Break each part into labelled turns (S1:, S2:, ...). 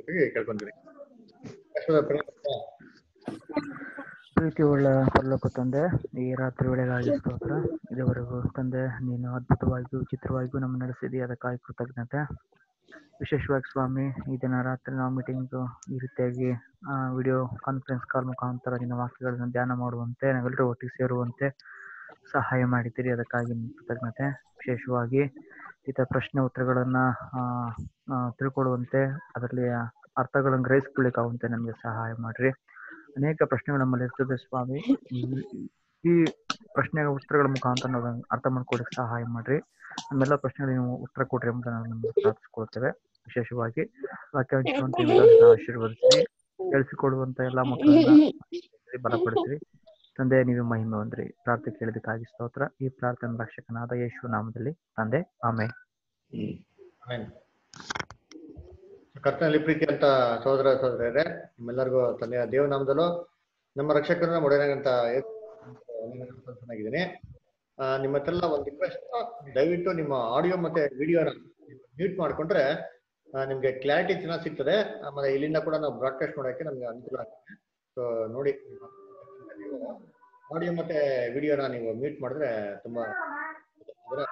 S1: ಹೇಳ್ಬೇಕಾಗಿ ಕೇಳ್ಕೊಂತೀನಿ ಕಷ್ಟದ ಪರಿಣಾಮ
S2: ಪ್ರೀತಿ ಉಳ್ಳ ಪರಲೋಕ ತಂದೆ ಈ ರಾತ್ರಿ ವೇಳೆಗಾಗಿ ಸ್ತೋತ್ರ ಇದುವರೆಗೂ ತಂದೆ ನೀನು ಅದ್ಭುತವಾಗಿಯೂ ವಿಚಿತ್ರವಾಗಿಯೂ ನಮ್ಮ ನಡೆಸಿದಿ ಅದಕ್ಕಾಗಿ ಕೃತಜ್ಞತೆ ವಿಶೇಷವಾಗಿ ಸ್ವಾಮಿ ಈ ದಿನ ರಾತ್ರಿ ನಾವು ಮೀಟಿಂಗ್ ಈ ರೀತಿಯಾಗಿ ವಿಡಿಯೋ ಕಾನ್ಫರೆನ್ಸ್ ಕಾಲ್ ಮುಖಾಂತರ ನಿನ್ನ ವಾಕ್ಯಗಳನ್ನು ಧ್ಯಾನ ಮಾಡುವಂತೆ ನಾವೆಲ್ಲರೂ ಒಟ್ಟಿಗೆ ಸೇರುವಂತೆ ಸಹಾಯ ಮಾಡಿದ್ದೀರಿ ಅದಕ್ಕಾಗಿ ನಿಮ್ಗೆ ಕೃತಜ್ಞತೆ ವಿಶೇಷವಾಗಿ ಈತ ಪ್ರಶ್ನೆ ಉತ್ತರಗಳನ್ನ ಆ, ಆ, ತಿಳ್ಕೊಳ್ಳುವಂತೆ ಅದರಲ್ಲಿ ಅರ್ಥಗಳನ್ನು ಗ್ರಹಿಸ್ಕೊಳ್ಳಿಕ್ಕಾಗುವಂತೆ ನಮಗೆ ಸಹಾಯ ಮಾಡ್ರಿ ಅನೇಕ ಪ್ರಶ್ನೆಗಳು ನಮ್ಮಲ್ಲಿ ಇರ್ತದೆ ಸ್ವಾಮಿ ಈ- ಈ ಪ್ರಶ್ನೆ ಉತ್ತರಗಳ ಮುಖಾಂತರ ನಾವು ಅರ್ಥ ಮಾಡ್ಕೊಳ್ಳಿಕ್ಕೆ ಸಹಾಯ ಮಾಡ್ರಿ ನಮ್ಮೆಲ್ಲ ಪ್ರಶ್ನೆಗಳಿಗೆ ನೀವು ಉತ್ತರ ಕೊಡ್ರಿ ಅಂತ ನಾವು ನಿಮ್ಗೆ ಪ್ರಾರ್ಥಿಸ್ಕೊಳ್ತೇವೆ ವಿಶೇಷವಾಗಿ ವಾಕ್ಯ ಹಂಚುವಂತ ಇವುಗಳನ್ನ ಆಶೀರ್ವದಿಸಿ ಕೇಳಿಸಿಕೊಳ್ಳುವಂತ ಎಲ್ಲ ಮಕ್ಕಳನ್ನ ಬಲಪಡಿಸ್ರಿ ತಂದೆ ನೀವು ಮಹಿಮೆ ಹೊಂದ್ರಿ ಪ್ರಾರ್ಥನೆ ಕೇಳಿದಕ್ಕಾಗಿ ಸ್ತೋತ್ರ ಈ ಪ್ರಾರ್ಥನೆ ರಕ್ಷಕನಾದ ಯೇಸು ನಾಮದಲ್ಲಿ ತಂದೆ ಆಮೆ
S1: ಆಮೆನ್. ಕರ್ತನಲ್ಲಿ ಪ್ರೀತಿ ಅಂತ ಸಹೋದರ ಸಹೋದರರೇ ನಿಮ್ಮೆಲ್ಲರಿಗೂ ತಂದೆಯ ದೇವನಾಮದಲ್ಲೂ ನಮ್ಮ ರಕ್ಷಕನ ಮೊಡನಾಗಂತ ಚೆನ್ನಾಗಿದ್ದೀನಿ ನಿಮ್ಮ ಹತ್ರ ಎಲ್ಲ ಒಂದು ರಿಕ್ವೆಸ್ಟ್ ದಯವಿಟ್ಟು ನಿಮ್ಮ ಆಡಿಯೋ ಮತ್ತೆ ವಿಡಿಯೋನ ಮ್ಯೂಟ್ ಮಾಡ್ಕೊಂಡ್ರೆ ಆ, ನಿಮ್ಗೆ ಕ್ಲಾರಿಟಿ ಚೆನ್ನಾಗಿ ಸಿಗ್ತದೆ ಆಮೇಲೆ ಇಲ್ಲಿಂದ ಕೂಡ ನಾವು ಬ್ರಾಡ್ಕಾಸ್ಟ್ ಮಾಡೋಕೆ ನಮ್ಗೆ ಅನುಕೂಲ ಆಗುತ್ತೆ ಸೊ ನೋಡಿ ಆಡಿಯೋ ಮತ್ತೆ ವಿಡಿಯೋನ ನೀವು ಮ್ಯೂಟ್ ಮಾಡಿದ್ರೆ ತುಂಬಾ ಅದರ-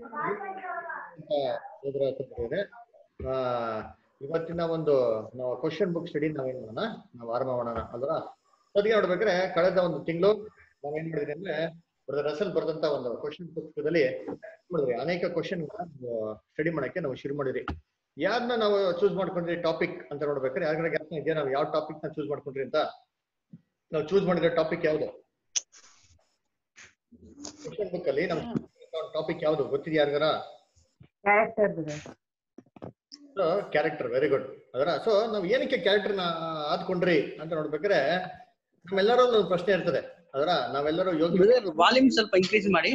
S1: ಸಹೋದರ ಸಹೋದರಿಯರೇ, ಆ, ಇವತ್ತಿನ ಒಂದು ನಾವು ಕ್ವಶನ್ ಬುಕ್ ಸ್ಟಡಿ ನಾವೇನ್ ಮಾಡೋಣ ನಾವು ಆರಂಭ ಮಾಡೋಣ ಅಲ್ವಾ ಅದಕ್ಕೆ ನೋಡ್ಬೇಕಾದ್ರೆ ಕಳೆದ ಒಂದು ತಿಂಗಳು ನಾವೇನ್ ಮಾಡಿದ್ರಿ ಅಂದ್ರೆ ಬ್ರದರ್ ರಸಲ್ ಬರೆದಂತ ಒಂದು ಕ್ವಶನ್ ಪುಸ್ತಕದಲ್ಲಿ ಮಾಡಿದ್ರಿ ಅನೇಕ ಕ್ವಶನ್ ಸ್ಟಡಿ ಮಾಡಕ್ಕೆ ನಾವು ಶುರು ಮಾಡಿದ್ರಿ ಯಾರನ್ನ ನಾವು ಚೂಸ್ ಮಾಡ್ಕೊಂಡ್ರಿ ಟಾಪಿಕ್ ಅಂತ ನೋಡ್ಬೇಕಾದ್ರೆ ಯಾರಿಗಾರ ಜ್ಞಾಪಕ ಇದೆಯಾ ನಾವು ಯಾವ ಟಾಪಿಕ್ ನ ಚೂಸ್ ಮಾಡ್ಕೊಂಡ್ರಿ ಅಂತ ನಾವು ಚೂಸ್ ಮಾಡಿರೋ ಟಾಪಿಕ್ ಯಾವುದು ಕ್ವಶನ್ ಬುಕ್ ಅಲ್ಲಿ ನಮ್ ಟಾಪಿಕ್ ಯಾವುದು ಗೊತ್ತಿದೆಯಾ ಯಾರಿಗಾರ ಕ್ಯಾರೆಕ್ಟರ್ ವೆರಿ ಗುಡ್ ಅದರ ಸೊ ನಾವ್ ಏನಕ್ಕೆ ಕ್ಯಾರೆಕ್ಟರ್ ನ ಆದ್ಕೊಂಡ್ರಿ ಅಂತ ನೋಡ್ಬೇಕಾದ್ರೆ ನಮ್ಮೆಲ್ಲರೂ ಒಂದು ಪ್ರಶ್ನೆ ಇರ್ತದೆ ಅದರ ನಾವೆಲ್ಲರೂ ಯೋಗ್ಯ
S3: ವಾಲ್ಯೂಮ್ ಸ್ವಲ್ಪ ಇನ್ಕ್ರೀಸ್ ಮಾಡಿ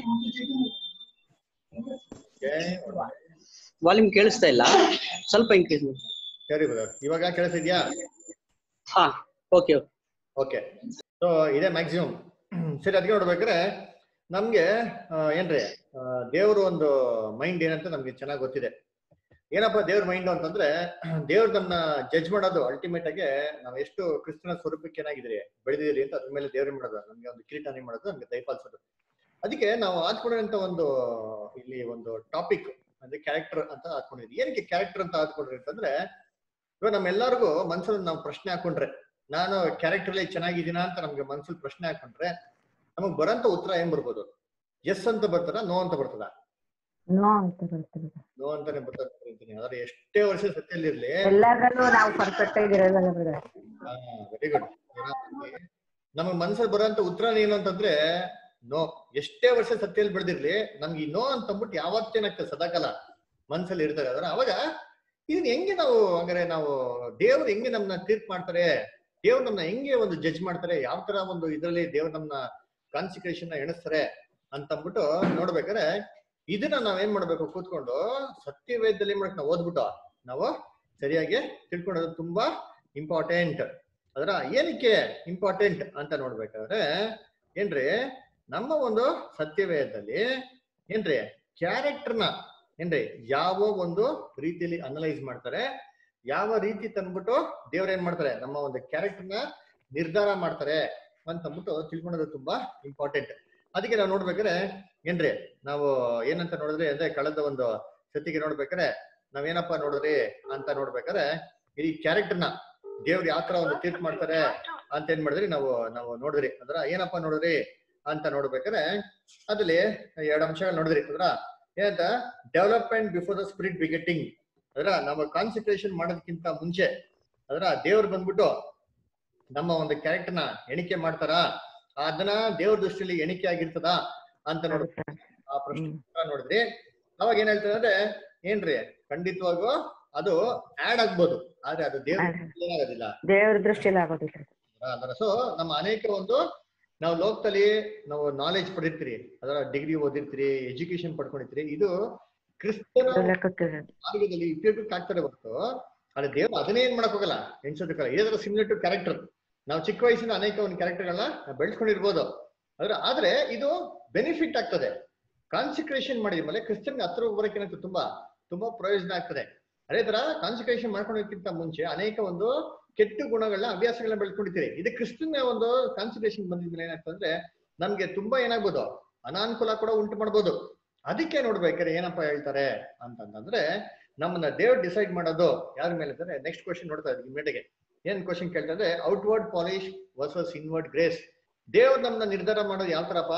S3: ವಾಲ್ಯೂಮ್ ಕೇಳಿಸ್ತಾ ಇಲ್ಲ ಸ್ವಲ್ಪ ಇನ್ಕ್ರೀಸ್ ಮಾಡಿ
S1: ಸರಿ ಬ್ರದರ್ ಇವಾಗ ಕೇಳಿಸಿದ್ಯಾ
S3: ಹಾ ಓಕೆ
S1: ಓಕೆ ಸೊ ಇದೇ ಮ್ಯಾಕ್ಸಿಮಮ್ ಸರಿ ಅದಕ್ಕೆ ನೋಡ್ಬೇಕಾದ್ರೆ ನಮ್ಗೆ ಆ, ಏನ್ರಿ ದೇವ್ರ ಒಂದು ಮೈಂಡ್ ಏನಂತ ನಮ್ಗೆ ಚೆನ್ನಾಗಿ ಗೊತ್ತಿದೆ ಏನಪ್ಪ ದೇವ್ರ ಮೈಂಡ್ ಅಂತಂದ್ರೆ ದೇವ್ರ ನಮ್ನ ಜಡ್ಜ್ ಮಾಡೋದು ಅಲ್ಟಿಮೇಟ್ ಆಗಿ ನಾವ್ ಎಷ್ಟು ಕ್ರಿಸ್ತನ ಸ್ವರೂಪಕ್ಕೆ ಏನಾಗಿದ್ರಿ ಬೆಳೆದಿದ್ರಿ ಅಂತ ಅದ್ರ ಮೇಲೆ ದೇವ್ರ ಮಾಡೋದು ನಮ್ಗೆ ಒಂದು ಕಿರೀಟನೆ ಮಾಡೋದು ನಮ್ಗೆ ದಯಪಾಲಿಸೋದು ಅದಕ್ಕೆ ನಾವು ಆದ್ಕೊಂಡಿರೋಂತ ಒಂದು ಇಲ್ಲಿ ಒಂದು ಟಾಪಿಕ್ ಅಂದ್ರೆ ಕ್ಯಾರೆಕ್ಟರ್ ಅಂತ ಹಾಕೊಂಡಿದ್ವಿ ಏನಕ್ಕೆ ಕ್ಯಾರೆಕ್ಟರ್ ಅಂತ ಹಾಕೊಂಡ್ರಿ ಅಂತಂದ್ರೆ ಇವಾಗ ನಮ್ಮೆಲ್ಲರಿಗೂ ಮನ್ಸಲ್ಲಿ ನಾವು ಪ್ರಶ್ನೆ ಹಾಕೊಂಡ್ರೆ ನಾನು ಕ್ಯಾರೆಕ್ಟರ್ ಅಲ್ಲಿ ಚೆನ್ನಾಗಿದ್ದೀನಾ ಅಂತ ನಮ್ಗೆ ಮನ್ಸಲ್ಲಿ ಪ್ರಶ್ನೆ ಹಾಕೊಂಡ್ರೆ ನಮಗ್ ಬರಂತ ಉತ್ತರ ಏನ್ ಬರ್ಬೋದು ಎಸ್ ಅಂತ ಬರ್ತದ ನೋ ಅಂತ ಬರ್ತದ
S4: ನೋ ಅಂತ ಬರ್ತದೆ
S1: ನೋ ಅಂತಾನೆ ಬರ್ತದೆ ಅಂತೀನಿ ಆದ್ರೆ ಎಷ್ಟೇ ವರ್ಷ ಸತ್ಯಲ್ಲಿರ್ಲಿ
S4: ಎಲ್ಲಾದ್ರಲ್ಲೂ ನಾವು ಪರ್ಫೆಕ್ಟ್ ಆಗಿರೋದಲ್ಲ ಬ್ರದರ್
S1: ವೆರಿ ಗುಡ್ ನಮಗ್ ಮನ್ಸಲ್ಲಿ ಬರೋಂತ ಉತ್ತರ ಏನು ಅಂತಂದ್ರೆ ನೋ ಎಷ್ಟೇ ವರ್ಷ ಸತ್ಯಲ್ಲಿ ಬೆಳೆದಿರ್ಲಿ ನಮ್ಗೆ ಈ ನೋ ಅಂತ ಅಂದ್ಬಿಟ್ಟು ಯಾವತ್ತೇನಾಗ್ತದೆ ಸದಾಕಾಲ ಮನ್ಸಲ್ಲಿ ಇರ್ತದೆ ಅದ್ರ ಅವಾಗ ಇದನ್ನ ಹೆಂಗೆ ನಾವು ಹಂಗಾರೆ ನಾವು ದೇವ್ರು ಹೆಂಗೆ ನಮ್ನ ತೀರ್ಪ್ ಮಾಡ್ತಾರೆ ದೇವ್ರು ನಮ್ನ ಹೆಂಗೆ ಒಂದು ಜಡ್ಜ್ ಮಾಡ್ತಾರೆ ಯಾವ ತರ ಒಂದು ಇದ್ರಲ್ಲಿ ದೇವ್ರು ನಮ್ನ ಕಾನ್ಸಿಕ್ರೇಷನ್ ಎಣಿಸ್ತಾರೆ ಅಂತ ಅಂದ್ಬಿಟ್ಟು ನೋಡ್ಬೇಕಾದ್ರೆ ಇದನ್ನ ನಾವೇನ್ ಮಾಡ್ಬೇಕು ಕೂತ್ಕೊಂಡು ಸತ್ಯವೇದದಲ್ಲಿ ಮಾಡಕ್ ನಾವು ಓದ್ಬಿಟ್ಟು ನಾವು ಸರಿಯಾಗಿ ತಿಳ್ಕೊಳ್ಳೋದು ತುಂಬಾ ಇಂಪಾರ್ಟೆಂಟ್ ಅದರ ಏನಕ್ಕೆ ಇಂಪಾರ್ಟೆಂಟ್ ಅಂತ ನೋಡ್ಬೇಕಾದ್ರೆ ಏನ್ರಿ ನಮ್ಮ ಒಂದು ಸತ್ಯವೇದದಲ್ಲಿ ಏನ್ರಿ ಕ್ಯಾರೆಕ್ಟರ್ನ ಏನ್ರಿ ಯಾವ ಒಂದು ರೀತಿಯಲ್ಲಿ ಅನಲೈಸ್ ಮಾಡ್ತಾರೆ ಯಾವ ರೀತಿ ತಂದ್ಬಿಟ್ಟು ದೇವ್ರ ಏನ್ ಮಾಡ್ತಾರೆ ನಮ್ಮ ಒಂದು ಕ್ಯಾರೆಕ್ಟರ್ನ ನಿರ್ಧಾರ ಮಾಡ್ತಾರೆ ಅಂತ ಅಂದ್ಬಿಟ್ಟು ತಿಳ್ಕೊಳ್ಳೋದು ತುಂಬಾ ಇಂಪಾರ್ಟೆಂಟ್ ಅದಕ್ಕೆ ನಾವು ನೋಡ್ಬೇಕಾದ್ರೆ ಏನ್ರಿ ನಾವು ಏನಂತ ನೋಡಿದ್ರೆ ಅಂದ್ರೆ ಕಳೆದ ಒಂದು ಸತಿಗೆ ನೋಡ್ಬೇಕಾದ್ರೆ ನಾವೇನಪ್ಪ ನೋಡಿದ್ರಿ ಅಂತ ನೋಡ್ಬೇಕಾದ್ರೆ ಈ ಕ್ಯಾರೆಕ್ಟರ್ನ ದೇವ್ರು ಯಾವ ತರ ಒಂದು ತೀರ್ಪು ಮಾಡ್ತಾರೆ ಅಂತ ಏನ್ ಮಾಡಿದ್ರಿ ನಾವು ನಾವು ನೋಡಿದ್ರಿ ಅದ್ರ ಏನಪ್ಪಾ ನೋಡಿದ್ರಿ ಅಂತ ನೋಡ್ಬೇಕಾದ್ರೆ ಅದ್ರಲ್ಲಿ ಎರಡು ಅಂಶಗಳು ನೋಡಿದ್ರಿ ಅದ್ರ ಏನಂತ development before the spirit begetting ಅದ್ರ ನಮ್ಮ ಕಾನ್ಸಂಟ್ರೇಷನ್ ಮಾಡೋದಕ್ಕಿಂತ ಮುಂಚೆ ಅದ್ರ ದೇವ್ರು ಬಂದ್ಬಿಟ್ಟು ನಮ್ಮ ಒಂದು ಕ್ಯಾರೆಕ್ಟರ್ನ ಎಣಿಕೆ ಮಾಡ್ತಾರಾ ಅದನ್ನ ದೇವ್ರ ದೃಷ್ಟಿಯಲ್ಲಿ ಎಣಿಕೆ ಆಗಿರ್ತದ ಅಂತ ನೋಡ್ ಆ ಪ್ರಶ್ನೆ ಉತ್ತರ ನೋಡಿದ್ರಿ ಅವಾಗ ಏನ್ ಹೇಳ್ತಾರೆ ಅಂದ್ರೆ ಏನ್ರಿ ಖಂಡಿತವಾಗೂ ಅದು ಆಡ್ ಆಗ್ಬೋದು ಆದ್ರೆ ಅದು ದೇವ್ರ ದೃಷ್ಟಿಯಲ್ಲಿ ಏನಾಗೋದಿಲ್ಲ
S4: ದೇವ್ರ ದೃಷ್ಟಿಲಿ ಆಗೋದಿಲ್ಲ
S1: ಅದರ ಸೊ ನಮ್ಮ ಅನೇಕ ಒಂದು ನಾವು ಲೋಕದಲ್ಲಿ ನಾವು ನಾಲೆಜ್ ಪಡಿರ್ತೀರಿ ಅದರ ಡಿಗ್ರಿ ಓದಿರ್ತೀರಿ ಎಜುಕೇಶನ್ ಪಡ್ಕೊಂಡಿರ್ತೀರಿ ಇದು ಕ್ರಿಸ್ತನ
S4: ಲೆಕ್ಕಕ್ಕೆ
S1: ಮಾರ್ಗದಲ್ಲಿ ಉಪಯೋಗಕ್ಕೆ ಆಗ್ತಾರೆ ಹೊರತು ಆದ್ರೆ ದೇವ್ರು ಅದನ್ನೇ ಏನ್ ಮಾಡಕ್ ಹೋಗಲ್ಲ ಎನ್ಸೋದಕ್ಕಲ್ಲ ಇದೇ ಸಿಮಿಲರ್ ಟು ಕ್ಯಾರೆಕ್ಟರ್ ನಾವು ಚಿಕ್ಕ ವಯಸ್ಸಿನ ಅನೇಕ ಒಂದು ಕ್ಯಾರೆಕ್ಟರ್ಗಳನ್ನ ನಾವು ಬೆಳೆಸ್ಕೊಂಡಿರ್ಬೋದು ಆದ್ರೆ ಆದ್ರೆ ಇದು ಬೆನಿಫಿಟ್ ಆಗ್ತದೆ ಕಾನ್ಸಿಕ್ರೇಷನ್ ಮಾಡಿದ ಮೇಲೆ ಕ್ರಿಸ್ತನ್ಗೆ ಹತ್ರ ಬರೋಕೆ ಏನಾಗ್ತದೆ ತುಂಬಾ ತುಂಬಾ ಪ್ರಯೋಜನ ಆಗ್ತದೆ ಅದೇ ತರ ಕಾನ್ಸಂಟ್ರೇಷನ್ ಮಾಡ್ಕೊಳ್ಳೋದಕ್ಕಿಂತ ಮುಂಚೆ ಅನೇಕ ಒಂದು ಕೆಟ್ಟ ಗುಣಗಳನ್ನ ಅಭ್ಯಾಸಗಳನ್ನ ಬೆಳ್ಕೊಂಡಿರ್ತೀರಿ ಇದು ಕ್ರಿಸ್ತನ ಒಂದು ಕಾನ್ಸಂಟ್ರೇಷನ್ ಬಂದಿದ್ಮೇಲೆ ಏನಾಗ್ತದೆ ನಮ್ಗೆ ತುಂಬಾ ಏನಾಗ್ಬೋದು ಅನಾನುಕೂಲ ಕೂಡ ಉಂಟು ಮಾಡ್ಬೋದು ಅದಕ್ಕೆ ನೋಡ್ಬೇಕಾದ್ರೆ ಏನಪ್ಪಾ ಹೇಳ್ತಾರೆ ಅಂತಂದ್ರೆ ನಮ್ಮನ್ನ ದೇವ್ರು ಡಿಸೈಡ್ ಮಾಡೋದು ಯಾರ ಮೇಲೆ ಅಂದ್ರೆ ನೆಕ್ಸ್ಟ್ ಕ್ವಶನ್ ನೋಡ್ತಾ ಇದ್ವಿ ಇಮಿಡಿಯೇಟ್ಗೆ ಏನ್ ಕ್ವಶನ್ ಕೇಳ್ತಾರೆ outward polish versus inward grace ದೇವ್ರು ನಮ್ಮನ್ನ ನಿರ್ಧಾರ ಮಾಡೋದು ಯಾವ ತರಪ್ಪ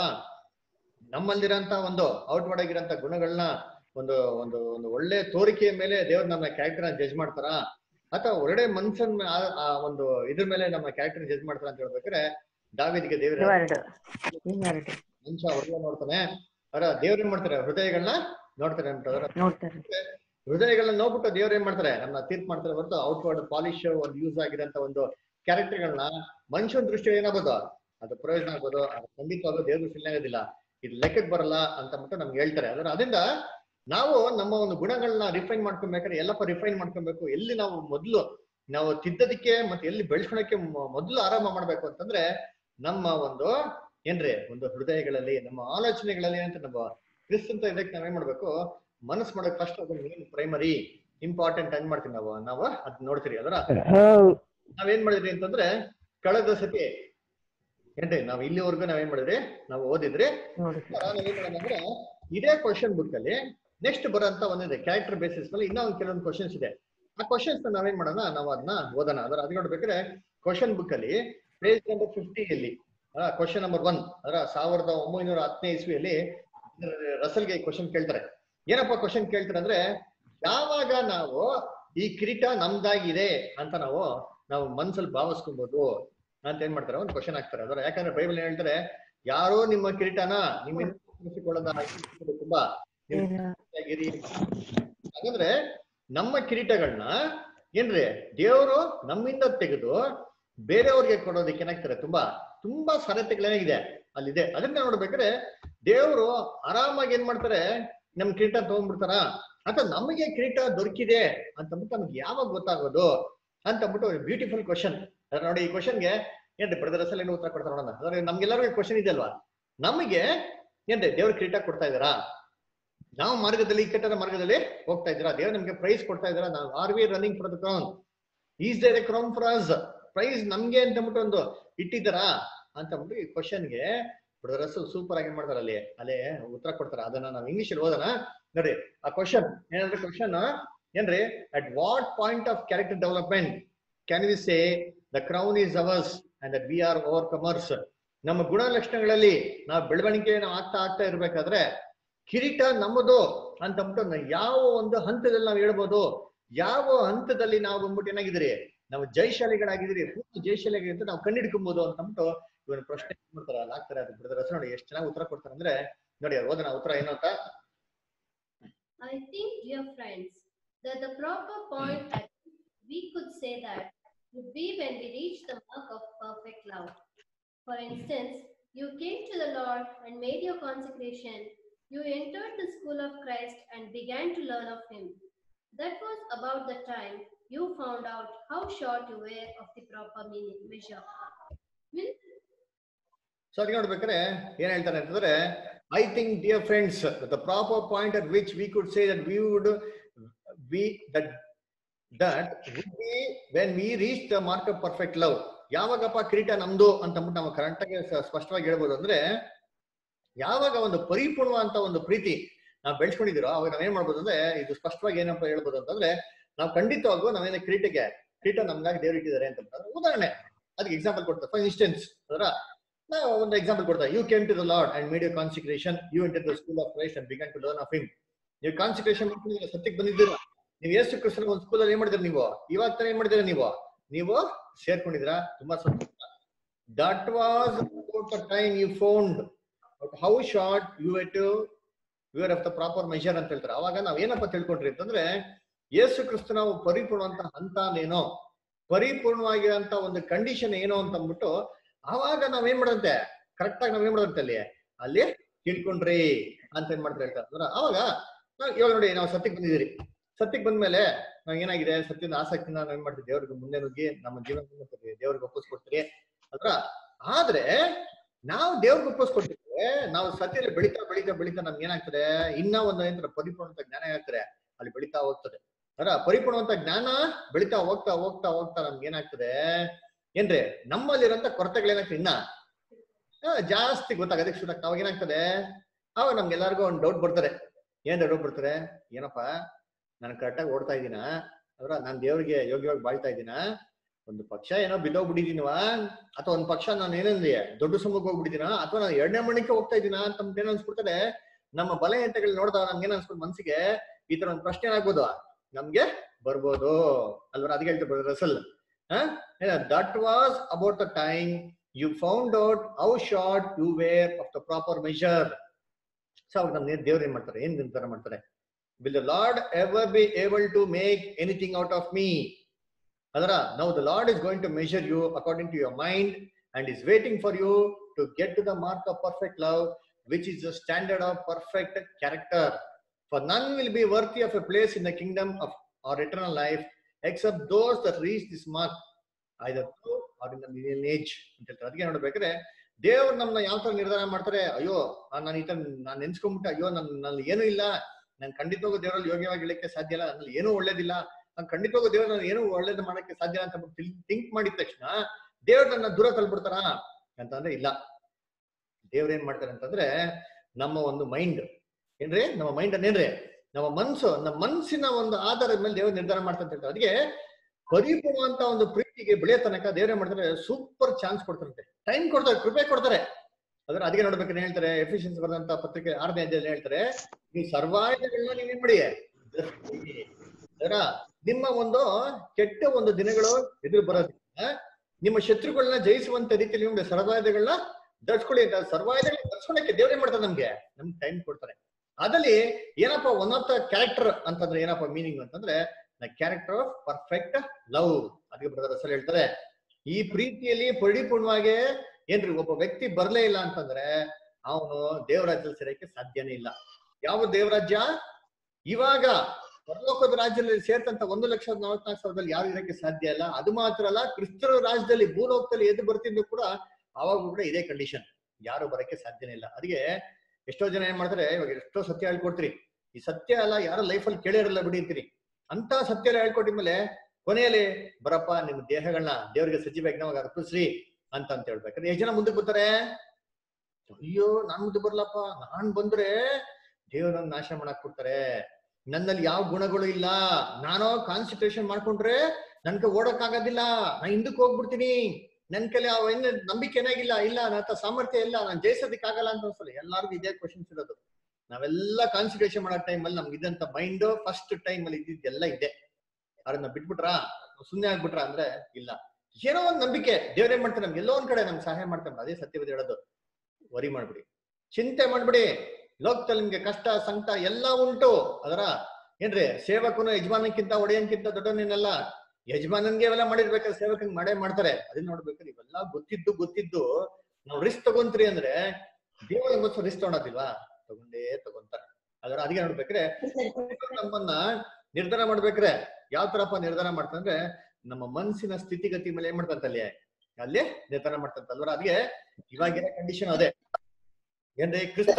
S1: ನಮ್ಮಲ್ಲಿರಂತ ಒಂದು ಔಟ್ವರ್ಡ್ ಆಗಿರಂತ ಗುಣಗಳನ್ನ ಒಂದು ಒಂದು ಒಂದು ಒಳ್ಳೆ ತೋರಿಕೆಯ ಮೇಲೆ ದೇವ್ರು ನಮ್ಮ ಕ್ಯಾರೆಕ್ಟರ್ ಜಡ್ಜ್ ಮಾಡ್ತಾರ ಅಥವಾ ಹೊರಡೆ ಮನ್ಸನ್ ಆ- ಆ ಒಂದು ಇದ್ರ ಮೇಲೆ ನಮ್ಮ ಕ್ಯಾರೆಕ್ಟರ್ ಜಡ್ಜ್ ಮಾಡ್ತಾರ ಅಂತ ಹೇಳ್ಬೇಕಾದ್ರೆ ದಾವಿದಿಗೆ ದೇವ್ರ
S4: ಇನ್ವರ್ಡ್ ಇನ್ವರ್ಡ್
S1: ಮನುಷ್ಯ ಹೊರಗೆ ನೋಡ್ತಾನೆ ಅವರ ದೇವ್ರ ಏನ್ ಮಾಡ್ತಾರೆ ಹೃದಯಗಳನ್ನ ನೋಡ್ತಾರೆ ಅಂತ ಅದರ
S4: ನೋಡ್ತಾರೆ
S1: ಹೃದಯಗಳನ್ನ ನೋಡ್ಬಿಟ್ಟು ದೇವ್ರ ಏನ್ ಮಾಡ್ತಾರೆ ನಮ್ಮ ತೀರ್ಪು ಮಾಡ್ತಾರೆ ಹೊರತು ಔಟ್ವರ್ಡ್ ಪಾಲಿಶ್ ಒಂದು ಯೂಸ್ ಆಗಿರೋಂತ ಒಂದು ಕ್ಯಾರೆಕ್ಟರ್ಗಳನ್ನ ಮನುಷ್ಯನ ದೃಷ್ಟಿ ಏನಾಗ್ಬೋದು ಅದು ಪ್ರಯೋಜನ ಆಗ್ಬೋದು ಅದು ಖಂಡಿತವಾಗ್ಲೂ ದೇವ್ರ ದೃಷ್ಟಿ ಆಗೋದಿಲ್ಲ ಇದು ಲೆಕ್ಕಕ್ಕೆ ಬರಲ್ಲ ಅಂತ ಅಂದ್ಬಿಟ್ಟು ನಮ್ಗೆ ಹೇಳ್ತಾರೆ ಅದರ ಅದರಿಂದ ನಾವು ನಮ್ಮ ಒಂದು ಗುಣಗಳನ್ನ ರಿಫೈನ್ ಮಾಡ್ಕೊಬೇಕಾದ್ರೆ ಎಲ್ಲಪ್ಪ ರಿಫೈನ್ ಮಾಡ್ಕೊಬೇಕು ಎಲ್ಲಿ ನಾವು ಮೊದಲು ನಾವು ತಿದ್ದದಕ್ಕೆ ಮತ್ತೆ ಎಲ್ಲಿ ಬೆಳೆಸ್ಕೊಳಕ್ಕೆ ಮೊ- ಮೊದಲು ಆರಂಭ ಮಾಡ್ಬೇಕು ಅಂತಂದ್ರೆ ನಮ್ಮ ಒಂದು ಏನ್ರಿ ಒಂದು ಹೃದಯಗಳಲ್ಲಿ ನಮ್ಮ ಆಲೋಚನೆಗಳಲ್ಲಿ ಅಂತ ನಮ್ಮ ಕ್ರಿಸ್ತಂತ ಇದಕ್ಕೆ ನಾವೇನ್ ಮಾಡ್ಬೇಕು ಮನಸ್ಸು ಮಾಡೋಕೆ ಫಸ್ಟ್ ಅದು ಮೇನ್ ಪ್ರೈಮರಿ ಇಂಪಾರ್ಟೆಂಟ್ ಅನ್ ಮಾಡ್ತೀವಿ ನಾವು ನಾವು ಅದ್ ನೋಡ್ತೀರಿ ಅದರ ನಾವೇನ್ ಮಾಡಿದ್ರಿ ಅಂತಂದ್ರೆ ಕಳೆದ ಸತಿ ಏನ್ರಿ ನಾವ್ ಇಲ್ಲಿವರೆಗೂ ನಾವೇನ್ ಮಾಡಿದ್ರಿ ನಾವು ಓದಿದ್ರಿ
S4: ನೋಡಿ
S1: ನಾವೇನ್ ಮಾಡೋಣ ಅಂದ್ರೆ ಇದೇ ಕ್ವಶನ್ ಬುಕ್ ಅಲ್ಲಿ ನೆಕ್ಸ್ಟ್ ಬರೋಂತ ಒಂದಿದೆ ಕ್ಯಾರೆಕ್ಟರ್ ಬೇಸಿಸ್ ಮೇಲೆ ಇನ್ನೂ ಒಂದು ಕೆಲವೊಂದು ಕ್ವಶನ್ಸ್ ಇದೆ ಆ ಕ್ವಶನ್ಸ್ ನಾವೇನ್ ಮಾಡೋಣ ನಾವು ಅದನ್ನ ಓದೋಣ ಅದರ ಅದ್ ನೋಡ್ಬೇಕಾದ್ರೆ ಕ್ವಶನ್ ಬುಕ್ ಅಲ್ಲಿ ಪೇಜ್ ನಂಬರ್ ಫಿಫ್ಟಿಯಲ್ಲಿ ಕ್ವಶನ್ ನಂಬರ್ ಒನ್ ಅದರ ಸಾವಿರದ ಒಂಬೈನೂರ ಹತ್ತನೇ ಇಸ್ವಿಯಲ್ಲಿ ರಸಲ್ಗೆ ಕ್ವಶನ್ ಕೇಳ್ತಾರೆ ಏನಪ್ಪ ಕ್ವಶನ್ ಕೇಳ್ತಾರೆ ಅಂದ್ರೆ ಯಾವಾಗ ನಾವು ಈ ಕಿರೀಟ ನಮ್ದಾಗಿದೆ ಅಂತ ನಾವು ನಾವು ಮನ್ಸಲ್ಲಿ ಭಾವಿಸ್ಕೊಬಹುದು ಅಂತ ಏನ್ ಮಾಡ್ತಾರೆ ಒಂದು ಕ್ವಶನ್ ಹಾಕ್ತಾರೆ ಅದರ ಯಾಕಂದ್ರೆ ಬೈಬಲ್ ಏನ್ ಹೇಳ್ತಾರೆ ಯಾರೋ ನಿಮ್ಮ ಕಿರೀಟನ ನಿಮ್ಮಿಂದ ತಪ್ಪಿಸಿಕೊಳ್ಳದ ಹಾಗೆ ತುಂಬಾ ನೀವು
S4: ಏನು
S1: ಆಗಿರಿ. ಹಾಗಂದ್ರೆ ನಮ್ಮ ಕಿರೀಟಗಳನ್ನ ಏನ್ರಿ ದೇವರು ನಮ್ಮಿಂದ ತೆಗೆದು ಬೇರೆಯವ್ರಿಗೆ ಕೊಡೋದಕ್ಕೆ ಏನಾಗ್ತಾರೆ ತುಂಬಾ ತುಂಬಾ ಸಾಧ್ಯತೆಗಳೇನಾಗಿದೆ ಅಲ್ಲಿದೆ ಅದನ್ನ ನೋಡ್ಬೇಕಾದ್ರೆ ದೇವರು ಆರಾಮಾಗಿ ಏನ್ ಮಾಡ್ತಾರೆ ನಮ್ ಕಿರೀಟ ತಗೊಂಡ್ಬಿಡ್ತಾರ ಅಥವಾ ನಮಗೆ ಕಿರೀಟ ದೊರಕಿದೆ ಅಂತಂದ್ಬಿಟ್ಟು ನಮ್ಗೆ ಯಾವಾಗ ಗೊತ್ತಾಗೋದು ಅಂತಂದ್ಬಿಟ್ಟು ಬ್ಯೂಟಿಫುಲ್ ಕ್ವಶನ್ ನೋಡಿ ಈ ಕ್ವಶನ್ಗೆ ಏನ್ರಿ ಬ್ರದರ್ ಅಸಲ್ ಏನು ಉತ್ತರ ಕೊಡ್ತಾರೆ ನೋಡೋಣ ಅದ್ರ ನಮ್ಗೆಲ್ಲರಿಗೂ ಕ್ವಶನ್ ಇದೆ ಅಲ್ವಾ ನಮಗೆ ಏನ್ರಿ ದೇವ್ರ ಕಿರೀಟ ಕೊಡ್ತಾ ಇದಾರಾ ನಾವು ಮಾರ್ಗದಲ್ಲಿ ಕೆಟ್ಟದ ಮಾರ್ಗದಲ್ಲಿ ಹೋಗ್ತಾ ಇದ್ದೀರಾ ದೇವ್ರು ನಮ್ಗೆ ಪ್ರೈಸ್ ಕೊಡ್ತಾ ಇದ್ದೀರಾ ನಾವು are we running for the crown is there a crown for us prize ನಮ್ಗೆ ಅಂತ ಅಂದ್ಬಿಟ್ಟು ಒಂದು ಇಟ್ಟಿದ್ದಾರಾ ಅಂತ ಅಂದ್ಬಿಟ್ಟು ಈ ಕ್ವಶನ್ಗೆ ಬ್ರದರ್ಸ್ ಸೂಪರ್ ಆಗಿ ಏನ್ ಮಾಡ್ತಾರೆ ಅಲ್ಲಿ ಅಲ್ಲೇ ಉತ್ತರ ಕೊಡ್ತಾರೆ ಅದನ್ನ ನಾವು ಇಂಗ್ಲಿಷ್ ಅಲ್ಲಿ ಓದೋಣ ನೋಡ್ರಿ ಆ ಕ್ವಶನ್ ಏನಂದ್ರೆ ಕ್ವಶನ್ ಏನ್ರಿ at what point of character development can we say the crown is ours and that we are overcomers ನಮ್ಮ ಗುಣಲಕ್ಷಣಗಳಲ್ಲಿ ನಾವು ಬೆಳವಣಿಗೆ ನಾವು ಆಗ್ತಾ ಆಗ್ತಾ ಇರ್ಬೇಕಾದ್ರೆ ಕಿರೀಟ ನಮ್ಮದು ಅಂತ ಅಂದ್ಬಿಟ್ಟು ನಾವು ಯಾವ ಒಂದು ಹಂತದಲ್ಲಿ ನಾವು ಹೇಳ್ಬೋದು ಯಾವ ಹಂತದಲ್ಲಿ ನಾವು ಬಂದ್ಬಿಟ್ಟು ಏನಾಗಿದ್ದೀರಿ ನಾವು ಜಯಶಾಲಿಗಳಾಗಿದ್ದೀರಿ ಪೂರ್ಣ ಜಯಶಾಲಿಯಾಗಿ ಅಂತ ನಾವು ಕಂಡಿಡ್ಕೊಬಹುದು ಅಂತ ಅಂದ್ಬಿಟ್ಟು ಇವನ್ ಪ್ರಶ್ನೆ ಏನ್ ಮಾಡ್ತಾರೆ ಅಲ್ಲಿ ಹಾಕ್ತಾರೆ ಅದು ಬಿಡದ್ರ ಹೆಸರು ನೋಡಿ ಎಷ್ಟು ಚೆನ್ನಾಗಿ ಉತ್ತರ ಕೊಡ್ತಾರೆ ಅಂದ್ರೆ ನೋಡಿ ಅದು ಓದೋಣ ಉತ್ತರ ಏನು ಅಂತ
S5: I think, dear friends, that the proper point at which we could say that would be when we reach the mark of perfect love. For instance, you came to the Lord and made your consecration. You entered the school of Christ and began to learn of Him. That was about the time you found out how short you were of the proper meaning, measure. Will
S1: so ಅದಕ್ಕೆ ನೋಡ್ಬೇಕಾದ್ರೆ ಏನ್ ಹೇಳ್ತಾರೆ ಅಂತಂದ್ರೆ I think dear friends the proper point at which we could say that we would we that that would be when we reach the mark of perfect love ಯಾವಾಗಪ್ಪ ಕಿರೀಟ ನಮ್ದು ಅಂತ ಅಂದ್ಬಿಟ್ಟು ನಾವು ಕರೆಕ್ಟ್ ಆಗಿ ಸ- ಸ್ಪಷ್ಟವಾಗಿ ಹೇಳ್ಬೋದು ಅಂದ್ರೆ ಯಾವಾಗ ಒಂದು ಪರಿಪೂರ್ಣವಂತ ಒಂದು ಪ್ರೀತಿ ನಾವು ಬೆಳೆಸ್ಕೊಂಡಿದಿರೋ ಅವಾಗ ನಾವೇನ್ ಮಾಡ್ಬೋದು ಅಂದ್ರೆ ಇದು ಸ್ಪಷ್ಟವಾಗಿ ಏನಪ್ಪ ಹೇಳ್ಬೋದು ಅಂತಂದ್ರೆ ನಾವು ಖಂಡಿತವಾಗೂ ನಾವೇನ ಕಿರೀಟಕ್ಕೆ ಕಿರೀಟ ನಮ್ಗಾಗಿ ದೇವ್ರು ಇಟ್ಟಿದ್ದಾರೆ ಅಂತ ಅಂತಂದ್ರೆ ಉದಾಹರಣೆ ಅದಕ್ಕೆ ಎಕ್ಸಾಂಪಲ್ ಕೊಡ್ತಾರೆ ಫಾರ್ ಇನ್ಸ್ಟೆನ್ಸ್ ಅದರ ನಾವು ಒಂದು ಎಕ್ಸಾಂಪಲ್ ಕೊಡ್ತಾ you came to the Lord and made you consecration you enter the school of Christ and began to learn of him ನೀವು ಕಾನ್ಸಿಕ್ರೇಷನ್ ಮಾಡ್ಕೊಂಡಿದ್ದೀರಾ ಸತ್ಯಕ್ಕೆ ಬಂದಿದ್ದೀರಾ ನೀವು ಯೇಸು ಕ್ರಿಸ್ತನ ಒಂದು ಸ್ಕೂಲಲ್ಲಿ ಏನ್ ಮಾಡಿದ್ರಿ ನೀವು ಇವಾಗ ತಾನೇ ಏನ್ ಮಾಡಿದ್ದೀರಾ ನೀವು ನೀವು ಸೇರ್ಕೊಂಡಿದ್ದೀರಾ ತುಂಬಾ ಸಂತೋಷ that was the time you found how short you we to your of the proper measure ಅಂತ ಹೇಳ್ತಾರೆ ಅವಾಗ ನಾವ್ ಏನಪ್ಪ ತಿಳ್ಕೊಂಡ್ರಿ ಅಂತಂದ್ರೆ ಯೇಸು ಕ್ರಿಸ್ತನ ಪರಿಪೂರ್ಣವಂತ ಹಂತನೇನೋ ಪರಿಪೂರ್ಣವಾಗಿರೋಂತ ಒಂದು ಕಂಡೀಷನ್ ಏನೋ ಅಂತ ಅಂದ್ಬಿಟ್ಟು ಆವಾಗ ನಾವೇನ್ ಮಾಡಂತೆ ಕರೆಕ್ಟ್ ಆಗಿ ನಾವೇನ್ ಮಾಡಂತೆ ಅಲ್ಲಿ ಅಲ್ಲಿ ತಿಳ್ಕೊಂಡ್ರಿ ಅಂತ ಏನ್ ಮಾಡ್ತಾರೆ ಹೇಳ್ತಾರೆ ಅಂದ್ರೆ ಅವಾಗ ನಾವ್ ಇವಾಗ ನೋಡಿ ನಾವು ಸತ್ಯಕ್ಕೆ ಬಂದಿದ್ದೀರಿ ಸತ್ಯಕ್ಕೆ ಬಂದ್ಮೇಲೆ ನಾವ್ ಏನಾಗಿದೆ ಸತ್ಯದ ಆಸಕ್ತಿನ ನಾವ್ ಏನ್ ಮಾಡ್ತೀವಿ ದೇವ್ರಿಗೆ ಮುಂದೆ ನುಗ್ಗಿ ನಮ್ಮ ಜೀವನ ಮಾಡ್ತೀವಿ ದೇವ್ರಿಗೆ ಒಪ್ಪಿಸ್ಕೊಡ್ತೀರಿ ಅದ್ರ ಆದ್ರೆ ನಾವು ದೇವ್ರಿಗೆ ಒಪ್ಪಿಸ್ಕೊಟ್ಟಿದ್ರೆ ನಾವು ಸತ್ಯದಲ್ಲಿ ಬೆಳಿತಾ ಬೆಳಿತಾ ಬೆಳಿತಾ ನಮ್ಗೆ ಏನಾಗ್ತದೆ ಇನ್ನ ಒಂದು ಏನಾರ ಪರಿಪೂರ್ಣತ ಜ್ಞಾನ ಆಗ್ತದೆ ಅಲ್ಲಿ ಬೆಳಿತಾ ಹೋಗ್ತದೆ ಅದರ ಪರಿಪೂರ್ಣವಂತ ಜ್ಞಾನ ಬೆಳಿತಾ ಹೋಗ್ತಾ ಹೋಗ್ತಾ ಹೋಗ್ತಾ ನಮ್ಗೆ ಏನಾಗ್ತದೆ ಏನ್ರಿ ನಮ್ಮಲ್ಲಿರೋಂಥ ಕೊರತೆಗಳೇನಾಗ್ತದೆ ಇನ್ನ ಆ, ಜಾಸ್ತಿ ಗೊತ್ತಾಗೋದಕ್ಕೆ ಶುರು ಆಗ್ತದೆ ಅವಾಗ ಏನಾಗ್ತದೆ ಅವಾಗ ನಮ್ಗೆಲ್ಲರಿಗೂ ಒಂದು ಡೌಟ್ ಬರ್ತಾರೆ ಏನ್ ಡೌಟ್ ಬರ್ತಾರೆ ಏನಪ್ಪ ನಾನು ಕರೆಕ್ಟಾಗಿ ಓಡ್ತಾ ಇದ್ದೀನ ಅದ್ರ ನಾನು ದೇವ್ರಿಗೆ ಯೋಗ್ಯವಾಗಿ ಬಾಳ್ತಾ ಇದ್ದೀನ ಒಂದು ಪಕ್ಷ ಏನೋ ಬಿದ್ದೋಗ್ಬಿಟ್ಟಿದೀನವಾ ಅಥವಾ ಒಂದ್ ಪಕ್ಷ ನಾನು ಏನಂದ್ರೆ ದೊಡ್ಡ ಸಮೂಹಕ್ಕೆ ಹೋಗ್ಬಿಟ್ಟಿದ್ದೀನ ಅಥವಾ ನಾನು ಎರಡನೇ ಮಣಿಕೆ ಹೋಗ್ತಾ ಇದ್ದೀನ ಅಂತ ನಮ್ಗೆ ಏನ್ ಅನ್ಸ್ಬಿಡ್ತಾರೆ ನಮ್ಮ ಬಲಹೀನತೆಗಳು ನೋಡಿದಾಗ ನಮ್ಗೆ ಏನ್ ಅನ್ಸ್ಬಿಟ್ಟು ಮನ್ಸಿಗೆ ಈ ತರ ಒಂದು ಪ್ರಶ್ನೆ ಏನಾಗ್ಬೋದು ನಮ್ಗೆ ಬರ್ಬೋದು ಅಲ್ವಾ ಅದಕ್ಕೆ ಹೇಳ್ತಾರೆ brother Russell that was about the time you found out how short you were of the proper measure so ಅವಾಗ ನಮ್ಮ ದೇವ್ರು ಏನ್ ಮಾಡ್ತಾರೆ ಏನ್ ನಿರ್ಧಾರ ಮಾಡ್ತಾರೆ will the Lord ever be able to make anything out of me ಅದರ now the Lord is going to measure you according to your mind and is waiting for you to get to the mark of perfect love which is the standard of perfect character for none will be worthy of a place in the kingdom of our eternal life except those that reach this mark either are in the million age ಅಂತ ಹೇಳ್ತಾರೆ ಅದಕ್ಕೆ ನೋಡ್ಬೇಕಾದ್ರೆ ದೇವ್ರು ನಮ್ನ ಯಾವ ತರ ನಿರ್ಧಾರ ಮಾಡ್ತಾರೆ ಅಯ್ಯೋ ನಾನು ಈ ತರ ನಾನು ನೆನ್ಸ್ಕೊಂಡ್ಬಿಟ್ಟೆ ಅಯ್ಯೋ ನನ್ ನಲ್ಲಿ ಏನೂ ಇಲ್ಲ ನಾನು ಖಂಡಿತವಾಗೂ ದೇವರಲ್ಲಿ ಯೋಗ್ಯವಾಗಿ ಇಳಕ್ಕೆ ಸಾಧ್ಯ ಇಲ್ಲ ನನ್ನಲ್ಲಿ ಏನೂ ಒಳ್ಳೇದಿಲ್ಲ ನಾನು ಖಂಡಿತವಾಗೂ ದೇವ್ರ ನಾನು ಏನೂ ಒಳ್ಳೇದು ಮಾಡಕ್ಕೆ ಸಾಧ್ಯ ಇಲ್ಲ ಅಂತ ಥಿಂಕ್ ಮಾಡಿದ ತಕ್ಷಣ ದೇವ್ರ ನನ್ನ ದೂರ ತಳ್ಬಿಡ್ತಾರ ಅಂತಂದ್ರೆ ಇಲ್ಲ ದೇವ್ರ ಏನ್ ಮಾಡ್ತಾರೆ ಅಂತಂದ್ರೆ ನಮ್ಮ ಒಂದು ಮೈಂಡ್ ಏನ್ರಿ ನಮ್ಮ ಮೈಂಡ್ ಅನ್ನೇನ್ರಿ ನಮ್ಮ ಮನ್ಸು ನಮ್ಮ ಮನ್ಸಿನ ಒಂದು ಆಧಾರದ ಮೇಲೆ ದೇವ್ರ ನಿರ್ಧಾರ ಮಾಡ್ತಾರೆ ಅಂತ ಹೇಳ್ತಾರೆ ಅದಕ್ಕೆ ಪರಿಪೂರ್ಣವಂತ ಒಂದು ಪ್ರೀತಿಗೆ ಬೆಳೆಯೋ ತನಕ ದೇವ್ರ ಏನ್ ಮಾಡ್ತಾರೆ ಸೂಪರ್ ಚಾನ್ಸ್ ಕೊಡ್ತಾರಂತೆ ಟೈಮ್ ಕೊಡ್ತಾರೆ ಕೃಪೆ ಕೊಡ್ತಾರೆ ಅದ್ರ ಅದಕ್ಕೆ ನೋಡ್ಬೇಕಂತ ಹೇಳ್ತಾರೆ ಎಫಿಷಿಯನ್ಸ್ ಬರೆದಂತ ಪತ್ರಿಕೆ ಆರನೇ ಅಧ್ಯಾಯದಲ್ಲಿ ಹೇಳ್ತಾರೆ ನೀವು ಸರ್ವಾಯುಧಗಳನ್ನ ನೀವು ಏನ್ ಮಾಡಿ ಅದರ ನಿಮ್ಮ ಒಂದು ಕೆಟ್ಟ ಒಂದು ದಿನಗಳು ಎದುರು ಬರೋದ್ರಿಂದ ನಿಮ್ಮ ಶತ್ರುಗಳನ್ನ ಜಯಿಸುವಂತ ರೀತಿಯಲ್ಲಿ ನಿಮ್ಗೆ ಸರ್ವಾಯುಧಗಳನ್ನ ಧರಿಸ್ಕೊಳ್ಳಿ ಅಂತ ಸರ್ವಾಯುಧಗಳನ್ನ ಧರಿಸ್ಕೊಳ್ಳಕ್ಕೆ ದೇವ್ರ ಏನ್ ಮಾಡ್ತಾರೆ ನಮ್ಗೆ ನಮ್ಗೆ ಟೈಮ್ ಕೊಡ್ತಾರೆ ಅದಲ್ಲಿ ಏನಪ್ಪಾ ಒನ್ ಆಫ್ ದ ಕ್ಯಾರೆಕ್ಟರ್ ಅಂತಂದ್ರೆ ಏನಪ್ಪಾ ಮೀನಿಂಗ್ ಅಂತಂದ್ರೆ the character of perfect love ಅದಕ್ಕೆ ಬ್ರದರ್ ಹೆಸರು ಹೇಳ್ತಾರೆ ಈ ಪ್ರೀತಿಯಲ್ಲಿ ಪರಿಪೂರ್ಣವಾಗಿ ಏನ್ರಿ ಒಬ್ಬ ವ್ಯಕ್ತಿ ಬರ್ಲೇ ಇಲ್ಲ ಅಂತಂದ್ರೆ ಅವನು ದೇವರಾಜ್ಯದಲ್ಲಿ ಸೇರಕ್ಕೆ ಸಾಧ್ಯನೇ ಇಲ್ಲ ಯಾವ ದೇವರಾಜ್ಯ ಇವಾಗ ಪರಲೋಕದ ರಾಜ್ಯದಲ್ಲಿ ಸೇರ್ತಂತ ಒಂದು ಲಕ್ಷದ ನಲವತ್ನಾಲ್ಕು ಸಾವಿರದಲ್ಲಿ ಯಾರು ಇರಕ್ಕೆ ಸಾಧ್ಯ ಇಲ್ಲ ಅದು ಮಾತ್ರ ಅಲ್ಲ ಕ್ರಿಸ್ತರ ರಾಜ್ಯದಲ್ಲಿ ಭೂಲೋಕದಲ್ಲಿ ಎದ್ದು ಬರ್ತಿದ್ದು ಕೂಡ ಅವಾಗ ಕೂಡ ಇದೇ ಕಂಡೀಷನ್ ಯಾರು ಬರಕ್ಕೆ ಸಾಧ್ಯನೇ ಇಲ್ಲ ಅದಕ್ಕೆ ಎಷ್ಟೋ ಜನ ಏನ್ ಮಾಡ್ತಾರೆ ಇವಾಗ ಎಷ್ಟೋ ಸತ್ಯ ಹೇಳ್ಕೊಡ್ತೀರಿ ಈ ಸತ್ಯ ಅಲ್ಲ ಯಾರು ಲೈಫಲ್ಲಿ ಕೇಳಿರಲ್ಲ ಬಿಡಿ ಅಂತೀರಿ ಅಂತ ಸತ್ಯ ಎಲ್ಲ ಹೇಳ್ಕೊಟ್ಟಿದ್ಮೇಲೆ ಕೊನೆಯಲ್ಲಿ ಬರಪ್ಪ ನಿಮ್ ದೇಹಗಳನ್ನ ದೇವರಿಗೆ ಸಜೀವ ಯಜ್ಞವಾಗಿ ಅರ್ಪಿಸ್ರಿ ಅಂತ ಅಂತ ಹೇಳ್ಬೇಕಾದ್ರೆ ಎಷ್ಟು ಜನ ಮುಂದಕ್ಕೆ ಬರ್ತಾರೆ ಅಯ್ಯೋ ನಾನ್ ಮುಂದೆ ಬರ್ಲಪ್ಪ ನಾನ್ ಬಂದ್ರೆ ದೇವರನ್ನ ನಾಶ ಮಾಡಕ್ ಕೊಡ್ತಾರೆ ನನ್ನಲ್ಲಿ ಯಾವ ಗುಣಗಳು ಇಲ್ಲ ನಾನು ಕಾನ್ಸಂಟ್ರೇಷನ್ ಮಾಡ್ಕೊಂಡ್ರೆ ನನ್ಗೆ ಓಡಕ್ ಆಗೋದಿಲ್ಲ ನಾ ಹಿಂದಕ್ಕೆ ಹೋಗ್ಬಿಡ್ತೀನಿ ನನ್ ಕೈಲಿ ಅವ ಇನ್ನು ನಂಬಿಕೆ ಏನಾಗಿಲ್ಲ ಇಲ್ಲ ನನ್ನ ಹತ್ರ ಸಾಮರ್ಥ್ಯ ಇಲ್ಲ ನಾನು ಜಯಿಸೋದಕ್ ಆಗಲ್ಲ ಅಂತ ಅನ್ಸಲ್ಲ ಎಲ್ಲಾರ್ಗು ಇದೇ ಕ್ವಶನ್ಸ್ ಇರೋದು ನಾವೆಲ್ಲ ಕಾನ್ಸಂಟ್ರೇಷನ್ ಮಾಡೋ ಟೈಮಲ್ಲಿ ನಮ್ಗೆ ಇದ್ದಂತ ಮೈಂಡ್ ಫಸ್ಟ್ ಟೈಮ್ ಅಲ್ಲಿ ಇದ್ದಿದ್ದೆಲ್ಲ ಇದೆ ಅದನ್ನ ಬಿಟ್ಬಿಟ್ರಾ ಸುಮ್ಮನೆ ಆಗ್ಬಿಟ್ರ ಅಂದ್ರೆ ಇಲ್ಲ ಏನೋ ಒಂದ್ ನಂಬಿಕೆ ದೇವ್ರೇನ್ ಮಾಡ್ತಾರೆ ನಮ್ಗೆ ಎಲ್ಲೋ ಒಂದ್ ಕಡೆ ನಮ್ಗೆ ಸಹಾಯ ಮಾಡ್ತಾರೆ ಅದೇ ಸತ್ಯವಾದ ಹೇಳೋದು ವರಿ ಮಾಡ್ಬಿಡಿ ಚಿಂತೆ ಮಾಡ್ಬಿಡಿ ಲೋಕದಲ್ಲಿ ನಿಮ್ಗೆ ಕಷ್ಟ ಸಂಕಟ ಎಲ್ಲ ಉಂಟು ಅದರ ಏನ್ರಿ ಸೇವಕನು ಯಜಮಾನಕ್ಕಿಂತ ಒಡೆಯನ್ಕಿಂತ ದೊಡ್ಡವನೇನಲ್ಲ ಯಜಮಾನನ್ಗೆ ಇವೆಲ್ಲ ಮಾಡಿರ್ಬೇಕಾದ್ರೆ ಸೇವಕನ್ ಮಾಡೇ ಮಾಡ್ತಾರೆ ಅದನ್ನ ನೋಡ್ಬೇಕಾದ್ರೆ ಇವೆಲ್ಲ ಗೊತ್ತಿದ್ದು ಗೊತ್ತಿದ್ದು ನಾವು ರಿಸ್ಕ್ ತಗೊಂತ್ರಿ ಅಂದ್ರೆ ದೇವರಿಗೋಸ್ಕರ ರಿಸ್ಕ್ ತಗೊಳೋದಿಲ್ವಾ ತಗೊಂಡೇ ತಗೊಂತಾರೆ ಅದರ ಅದಕ್ಕೆ ನೋಡ್ಬೇಕ್ರೆ ನಮ್ಮನ್ನ ನಿರ್ಧಾರ ಮಾಡ್ಬೇಕ್ರೆ ಯಾವ ತರಪ್ಪ ನಿರ್ಧಾರ ಮಾಡ್ತಂದ್ರೆ ನಮ್ಮ ಮನಸ್ಸಿನ ಸ್ಥಿತಿಗತಿ ಮೇಲೆ ಏನ್ ಮಾಡ್ತಂತ ಅಲ್ಲಿ ಅಲ್ಲಿ ನಿರ್ಧಾರ ಮಾಡ್ತಂತ ಅಲ್ವರ ಅದಕ್ಕೆ ಇವಾಗಿನ ಕಂಡೀಷನ್ ಅದೇ ಏನ್ರಿ ಕ್ರಿಸ್ತ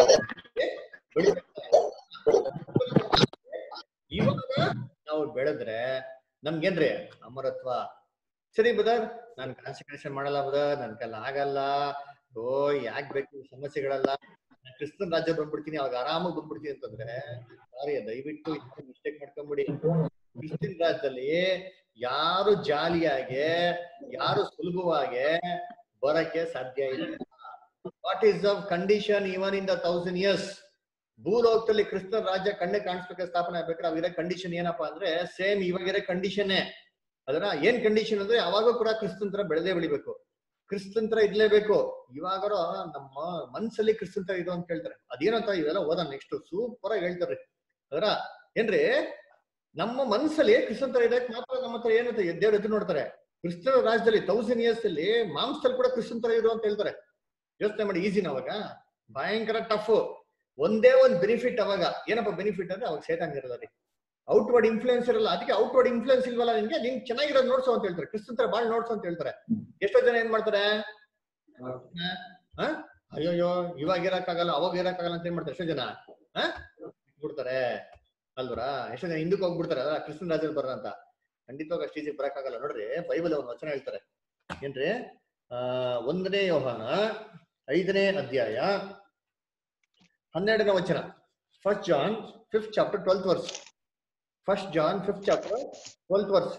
S1: ಇವಾಗ ನಾವು ಬೆಳೆದ್ರೆ ನಮ್ಗೇನ್ರಿ ಅಮರತ್ವ ಸರಿ ಬದರ್ ನಾನ್ ಕಾನ್ಸಂಟ್ರೇಷನ್ ಮಾಡಲ್ಲ ಬದರ್ ನನ್ ಕೈಲಿ ಆಗಲ್ಲ ಓ ಯಾಕ್ ಬೇಕು ಈ ಸಮಸ್ಯೆಗಳೆಲ್ಲ ನಾನ್ ಕ್ರಿಸ್ತನ್ ರಾಜ್ಯ ಬಂದ್ಬಿಡ್ತೀನಿ ಅವಾಗ ಆರಾಮಾಗಿ ಬಂದ್ಬಿಡ್ತೀನಿ ಅಂತಂದ್ರೆ ಸಾರಿ ದಯವಿಟ್ಟು ಮಿಸ್ಟೇಕ್ ಮಾಡ್ಕೊಂಬಿಡಿ ಕ್ರಿಸ್ತಿಯನ್ ರಾಜ್ಯದಲ್ಲಿ ಯಾರು ಜಾಲಿಯಾಗೆ ಯಾರು ಸುಲಭವಾಗಿ ಬರಕ್ಕೆ ಸಾಧ್ಯ ಇಲ್ಲ what is the condition even in the thousand years ಭೂಲೋಕದಲ್ಲಿ ಕ್ರಿಸ್ತನ್ ರಾಜ್ಯ ಕಣ್ಣೆ ಕಾಣಿಸ್ಬೇಕಾದ್ರೆ ಸ್ಥಾಪನೆ ಆಗ್ಬೇಕಾದ್ರೆ ಅವಿರೋ ಕಂಡೀಷನ್ ಏನಪ್ಪಾ ಅಂದ್ರೆ ಸೇಮ್ ಇವಾಗಿರೋ ಕಂಡೀಷನ್ನೇ ಅದರ ಏನ್ ಕಂಡೀಷನ್ ಅಂದ್ರೆ ಅವಾಗ ಕೂಡ ಕ್ರಿಸ್ತನ್ ತರ ಬೆಳೆದೇ ಬೆಳಿಬೇಕು ಕ್ರಿಸ್ತನ್ ತರ ಇಡ್ಲೇಬೇಕು ಇವಾಗಾರ ನಮ್ಮ ಮನ್ಸಲ್ಲಿ ಕ್ರಿಸ್ತನ್ ತರ ಇದು ಅಂತ ಹೇಳ್ತಾರೆ ಅದೇನಂತ ಇವೆಲ್ಲ ಓದ ನೆಕ್ಸ್ಟ್ ಸೂಪರ್ ಆಗಿ ಹೇಳ್ತಾರೆ ಅದರ ಏನ್ರಿ ನಮ್ಮ ಮನ್ಸಲ್ಲಿ ಕ್ರಿಸ್ತನ್ ತರ ಇದಕ್ಕೆ ಮಾತ್ರ ನಮ್ಮ ಹತ್ರ ಏನಂತ ದೇವ್ರ ಎದುರು ನೋಡ್ತಾರೆ ಕ್ರಿಸ್ತನ ರಾಜ್ಯದಲ್ಲಿ ತೌಸಂಡ್ ಇಯರ್ಸ್ ಅಲ್ಲಿ ಮಾಂಸದಲ್ಲಿ ಕೂಡ ಕ್ರಿಸ್ತನ್ ತರ ಇರು ಅಂತ ಹೇಳ್ತಾರೆ ಯೋಚನೆ ಮಾಡಿ ಈಸಿನ ಅವಾಗ ಭಯಂಕರ ಟಫ್ ಒಂದೇ ಒಂದ್ ಬೆನಿಫಿಟ್ ಅವಾಗ ಏನಪ್ಪ ಬೆನಿಫಿಟ್ ಅಂದ್ರೆ ಅವಾಗ ಸೇತಾನ್ ಇರಲ್ಲ ರೀ ಔಟ್ವರ್ಡ್ ಇನ್ಫ್ಲೂಯೆನ್ಸ್ ಇರಲ್ಲ ಅದಕ್ಕೆ ಔಟ್ವರ್ಡ್ ಇನ್ಫ್ಲೂಯೆನ್ಸ್ ಇಲ್ವಲ್ಲ ನಿನ್ಗೆ ನಿನ್ ಚೆನ್ನಾಗಿರೋದು ನೋಡ್ಸೋ ಅಂತ ಹೇಳ್ತಾರೆ ಕ್ರಿಸ್ತನ್ ತರ ಬಾಳ್ ನೋಡ್ಸೋ ಅಂತ ಹೇಳ್ತಾರೆ ಎಷ್ಟೋ ಜನ ಏನ್ ಮಾಡ್ತಾರೆ ಹ? ಅಯ್ಯೋಯ್ಯೋ ಇವಾಗ ಇರಕ್ಕಾಗಲ್ಲ ಅವಾಗ ಇರಕ್ಕಾಗಲ್ಲ ಅಂತ ಏನ್ ಮಾಡ್ತಾರೆ ಎಷ್ಟೋ ಜನ ಹ ಬಿಡ್ತಾರೆ ಅಲ್ವರಾ ಎಷ್ಟೋ ಜನ ಹಿಂದಕ್ಕೆ ಹೋಗ್ಬಿಡ್ತಾರೆ ಅಲ್ಲ ಕ್ರಿಸ್ತನ್ ರಾಜ್ಯದಲ್ಲಿ ಬರ ಅಂತ ಖಂಡಿತವಾಗ ಅಷ್ಟು ಈಸಿ ಬರಕ್ಕಾಗಲ್ಲ ನೋಡ್ರಿ ಬೈಬಲ್ ಒಂದು ವಚನ ಹೇಳ್ತಾರೆ ಏನ್ರಿ ಆ ಒಂದನೇ ಯೋಹಾನ ಐದನೇ ಅಧ್ಯಾಯ ಹನ್ನೆರಡನೇ ವಚನ first John fifth chapter twelfth verse first John fifth chapter twelfth verse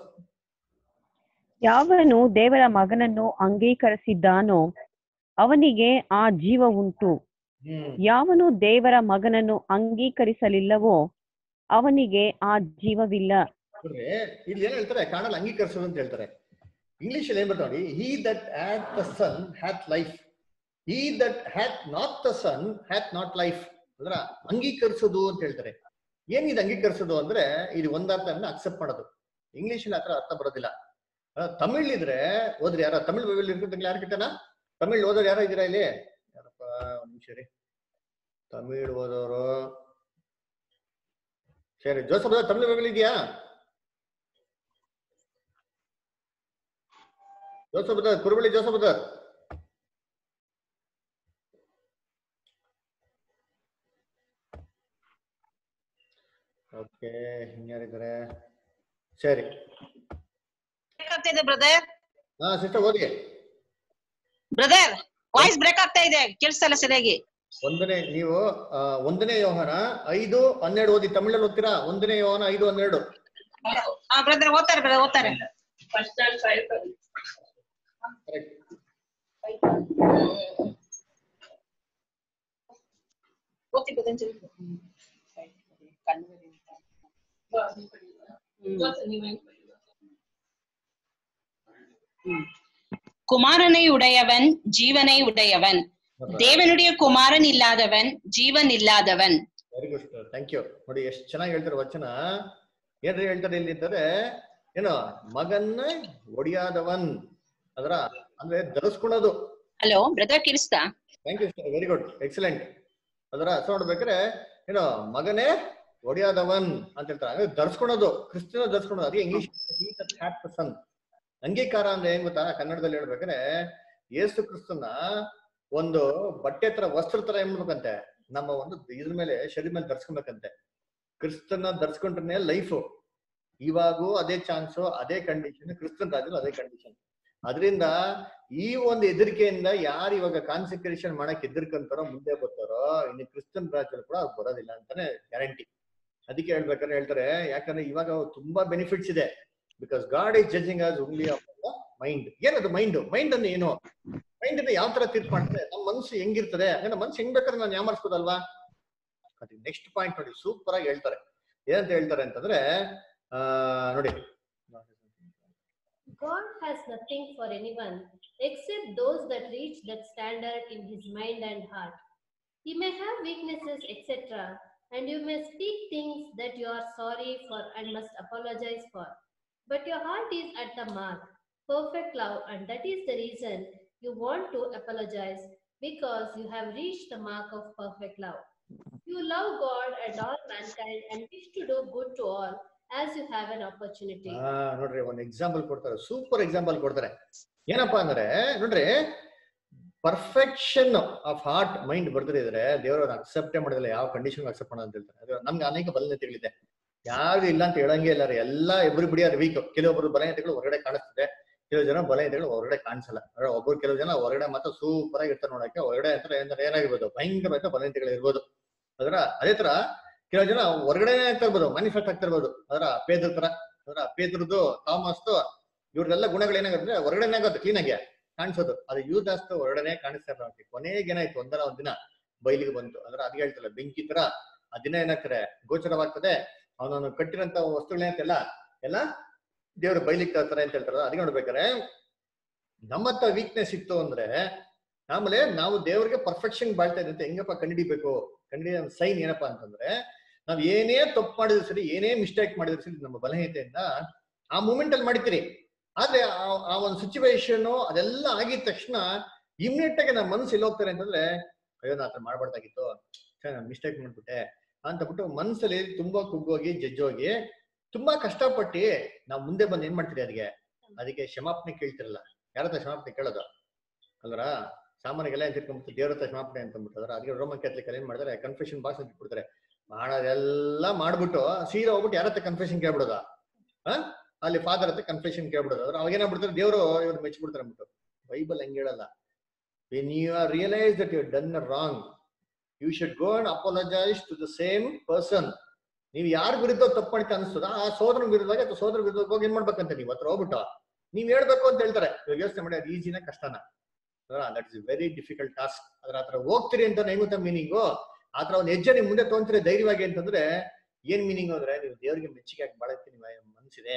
S6: ಯಾವನು ದೇವರ ಮಗನನ್ನು ಅಂಗೀಕರಿಸಿದ್ದಾನೋ ಅವನಿಗೆ ಆ ಜೀವ ಉಂಟು
S1: ಹ್ಮ್
S6: ಯಾವನು ದೇವರ ಮಗನನ್ನು ಅಂಗೀಕರಿಸಲಿಲ್ಲವೋ ಅವನಿಗೆ ಆ ಜೀವವಿಲ್ಲ
S1: ನೋಡ್ರಿ ಇಲ್ಲಿ ಏನ್ ಹೇಳ್ತಾರೆ ಕನ್ನಡ ಅಂಗೀಕರಿಸೋದು ಅಂತ ಹೇಳ್ತಾರೆ ಇಂಗ್ಲಿಷ್ ಅಲ್ಲಿ ಏನ್ ಬರ್ತಾವ ನೋಡಿ he that hath the son hath life he that hath not the son hath not life ಅಂದ್ರ ಅಂಗೀಕರಿಸೋದು ಅಂತ ಹೇಳ್ತಾರೆ ಏನಿದೆ ಅಂಗೀಕರಿಸೋದು ಅಂದ್ರೆ ಇದು ಒಂದರ್ಥ ಅಕ್ಸೆಪ್ಟ್ ಮಾಡೋದು ಇಂಗ್ಲಿಷ್ ಅಲ್ಲಿ ಆತರ ಅರ್ಥ ಬರೋದಿಲ್ಲ ಆ, ತಮಿಳ್ ಇದ್ರೆ ಓದ್ರಿ ಯಾರ ತಮಿಳ್ ಬೈಬಲ್ ಇರ್ಕೊಂಡಂಗೆ ಯಾರು ಕಿಟ್ಟನ ತಮಿಳ್ ಓದೋರು ಯಾರೋ ಇದ್ದೀರಾ ಇಲ್ಲಿ ಯಾರಪ್ಪ ಒಂದ್ ನಿಮಿಷ ರೀ ತಮಿಳ್ ಓದೋರು ಸರಿ ಜೋಸಫ್ ತಮಿಳ್ ಬೈಬಲ್ ಇದೆಯಾ ಜೋಸಫ್ ಬದರ್ ಕುರುಬಳಿ ಜೋಸಫ್ ಬದರ್ ಓಕೆ ಇನ್ಯಾರಿದ್ದಾರೆ ಸರಿ
S7: ಬ್ರೇಕ್ ಆಗ್ತಾ ಇದೆ ಬ್ರದರ್
S1: ಹಾ ಸಿಸ್ಟರ್ ಓದಿ
S7: ಬ್ರದರ್ ವಾಯ್ಸ್ ಬ್ರೇಕ್ ಆಗ್ತಾ ಇದೆ ಕೇಳಿಸ್ತಾ ಇಲ್ಲ ಸರಿಯಾಗಿ
S1: ಒಂದನೇ ನೀವು ಆ, ಒಂದನೇ ಯೋಹನ ಐದು ಹನ್ನೆರಡು ಓದಿ ತಮಿಳಲ್ಲಿ ಓದ್ತೀರಾ ಒಂದನೇ ಯೋಹನ ಐದು ಹನ್ನೆರಡು
S7: ಹಾ ಬ್ರದರ್ ಓದ್ತಾರೆ ಬ್ರದರ್ ಓದ್ತಾರೆ
S1: Correct.
S7: ಓದ್ತಿ brother. குமாரனை உடையவன் ஜீவனை உடையவன் தேவனுடைய குமாரன் இல்லாதவன் ஜீவன் இல்லாதவன்
S1: ವೆರಿ ಗುಡ್ ಥ್ಯಾಂಕ್ ಯು ನೋಡಿ ಎಷ್ಟು ಚೆನ್ನಾಗಿ ಹೇಳ್ತಾರೆ ವಚನ ಏನ್ರಿ ಹೇಳ್ತಾರೆ ಇಲ್ಲಿ ಅಂತಾರೆ ಏನು ಮಗನ್ನ ಒಡಿಯಾದವನ್ ಅದರ ಅಂದ್ರೆ ಧರಿಸ್ಕೊಳೋದು
S7: ಹಲೋ ಬ್ರದರ್ ಕೇಳಿಸ್ತಾ
S1: thank you very good excellent ಅದರ ಅರ್ಥ ನೋಡ್ಬೇಕಾರೆ ಏನು ಮಗನೇ ಒಡಿಯಾದವನ್ ಅಂತ ಹೇಳ್ತಾರೆ ಅಂದ್ರೆ ಧರಿಸ್ಕೊಳೋದು ಕ್ರಿಸ್ತನ ಧರಿಸ್ಕೊಳೋದು ಅದಕ್ಕೆ ಇಂಗ್ಲಿಷ್ ಸನ್ ಅಂಗೀಕಾರ ಅಂದ್ರೆ ಏನ್ ಗೊತ್ತಾ ಕನ್ನಡದಲ್ಲಿ ಹೇಳ್ಬೇಕಾದ್ರೆ ಯೇಸು ಕ್ರಿಸ್ತನ ಒಂದು ಬಟ್ಟೆ ತರ ವಸ್ತ್ರ ತರ ಏನ್ ಮಾಡ್ಬೇಕಂತೆ ನಮ್ಮ ಒಂದು ಇದ್ರ ಮೇಲೆ ಶರೀರ ಮೇಲೆ ಧರಿಸ್ಕೊಬೇಕಂತೆ ಕ್ರಿಸ್ತನ ಧರಿಸ್ಕೊಂಡ್ರೆ ಲೈಫು ಇವಾಗೂ ಅದೇ ಚಾನ್ಸು ಅದೇ ಕಂಡೀಷನ್ ಕ್ರಿಸ್ತನ್ ರಾಜ್ಯದಲ್ಲಿ ಅದೇ ಕಂಡೀಷನ್ ಅದರಿಂದ ಈ ಒಂದು ಹೆದರಿಕೆಯಿಂದ ಯಾರು ಇವಾಗ ಕಾನ್ಸಂಟ್ರೇಷನ್ ಮಾಡಕ್ ಹೆದರ್ಕಂತಾರೋ ಮುಂದೆ ಬರ್ತಾರೋ ಇನ್ನು ಕ್ರಿಸ್ತನ್ ರಾಜ್ಯದಲ್ಲಿ ಕೂಡ ಅವ್ರು ಬರೋದಿಲ್ಲ ಅಂತಾನೆ ಗ್ಯಾರಂಟಿ ಅದಕ್ಕೆ ಹೇಳ್ಬೇಕಾದ್ರೆ ಹೇಳ್ತಾರೆ ಯಾಕಂದ್ರೆ ಇವಾಗ ತುಂಬಾ ಬೆನಿಫಿಟ್ಸ್ ಇದೆ because God is judging as only mind ಏನದು ಮೈಂಡ್ ಮೈಂಡ್ ಅನ್ನು ಏನು ಮೈಂಡ್ ಅನ್ನ ಯಾವ ತರ ತೀರ್ಪು ಮಾಡ್ತಾರೆ ನಮ್ಮ ಮನಸ್ಸು ಹೆಂಗಿರ್ತದೆ ಅಂದ್ರೆ ಮನ್ಸು ಹೆಂಗ್ ಬೇಕಾದ್ರೆ ನಾನು ಯಾಮರ್ಸ್ಬೋದಲ್ವಾ ಅದಕ್ಕೆ ನೆಕ್ಸ್ಟ್ ಪಾಯಿಂಟ್ ನೋಡಿ ಸೂಪರ್ ಆಗಿ ಹೇಳ್ತಾರೆ ಏನಂತ ಹೇಳ್ತಾರೆ ಅಂತಂದ್ರೆ ಆ ನೋಡಿ
S5: God has nothing for anyone except those that reach that standard in his mind and heart. He may have weaknesses, etc., and you may speak things that you are sorry for and must apologize for. But your heart is at the mark, perfect love, and that is the reason you want to apologize because you have reached the mark of perfect love. You love God and all mankind and wish to do good to all as you have an opportunity.
S1: ಆ ನೋಡ್ರಿ ಒಂದ್ example ಕೊಡ್ತಾರೆ super example ಕೊಡ್ತಾರೆ ಏನಪ್ಪಾ ಅಂದ್ರೆ ನೋಡ್ರಿ perfection of heart mind ಬರ್ದಿದ್ರೆ ದೇವರು ಅಕ್ಸೆಪ್ಟೇ ಮಾಡೋದಿಲ್ಲ ಯಾವ ಕಂಡೀಷನ್ ಅಕ್ಸೆಪ್ಟ್ ಮಾಡೋದು ಅಂತ ಹೇಳ್ತಾರೆ ಅದು ನಮ್ಗೆ ಅನೇಕ ಬಲನೆತೆಗಳಿದೆ ಯಾರು ಇಲ್ಲ ಅಂತ ಹೇಳಂಗೆ ಇಲ್ಲ ರೀ ಎಲ್ಲ ಎಬ್ರು ಬಿಡಿ ಅದು ವೀಕ್ ಕೆಲವೊಬ್ರು ಬಲನೆತೆಗಳು ಹೊರಗಡೆ ಕಾಣಿಸ್ತದೆ ಕೆಲವು ಜನ ಬಲನೆತೆಗಳು ಹೊರಗಡೆ ಕಾಣಿಸಲ್ಲ ಅಂದ್ರೆ ಒಬ್ಬರು ಕೆಲವು ಜನ ಹೊರಗಡೆ ಮಾತ್ರ ಸೂಪರ್ ಆಗಿ ಇರ್ತಾರೆ ನೋಡಕ್ಕೆ ಹೊರಗಡೆ ಅಂತ ಏನಾರ ಏನಾಗಿರ್ಬೋದು ಭಯಂಕರವಾದ ಬಲನೆತೆಗಳು ಇರ್ಬೋದು ಅದರ ಅದೇ ತರ ಕೆಲವು ಜನ ಹೊರಗಡೆ ಆಗ್ತಾ ಇರ್ಬೋದು ಮ್ಯಾನಿಫೆಕ್ಟ್ ಆಗ್ತಾ ಇರ್ಬೋದು ಅದರ ಪೇದ್ರ ತರ ಅದರ ಪೇದ್ರದ್ದು ಥಾಮಸ್ದು ಇವ್ರದೆಲ್ಲ ಗುಣಗಳು ಏನಾಗುತ್ತೆ ಹೊರಗಡೆ ಆಗುತ್ತೆ ಕ್ಲೀನ್ ಆಗಿ ಕಾಣಿಸೋದು ಅದು ಯೂದಾಸ್ತು ಹೊರಗಡೆ ಕಾಣಿಸ್ತಾ ಇರೋ ಕೊನೆಗೆ ಏನಾಯ್ತು ಒಂದರ ಒಂದ್ ದಿನ ಬಯಲಿಗೆ ಬಂತು ಅಂದ್ರೆ ಅದ್ ಹೇಳ್ತಲ್ಲ ಬೆಂಕಿ ತರ ಆ ದಿನ ಏನಾಗ್ತಾರೆ ಗೋಚರವಾಗ್ತದೆ ಅವನನ್ನು ಕಟ್ಟಿರಂತ ವಸ್ತುಗಳೇನಂತೆಲ್ಲ ಎಲ್ಲ ದೇವ್ರ ಬೈಲಿಕ್ಕೆ ತರ್ತಾರೆ ಅಂತ ಹೇಳ್ತಾರೆ ಅದಕ್ಕೆ ನೋಡ್ಬೇಕಾರೆ ನಮ್ಮತ್ತ ವೀಕ್ನೆಸ್ ಇತ್ತು ಅಂದ್ರೆ ಆಮೇಲೆ ನಾವು ದೇವ್ರಿಗೆ ಪರ್ಫೆಕ್ಷನ್ ಬಾಳ್ತಾ ಇದ್ದಂತೆ ಹೆಂಗಪ್ಪ ಕಂಡಿಡಿಬೇಕು ಕಂಡಿಡಿಯೋ ಸೈನ್ ಏನಪ್ಪಾ ಅಂತಂದ್ರೆ ನಾವ್ ಏನೇ ತಪ್ಪು ಮಾಡಿದ್ರು ಸರಿ ಏನೇ ಮಿಸ್ಟೇಕ್ ಮಾಡಿದ್ರು ಸರಿ ನಮ್ಮ ಬಲಹೀನತೆಯಿಂದ ಆ ಮೂಮೆಂಟ್ ಅಲ್ಲಿ ಮಾಡಿತೀರಿ ಆದ್ರೆ ಆ- ಆ ಒಂದು ಸಿಚುವೇಶನ್ ಅದೆಲ್ಲ ಆಗಿದ ತಕ್ಷಣ ಇಮಿಡಿಯೇಟ್ ಆಗಿ ನಮ್ಮ ಮನಸ್ಸು ಎಲ್ಲಿ ಹೋಗ್ತಾರೆ ಅಂತಂದ್ರೆ ಅಯ್ಯೋ ನಾ ಆತರ ಮಾಡ್ಬಾರ್ದಾಗಿತ್ತು ನಾನು ಮಿಸ್ಟೇಕ್ ಮಾಡ್ಬಿಟ್ಟೆ ಅಂತ ಬಿಟ್ಟು ಮನ್ಸಲ್ಲಿ ತುಂಬಾ ಕುಗ್ಗೋಗಿ ಜಜ್ಜೋಗಿ ತುಂಬಾ ಕಷ್ಟಪಟ್ಟು ನಾವು ಮುಂದೆ ಬಂದು ಏನ್ ಮಾಡ್ತೀರಿ ಅದಕ್ಕೆ ಅದಕ್ಕೆ ಕ್ಷಮಾಪಣೆ ಕೇಳ್ತಿರಲ್ಲ ಯಾರ ಹತ್ರ ಕ್ಷಮಾಪಣೆ ಕೇಳೋದು ಅಲ್ರ ಸಾಮಾನ್ಯಗೆಲ್ಲ ಏನ್ ತಿಳ್ಕೊಂಡ್ಬಿಟ್ಟು ದೇವ್ರ ಹತ್ರ ಕ್ಷಮಾಪಣೆ ಅಂತ ಅಂದ್ಬಿಟ್ಟು ಅದರ ಅದಕ್ಕೆ ರೋಮನ್ ಕ್ಯಾಥಲಿಕ್ ಏನ್ ಮಾಡ್ತಾರೆ ಕನ್ಫೆಷನ್ ಬಾಕ್ಸ್ ಅಂತ ಇಟ್ಬಿಡ್ತಾರೆ ಮಾಡೋದೆಲ್ಲ ಮಾಡ್ಬಿಟ್ಟು ಸೀದಾ ಹೋಗ್ಬಿಟ್ಟು ಯಾರ ಹತ್ರ ಕನ್ಫೆಷನ್ ಕೇಳ್ಬಿಡೋದ ಆ ಅಲ್ಲಿ ಫಾದರ್ ಹತ್ರ ಕನ್ಫೆಷನ್ ಕೇಳ್ಬಿಡೋದು ಅದ್ರ ಅವಾಗ ಏನಾಗ್ಬಿಡ್ತಾರೆ ದೇವರು ಇವ್ರು ಮೆಚ್ಚಿಬಿಡ್ತಾರೆ ಅಂದ್ಬಿಟ್ಟು ಬೈಬಲ್ ಹಂಗೆ ಹೇಳಲ್ಲ when you are realise that you done wrong you should go and apologise to the same person ನೀವು ಯಾರ ವಿರುದ್ಧ ತಪ್ಪು ಮಾಡ್ತಾ ಅನಿಸ್ತದ ಆ ಸೋದರ ವಿರುದ್ಧವಾಗಿ ಅಥವಾ ಸೋದರ ವಿರುದ್ಧ ಹೋಗಿ ಏನ್ ಮಾಡ್ಬೇಕಂತ ನೀವು ಹತ್ರ ಹೋಗ್ಬಿಟ್ಟು ನೀವ್ ಹೇಳ್ಬೇಕು ಅಂತ ಹೇಳ್ತಾರೆ ಇವಾಗ ಯೋಚನೆ ಮಾಡಿ ಅದು ಈಸಿನ ಕಷ್ಟನ that is very difficult task ಅದ್ರ ಹತ್ರ ಹೋಗ್ತೀರಿ ಅಂತ ನೈಮುತ್ತ ಮೀನಿಂಗು ಆತರ ಒಂದ್ ಹೆಜ್ಜೆ ನಿಮ್ ಮುಂದೆ ತೊಗೊಂತೀರಿ ಧೈರ್ಯವಾಗಿ ಅಂತಂದ್ರೆ ಏನ್ ಮೀನಿಂಗ್ ಅಂದ್ರೆ ನೀವು ದೇವರಿಗೆ ಮೆಚ್ಚುಗೆ ಆಗಿ ಬಾಳಕ್ಕೆ ನಿಮ್ಮ ಮನ್ಸಿದೆ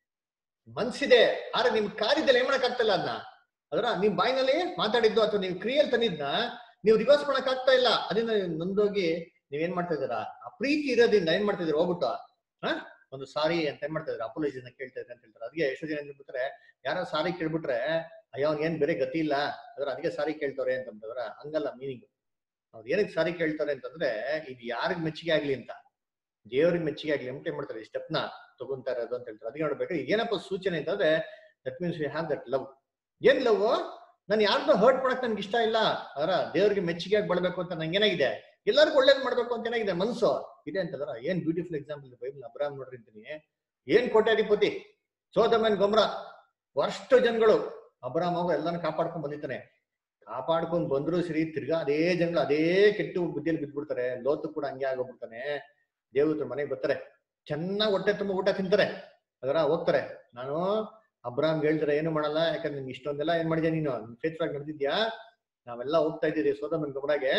S1: ಮನ್ಸಿದೆ ಆದ್ರೆ ನಿಮ್ ಕಾರ್ಯದಲ್ಲಿ ಏನ್ ಮಾಡಕ್ ಆಗ್ತಿಲ್ಲ ಅದನ್ನ ಅದ್ರ ನಿಮ್ ಬಾಯಿನಲ್ಲಿ ಮಾತಾಡಿದ್ದು ಅಥವಾ ನೀವು ಕ್ರಿಯಲ್ ತಂದಿದ್ನ ನೀವು ರಿವರ್ಸ್ ಮಾಡಕ್ ಆಗ್ತಾ ಇಲ್ಲ ಅದನ್ನ ನೊಂದೋಗಿ ನೀವೇನ್ ಮಾಡ್ತಾ ಇದೀರಾ ಆ ಪ್ರೀತಿ ಇರೋದ್ರಿಂದ ಏನ್ ಮಾಡ್ತಾ ಇದೀರಾ ಹೋಗ್ಬಿಟ್ಟು ಹಾ ಒಂದು ಸಾರಿ ಅಂತ ಏನ್ ಮಾಡ್ತಾ ಇದ್ರೆ ಅಪೋಲಜಿನ ಕೇಳ್ತಾ ಇದ್ರೆ ಅಂತ ಹೇಳ್ತಾರೆ ಅದಕ್ಕೆ ಎಷ್ಟೋ ಜನ ಏನ್ ಬಿಡ್ತಾರೆ ಯಾರೋ ಸಾರಿ ಕೇಳ್ಬಿಟ್ರೆ ಅಯ್ಯೋ ಅವ್ನ್ ಏನ್ ಬೇರೆ ಗತಿ ಇಲ್ಲ ಅದ್ರ ಅದಕ್ಕೆ ಸಾರಿ ಕೇಳ್ತವ್ರೆ ಅಂತಂದ್ರ ಹಂಗಲ್ಲ ಮೀನಿಂಗ್ ಅವ್ರು ಏನಕ್ಕೆ ಸಾರಿ ಕೇಳ್ತಾರೆ ಅಂತಂದ್ರೆ ಇದು ಯಾರಿಗ್ ಮೆಚ್ಚುಗೆ ಆಗ್ಲಿ ಅಂತ ದೇವ್ರಿಗೆ ಮೆಚ್ಚುಗೆ ಆಗ್ಲಿ ಅಂತ ಏನ್ ಮಾಡ್ತಾರೆ ಈ ಸ್ಟೆಪ್ ನ ತಗೊಂತಾ ಇರೋದು ಅಂತ ಹೇಳ್ತಾರೆ ಅದಕ್ಕೆ ನೋಡ್ಬೇಕು ಏನಪ್ಪ ಸೂಚನೆ ಅಂತಂದ್ರೆ that means we have that love ಏನ್ ಲವ್ ನಾನು ಯಾರ್ದು ಹರ್ಟ್ ಮಾಡಕ್ ನನ್ಗೆ ಇಷ್ಟ ಇಲ್ಲ ಅದರ ದೇವ್ರಿಗೆ ಮೆಚ್ಚುಗೆ ಆಗಿ ಬಳಬೇಕು ಅಂತ ನಂಗೆ ಏನಾಗಿದೆ ಎಲ್ಲರಿಗೂ ಒಳ್ಳೇದ್ ಮಾಡ್ಬೇಕು ಅಂತ ಏನಾಗಿದೆ ಮನ್ಸು ಇದೆ ಅಂತಂದ್ರ ಏನ್ ಬ್ಯೂಟಿಫುಲ್ ಎಕ್ಸಾಂಪಲ್ ಬೈಬಲ್ ಅಬ್ರಾಮ್ ನೋಡ್ರಿ ಅಂತೀನಿ ಏನ್ ಕೋಟ್ಯಾಧಿಪತಿ ಸೋದಮನ್ ಗೊಮ್ರ ವರ್ಷ ಜನಗಳು ಅಬ್ರಾಮ್ ಅವ ಎಲ್ಲಾನು ಕಾಪಾಡ್ಕೊಂಡ್ ಬಂದಿದ್ದಾನೆ ಕಾಪಾಡ್ಕೊಂಡ್ ಬಂದ್ರು ಸರಿ ತಿರ್ಗಾ ಅದೇ ಜನಗಳು ಅದೇ ಕೆಟ್ಟು ಬುದ್ಧಿಯಲ್ಲಿ ಬಿದ್ಬಿಡ್ತಾರೆ ಲೋತು ಕೂಡ ಹಂಗೆ ಆಗೋಗ್ಬಿಡ್ತಾನೆ ದೇವತ್ರ ಮನೆಗೆ ಬರ್ತಾರೆ ಚೆನ್ನಾಗ್ ಹೊಟ್ಟೆ ತುಂಬ ಊಟ ತಿಂತಾರೆ ಅದರ ಹೋಗ್ತಾರೆ ನಾನು ಅಬ್ರಾಮ್ ಹೇಳ್ತಾರೆ ಏನು ಮಾಡಲ್ಲ ಯಾಕಂದ್ರೆ ನಿಮ್ಗೆ ಇಷ್ಟೊಂದೆಲ್ಲ ಏನ್ ಮಾಡಿದ್ಯಾ ನೀನು ಫೇಸ್ ಆಗಿ ನಡೆದಿದ್ಯಾ ನಾವೆಲ್ಲ ಹೋಗ್ತಾ ಇದ್ದೀರಿ ಸೋದಮನ್ ಗೊಬ್ರಾಗೆ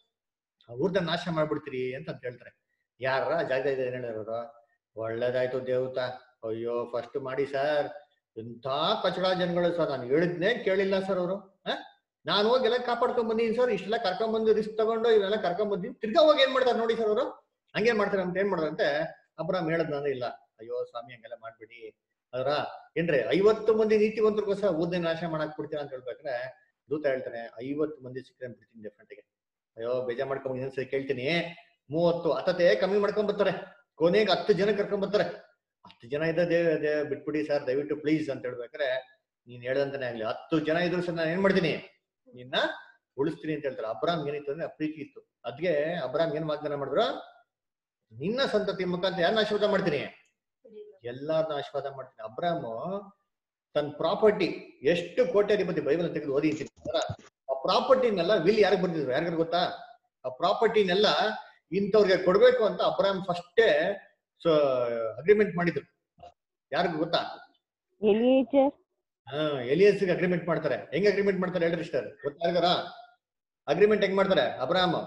S1: ಊರ್ದ ನಾಶ ಮಾಡ್ಬಿಡ್ತೀರಿ ಅಂತ ಅಂತ ಹೇಳ್ತಾರೆ ಯಾರ ಜಾಗ ಇದೆ ಏನ್ ಹೇಳೋರು ಒಳ್ಳೇದಾಯ್ತು ದೇವತ ಅಯ್ಯೋ ಫಸ್ಟ್ ಮಾಡಿ ಸರ್ ಎಂಥ ಕಚಡ ಜನಗಳು ಸರ್ ನಾನು ಹೇಳಿದ್ನೆ ಕೇಳಿಲ್ಲ ಸರ್ ಅವರು ನಾನು ಹೋಗಿ ಎಲ್ಲ ಕಾಪಾಡ್ಕೊಂಡ್ ಬಂದೀನಿ ಸರ್ ಇಷ್ಟೆಲ್ಲ ಕರ್ಕೊಂಡ್ ಬಂದು ರಿಸ್ಕ್ ತಗೊಂಡು ಇವೆಲ್ಲ ಕರ್ಕೊಂಡ್ ಬಂದೀನಿ ತಿರ್ಗಾ ಹೋಗಿ ಏನ್ ಮಾಡ್ತಾರೆ ನೋಡಿ ಸರ್ ಅವರು ಹಂಗೆ ಮಾಡ್ತಾರೆ ಅಂತ ಏನ್ ಮಾಡ್ದಂತೆ ಅಬ್ರಾಮ್ ಹೇಳದ್ ನಾನು ಇಲ್ಲ ಅಯ್ಯೋ ಸ್ವಾಮಿ ಹಂಗೆಲ್ಲ ಮಾಡ್ಬಿಡಿ ಅದರ ಏನ್ರಿ ಐವತ್ತು ಮಂದಿ ನೀತಿವಂತರಿಗೋಸ್ಕರ ಊರ್ನೇ ನಾಶ ಮಾಡಕ್ ಬಿಡ್ತೀರಾ ಅಂತ ಹೇಳ್ಬೇಕ್ರೆ ದೂತ ಹೇಳ್ತಾನೆ ಐವತ್ತು ಮಂದಿ ಸಿಕ್ಕರೆ ಬಿಡ್ತೀನಿ ಡೆಫ್ರೆಂಟ್ಗೆ ಅಯ್ಯೋ ಬೇಜಾರ್ ಮಾಡ್ಕೊಂಡ್ ಇನ್ನೊಂದ್ಸರಿ ಕೇಳ್ತೀನಿ ಮೂವತ್ತು ಹತ್ತತೆ ಕಮ್ಮಿ ಮಾಡ್ಕೊಂಡ್ ಬರ್ತಾರೆ ಕೊನೆಗೆ ಹತ್ತು ಜನ ಕರ್ಕೊಂಡ್ ಬರ್ತಾರೆ ಹತ್ತು ಜನ ಇದ್ದ ದೇ ದೇ ಬಿಟ್ಬಿಡಿ ಸರ್ ದಯವಿಟ್ಟು ಪ್ಲೀಸ್ ಅಂತ ಹೇಳ್ಬೇಕಾರೆ ನೀನ್ ಹೇಳ್ದಂತಾನೆ ಆಗ್ಲಿ ಹತ್ತು ಜನ ಇದ್ರು ಸರ್ ನಾನು ಏನ್ ಮಾಡ್ತೀನಿ ನಿನ್ನ ಉಳಿಸ್ತೀನಿ ಅಂತ ಹೇಳ್ತಾರೆ ಅಬ್ರಾಮ್ ಏನಿತ್ತು ಅಂದ್ರೆ ಪ್ರೀತಿ ಇತ್ತು ಅದ್ಗೆ ಅಬ್ರಾಮ್ ಏನ್ ವಾಗ್ದಾನ ಮಾಡಿದ್ರು ನಿನ್ನ ಸಂತತಿ ಮುಖಾಂತರ ಯಾರನ್ನ ಆಶೀರ್ವಾದ ಮಾಡ್ತೀನಿ ಎಲ್ಲಾರನ್ನ ಆಶೀರ್ವಾದ ಮಾಡ್ತೀನಿ ಅಬ್ರಾಮ್ ತನ್ನ ಪ್ರಾಪರ್ಟಿ ಎಷ್ಟು ಕೋಟ್ಯಾಧಿಪತಿ ಬೈಬಲ್ ತೆಗೆದು ಓದಿ ಆ ಪ್ರಾಪರ್ಟಿನೆಲ್ಲ ವಿಲ್ ಯಾರಿಗೆ ಬರ್ತಿದ್ರು ಯಾರಿಗಾರು ಗೊತ್ತಾ ಆ ಪ್ರಾಪರ್ಟಿನೆಲ್ಲ ಇಂಥವ್ರಿಗೆ ಕೊಡ್ಬೇಕು ಅಂತ ಅಬ್ರಾಮ್ ಫಸ್ಟೇ ಸೊ ಅಗ್ರಿಮೆಂಟ್ ಮಾಡಿದ್ರು ಯಾರಿಗೂ ಗೊತ್ತಾ
S6: ಎಲಿಯೇಜರ್
S1: ಹಾ ಎಲಿಯನ್ಸ್ಗೆ ಅಗ್ರಿಮೆಂಟ್ ಮಾಡ್ತಾರೆ ಹೆಂಗ್ ಅಗ್ರಿಮೆಂಟ್ ಮಾಡ್ತಾರೆ ಹೇಳ್ರಿ ಸರ್ ಗೊತ್ತಾಗಾರ ಅಗ್ರಿಮೆಂಟ್ ಹೆಂಗ್ ಮಾಡ್ತಾರೆ ಅಬ್ರಾಮ್